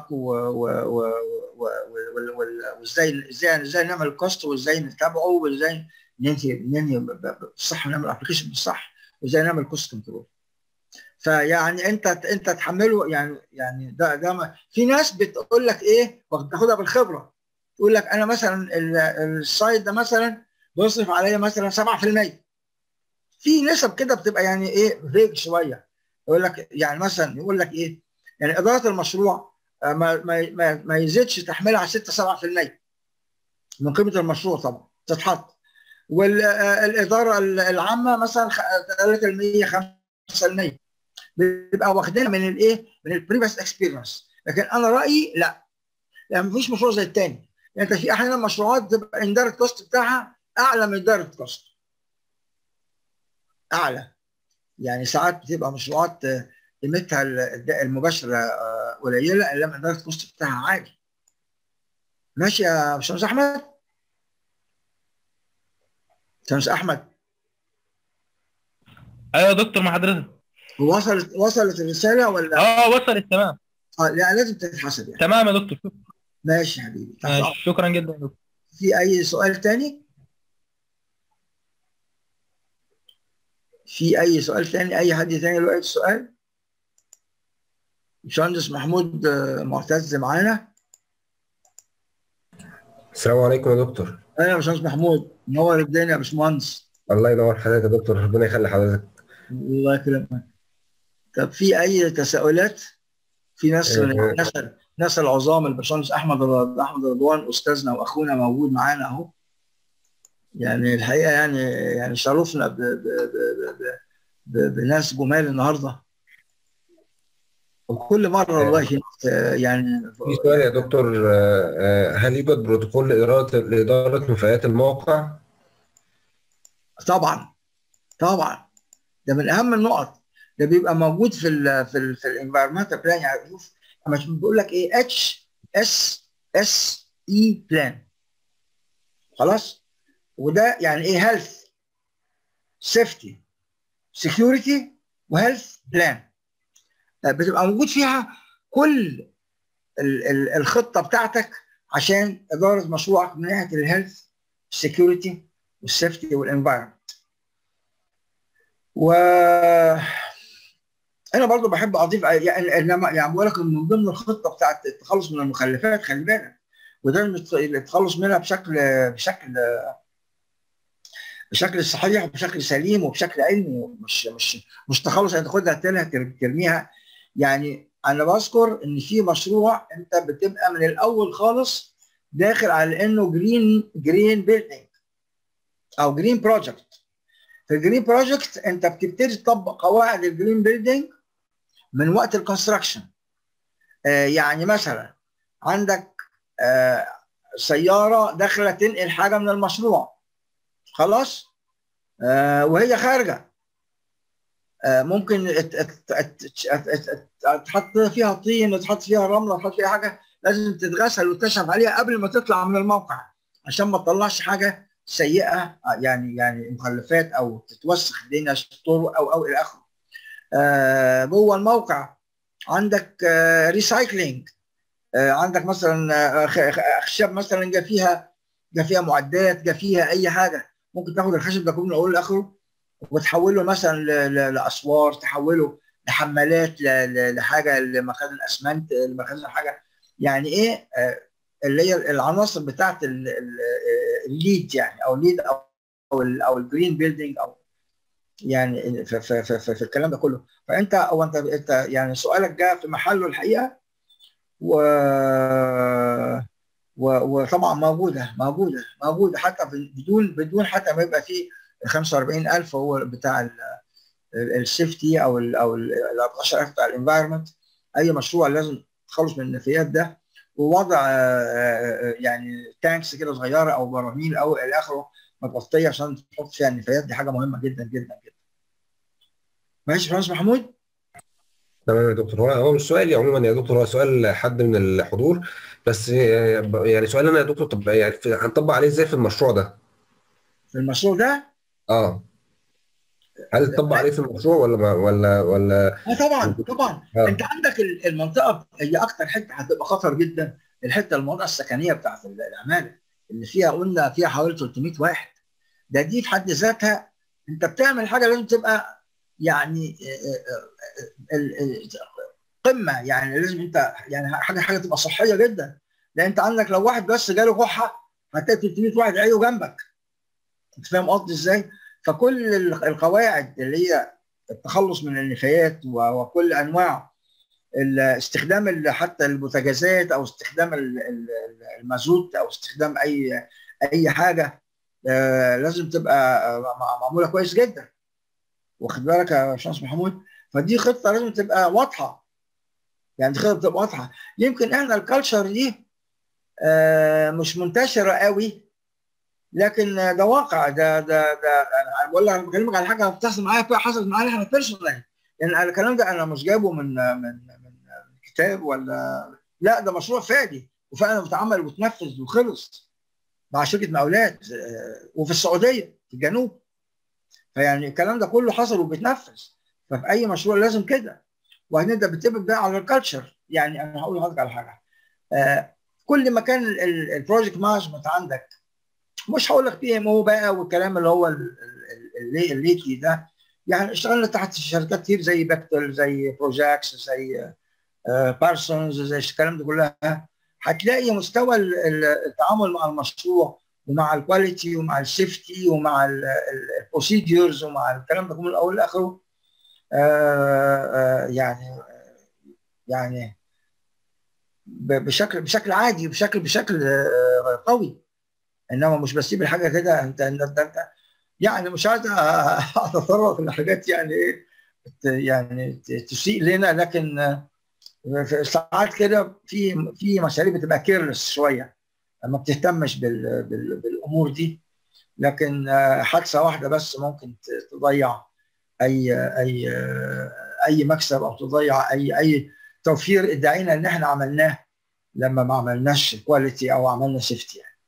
وازاي ازاي ازاي نعمل الكوست وازاي نتابعه وازاي ننهي ننهي بالصح نعمل ابلكيشن بالصح وازاي نعمل كوست كنترول فيعني انت انت تحمله يعني يعني ده ده في ناس بتقول لك ايه بتاخدها بالخبره تقول لك انا مثلا السايت ده مثلا بيصرف عليا مثلا 7% في نسب كده بتبقى يعني ايه فيج شويه يقول لك يعني مثلا يقول لك ايه يعني اداره المشروع ما ما ما, ما يزيدش تحملها على 6 7% من قيمه المشروع طبعا تتحط والاداره العامه مثلا 3% 5% بيبقى واخدينها من الايه؟ من البريفيس اكسبيرينس لكن انا رايي لا يعني مفيش مشروع زي الثاني يعني انت في احيانا مشروعات بتبقى اندايركت كوست بتاعها اعلى من الدايركت كوست اعلى يعني ساعات بتبقى مشروعات قيمتها المباشره قليله انما الدايركت كوست بتاعها عالي ماشي يا باشمهندس احمد شمس احمد ايوه يا دكتور مع حضرتك وصلت وصلت الرساله ولا اه وصلت تمام اه لا لازم تتحسب يعني تمام يا دكتور شكرا ماشي يا حبيبي تحت ماشي، أمرك. شكرا جدا يا دكتور في اي سؤال تاني في اي سؤال تاني اي حد تاني له اي سؤال باشمهندس محمود آه، معتز معانا السلام عليكم يا دكتور ايوه يا باشمهندس محمود منور الدنيا يا باشمهندس الله ينور حضرتك يا دكتور ربنا يخلي حضرتك الله يكرمك طب في اي تساؤلات في ناس آه. ناس ناس العظام الباشمهندس احمد رض- احمد رضوان استاذنا واخونا موجود معانا اهو يعني الحقيقه يعني يعني شرفنا ب ب ب ب ب ب بناس جمال النهارده وكل مره والله في ناس، آه، يعني في سؤال يا دكتور آه، آه، هل يوجد بروتوكول لإدارة لإدارة نفايات الموقع؟ طبعا طبعا ده من اهم النقط ده بيبقى موجود في ال في ال في الانفايرمنتال بلان يعني شوف لما بيقول لك ايه اتش اس اس اي بلان خلاص وده يعني ايه هيلث سيفتي سكيورتي وهيلث بلان بتبقى موجود فيها كل ال- ال- الخطه بتاعتك عشان اداره مشروعك من ناحيه الهيلث السكيورتي والسيفتي والانفايرمنت و انا برضو بحب اضيف يعني انما يعني بقول لك إن من ضمن الخطه بتاعت التخلص من المخلفات خلي بالك وده الت- التخلص منها بشكل بشكل بشكل صحيح وبشكل سليم وبشكل علمي مش مش مش تخلص يعني تاخدها تلها ترميها يعني انا بذكر ان في مشروع انت بتبقى من الاول خالص داخل على انه جرين جرين بيلدينج او جرين بروجكت في الجرين بروجكت انت بتبتدي تطبق قواعد الجرين بيلدينج من وقت الكونستراكشن آه يعني مثلا عندك آه سياره داخله تنقل حاجه من المشروع خلاص آه وهي خارجه آه ممكن ات- ات- ات- ات- ات- ات- تحط فيها طين تحط فيها رمله تحط فيها حاجه لازم تتغسل وتكشف عليها قبل ما تطلع من الموقع عشان ما تطلعش حاجه سيئه يعني يعني مخلفات او تتوسخ الدنيا طرق او او الى اخره. آه جوه الموقع عندك آه ريسايكلينج آه عندك مثلا آه، خ- خ- اخشاب مثلا جا فيها جا فيها معدات جا فيها اي حاجه ممكن تاخد الخشب ده كله من اوله لاخره وتحوله مثلا ل- ل- لاسوار تحوله لحمالات ل- ل- لحاجه لمخازن اسمنت لمخازن حاجه يعني ايه آه، اللي هي العناصر بتاعت ال- ال- آه، الليد يعني او الليد او او ال- او الجرين بيلدينج او يعني في, في, في, في, في الكلام ده كله فانت او انت انت يعني سؤالك جاء في محله الحقيقه و و- وطبعا موجوده موجوده موجوده حتى في- بدون بدون حتى ما يبقى فيه 45000 هو بتاع ال- ال- السيفتي او ال او ال 14000 بتاع الانفايرمنت اي مشروع لازم تخلص من النفايات ده ووضع آه، آه، يعني تانكس كده صغيره او براميل او الى اخره متغطيه عشان تحط فيها النفايات دي حاجه مهمه جدا جدا جدا. ماشي فرانس محمود؟ تمام يا دكتور هو هو مش سؤالي عموما يا دكتور هو سؤال حد من الحضور بس آه، ب- يعني سؤال انا يا دكتور طب يعني في- هنطبق عليه ازاي في المشروع ده؟ في المشروع ده اه هل اتطبق عليه في المشروع ولا ما ولا ولا اه طبعا طبعا آه. انت عندك ال- المنطقه هي اكتر حته هتبقى خطر جدا الحته المنطقه السكنيه بتاعت ال- العماله اللي فيها قلنا فيها حوالي 300 واحد ده دي في حد ذاتها انت بتعمل حاجه لازم تبقى يعني آه، آه، ال- ال- قمه يعني لازم انت يعني حاجه حاجه تبقى صحيه جدا لان انت عندك لو واحد بس جاله كحه هتلاقي 300 واحد عيوا جنبك انت فاهم قصدي ازاي؟ فكل ال- القواعد اللي هي التخلص من النفايات و- وكل انواع ال- استخدام ال- حتى البوتاجازات او استخدام ال- ال- المازوت او استخدام اي اي حاجه آه، لازم تبقى آه، مع- معموله كويس جدا واخد بالك يا باشمهندس محمود فدي خطه لازم تبقى واضحه يعني دي خطه تبقى واضحه يمكن احنا الكالتشر دي آه، مش منتشره قوي لكن ده واقع ده ده ده انا بقول لك انا بكلمك على حاجه بتحصل معايا فيها حصلت معايا احنا بيرسونال يعني أنا الكلام ده انا مش جايبه من من من كتاب ولا لا ده مشروع فعلي وفعلا بيتعمل وتنفذ وخلص مع شركه مقاولات آه، وفي السعوديه في الجنوب فيعني الكلام ده كله حصل وبيتنفذ ففي اي مشروع لازم كده وهنبدا بتبقى بقى على الكالتشر يعني انا هقول لحضرتك على حاجه آه كل ما كان البروجكت مانجمنت عندك مش هقول لك بي ام او بقى والكلام اللي هو الليتلي ده يعني اشتغلنا تحت شركات كتير زي بكتل زي بروجاكس زي بارسونز زي الكلام ده كلها هتلاقي مستوى التعامل مع المشروع ومع الكواليتي ومع السيفتي ومع البروسيديورز ومع الكلام ده كله من الاول لاخره يعني يعني بشكل بشكل عادي بشكل بشكل قوي انما مش بسيب الحاجه كده انت انت, انت يعني مش عايز اتطرق لحاجات يعني ايه يعني تسيء لنا لكن ساعات كده في في مشاريع بتبقى كيرلس شويه ما بتهتمش بال بال بالامور دي لكن حادثه واحده بس ممكن تضيع اي اي اي مكسب او تضيع اي اي توفير ادعينا ان احنا عملناه لما ما عملناش كواليتي او عملنا سيفتي يعني.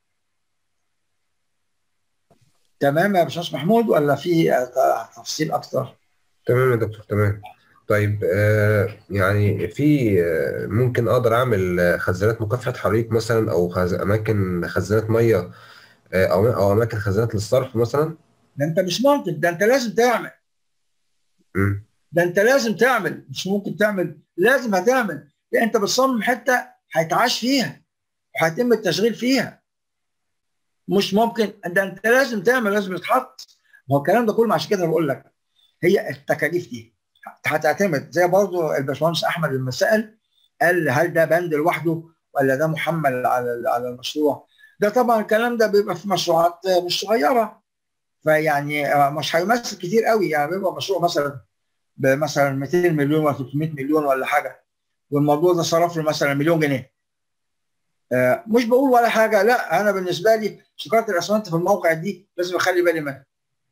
تمام يا باشمهندس محمود ولا في تفصيل اكتر؟ تمام يا دكتور تمام طيب آه يعني في آه ممكن اقدر اعمل خزانات مكافحه حريق مثلا او خز... اماكن خزانات ميه آه او او اماكن خزانات للصرف مثلا ده انت مش ممكن ده انت لازم تعمل م. ده انت لازم تعمل مش ممكن تعمل لازم هتعمل لان انت بتصمم حته هيتعاش فيها وهيتم التشغيل فيها مش ممكن ده انت لازم تعمل لازم يتحط ما هو الكلام ده كله عشان كده بقول لك هي التكاليف دي هتعتمد زي برضه الباشمهندس احمد لما سال قال هل ده بند لوحده ولا ده محمل على على المشروع ده طبعا الكلام ده بيبقى في مشروعات مش صغيره فيعني مش هيمثل كتير قوي يعني بيبقى مشروع مثلا بمثلا 200 مليون ولا 300 مليون ولا حاجه والموضوع ده صرف له مثلا مليون جنيه آه مش بقول ولا حاجه لا انا بالنسبه لي شكاره الاسمنت في الموقع دي لازم اخلي بالي منها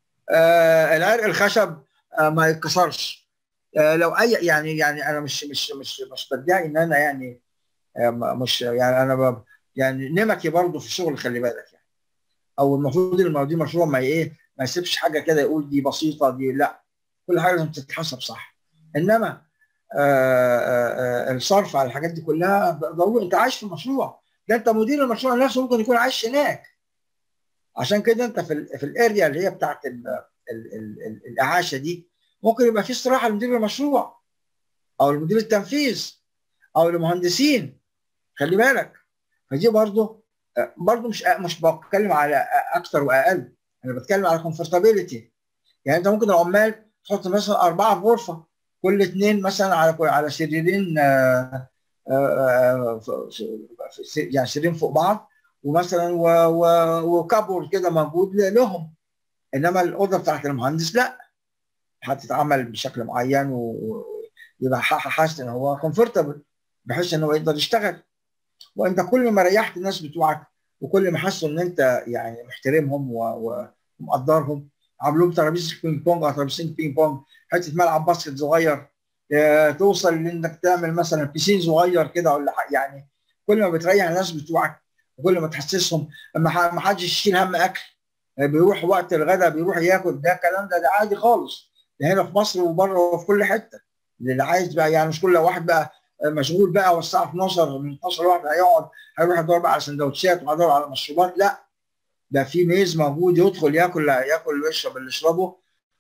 آه العرق الخشب آه ما يتكسرش آه لو اي يعني يعني انا مش مش مش مش بدعي ان انا يعني آه مش يعني انا يعني نمكي برضه في الشغل خلي بالك يعني او المفروض الموضوع مشروع ما ايه ما يسيبش حاجه كده يقول دي بسيطه دي لا كل حاجه لازم تتحسب صح انما آآ آآ الصرف على الحاجات دي كلها ضروري انت عايش في المشروع ده انت مدير المشروع نفسه ممكن يكون عايش هناك عشان كده انت في ال في الاريا اللي هي بتاعت ال ال ال ال الاعاشه دي ممكن يبقى في استراحه لمدير المشروع او لمدير التنفيذ او لمهندسين خلي بالك فدي برضه برضه مش مش بتكلم على اكثر واقل انا بتكلم على كومفورتابيلتي يعني انت ممكن العمال تحط مثلا اربعه في غرفه كل اثنين مثلا على على سريرين آآ آآ يعني سريرين فوق بعض ومثلا وكابور كده موجود لهم انما الاوضه بتاعت المهندس لا هتتعمل بشكل معين ويبقى حاسس ان هو كومفورتبل بحيث ان هو يقدر يشتغل وانت كل ما ريحت الناس بتوعك وكل ما حسوا ان انت يعني محترمهم ومقدرهم عاملين ترابيزه بينج بونج او ترابيزتين بينج بونج حته ملعب باسكت صغير توصل لانك تعمل مثلا بيسين صغير كده ولا يعني كل ما بتريح الناس بتوعك وكل ما تحسسهم ما حدش يشيل هم اكل بيروح وقت الغداء بيروح ياكل ده الكلام ده ده عادي خالص ده هنا في مصر وبره وفي كل حته اللي عايز بقى يعني مش كل واحد بقى مشغول بقى والساعه 12 من 12 واحد هيقعد هيروح يدور بقى على سندوتشات وهيدور على مشروبات لا ده في ميز موجود يدخل ياكل ياكل ويشرب اللي يشربه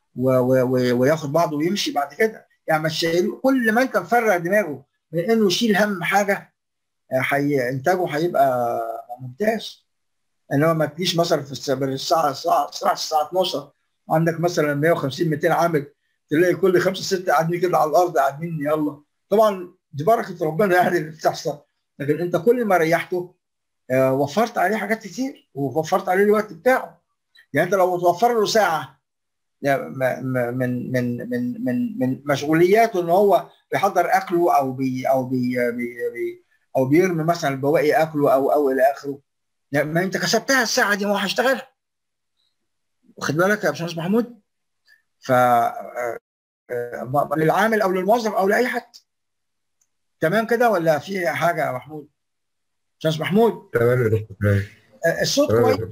وياخد بعضه ويمشي بعد كده يعني مش كل ما انت مفرغ دماغه من انه يشيل هم حاجه حي انتاجه هيبقى ممتاز انما ما تجيش مثلا في الساعه الساعه الساعه الساعه 12 عندك مثلا 150 200 عامل تلاقي كل خمسه سته قاعدين كده على الارض قاعدين يلا طبعا دي بركه ربنا يعني اللي بتحصل لكن انت كل ما ريحته آه وفرت عليه حاجات كتير ووفرت عليه الوقت بتاعه يعني انت لو توفر له ساعه من من من من من من مشغولياته ان هو بيحضر اكله او بي او بي, بي, بي او بيرمي مثلا بواقي اكله او او الى اخره يعني ما انت كسبتها الساعه دي ما هو هيشتغلها واخد بالك يا باشمهندس محمود ف للعامل او للموظف او لاي حد تمام كده ولا في حاجه يا محمود باشمهندس محمود تمام يا دكتور الصوت كويس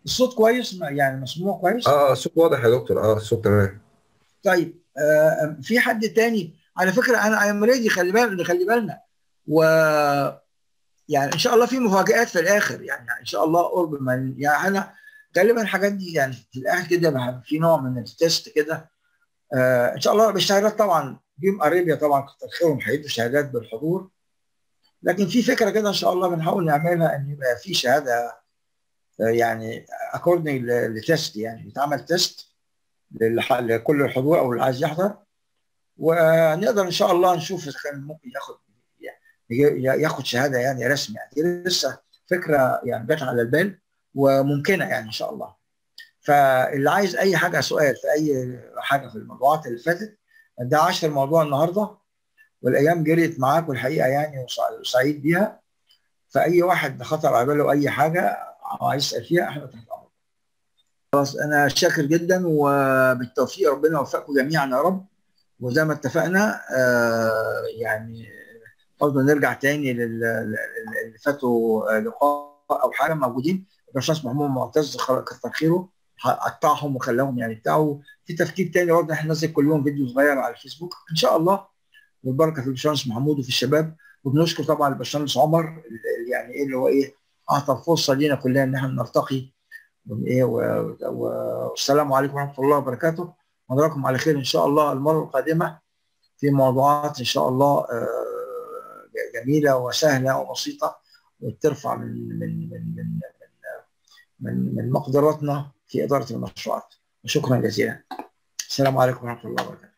الصوت كويس ما- يعني مسموع كويس اه اه الصوت واضح يا دكتور اه الصوت تمام طيب آه في حد تاني على فكره انا ايم ريدي خلي بالنا خلي بالنا و يعني ان شاء الله في مفاجآت في الاخر يعني ان شاء الله قرب من يعني انا غالبا الحاجات دي يعني في الاخر كده بقى في نوع من التست كده آه ان شاء الله بالشهادات طبعا جيم اريبيا طبعا كتر خيرهم هيدوا شهادات بالحضور لكن في فكره كده ان شاء الله بنحاول نعملها ان يبقى في شهاده آه، يعني اكوردنج لتست يعني يتعمل تيست للح- لكل الحضور او اللي عايز يحضر ونقدر ان شاء الله نشوف اذا كان ممكن ياخد ي- ياخد شهاده يعني رسمي يعني دي لسه فكره يعني جت على البال وممكنه يعني ان شاء الله فاللي عايز اي حاجه سؤال في اي حاجه في الموضوعات اللي فاتت ده عشر موضوع النهارده والايام جريت معاك والحقيقه يعني وسع- وسعيد بيها فاي واحد خطر على باله اي حاجه عايز يسال فيها احنا تحت امرك خلاص انا شاكر جدا وبالتوفيق ربنا يوفقكم جميعا يا رب وزي ما اتفقنا آه يعني برضه نرجع تاني لل- لل- اللي فاتوا لقاء او حاجه موجودين الباشمهندس محمود معتز خ- كتر خيره قطعهم وخلاهم يعني بتاعه في تفكير تاني برضه احنا ننزل كل يوم فيديو صغير على الفيسبوك ان شاء الله والبركه في الباشمهندس محمود وفي الشباب وبنشكر طبعا الباشمهندس عمر اللي يعني ايه اللي هو ايه اعطى الفرصه لينا كلنا ان احنا نرتقي وايه و- و- والسلام عليكم ورحمه الله وبركاته ونراكم على خير ان شاء الله المره القادمه في موضوعات ان شاء الله آه، جميله وسهله وبسيطه وترفع من من من من من, من مقدراتنا في اداره المشروعات وشكرا جزيلا السلام عليكم ورحمه الله وبركاته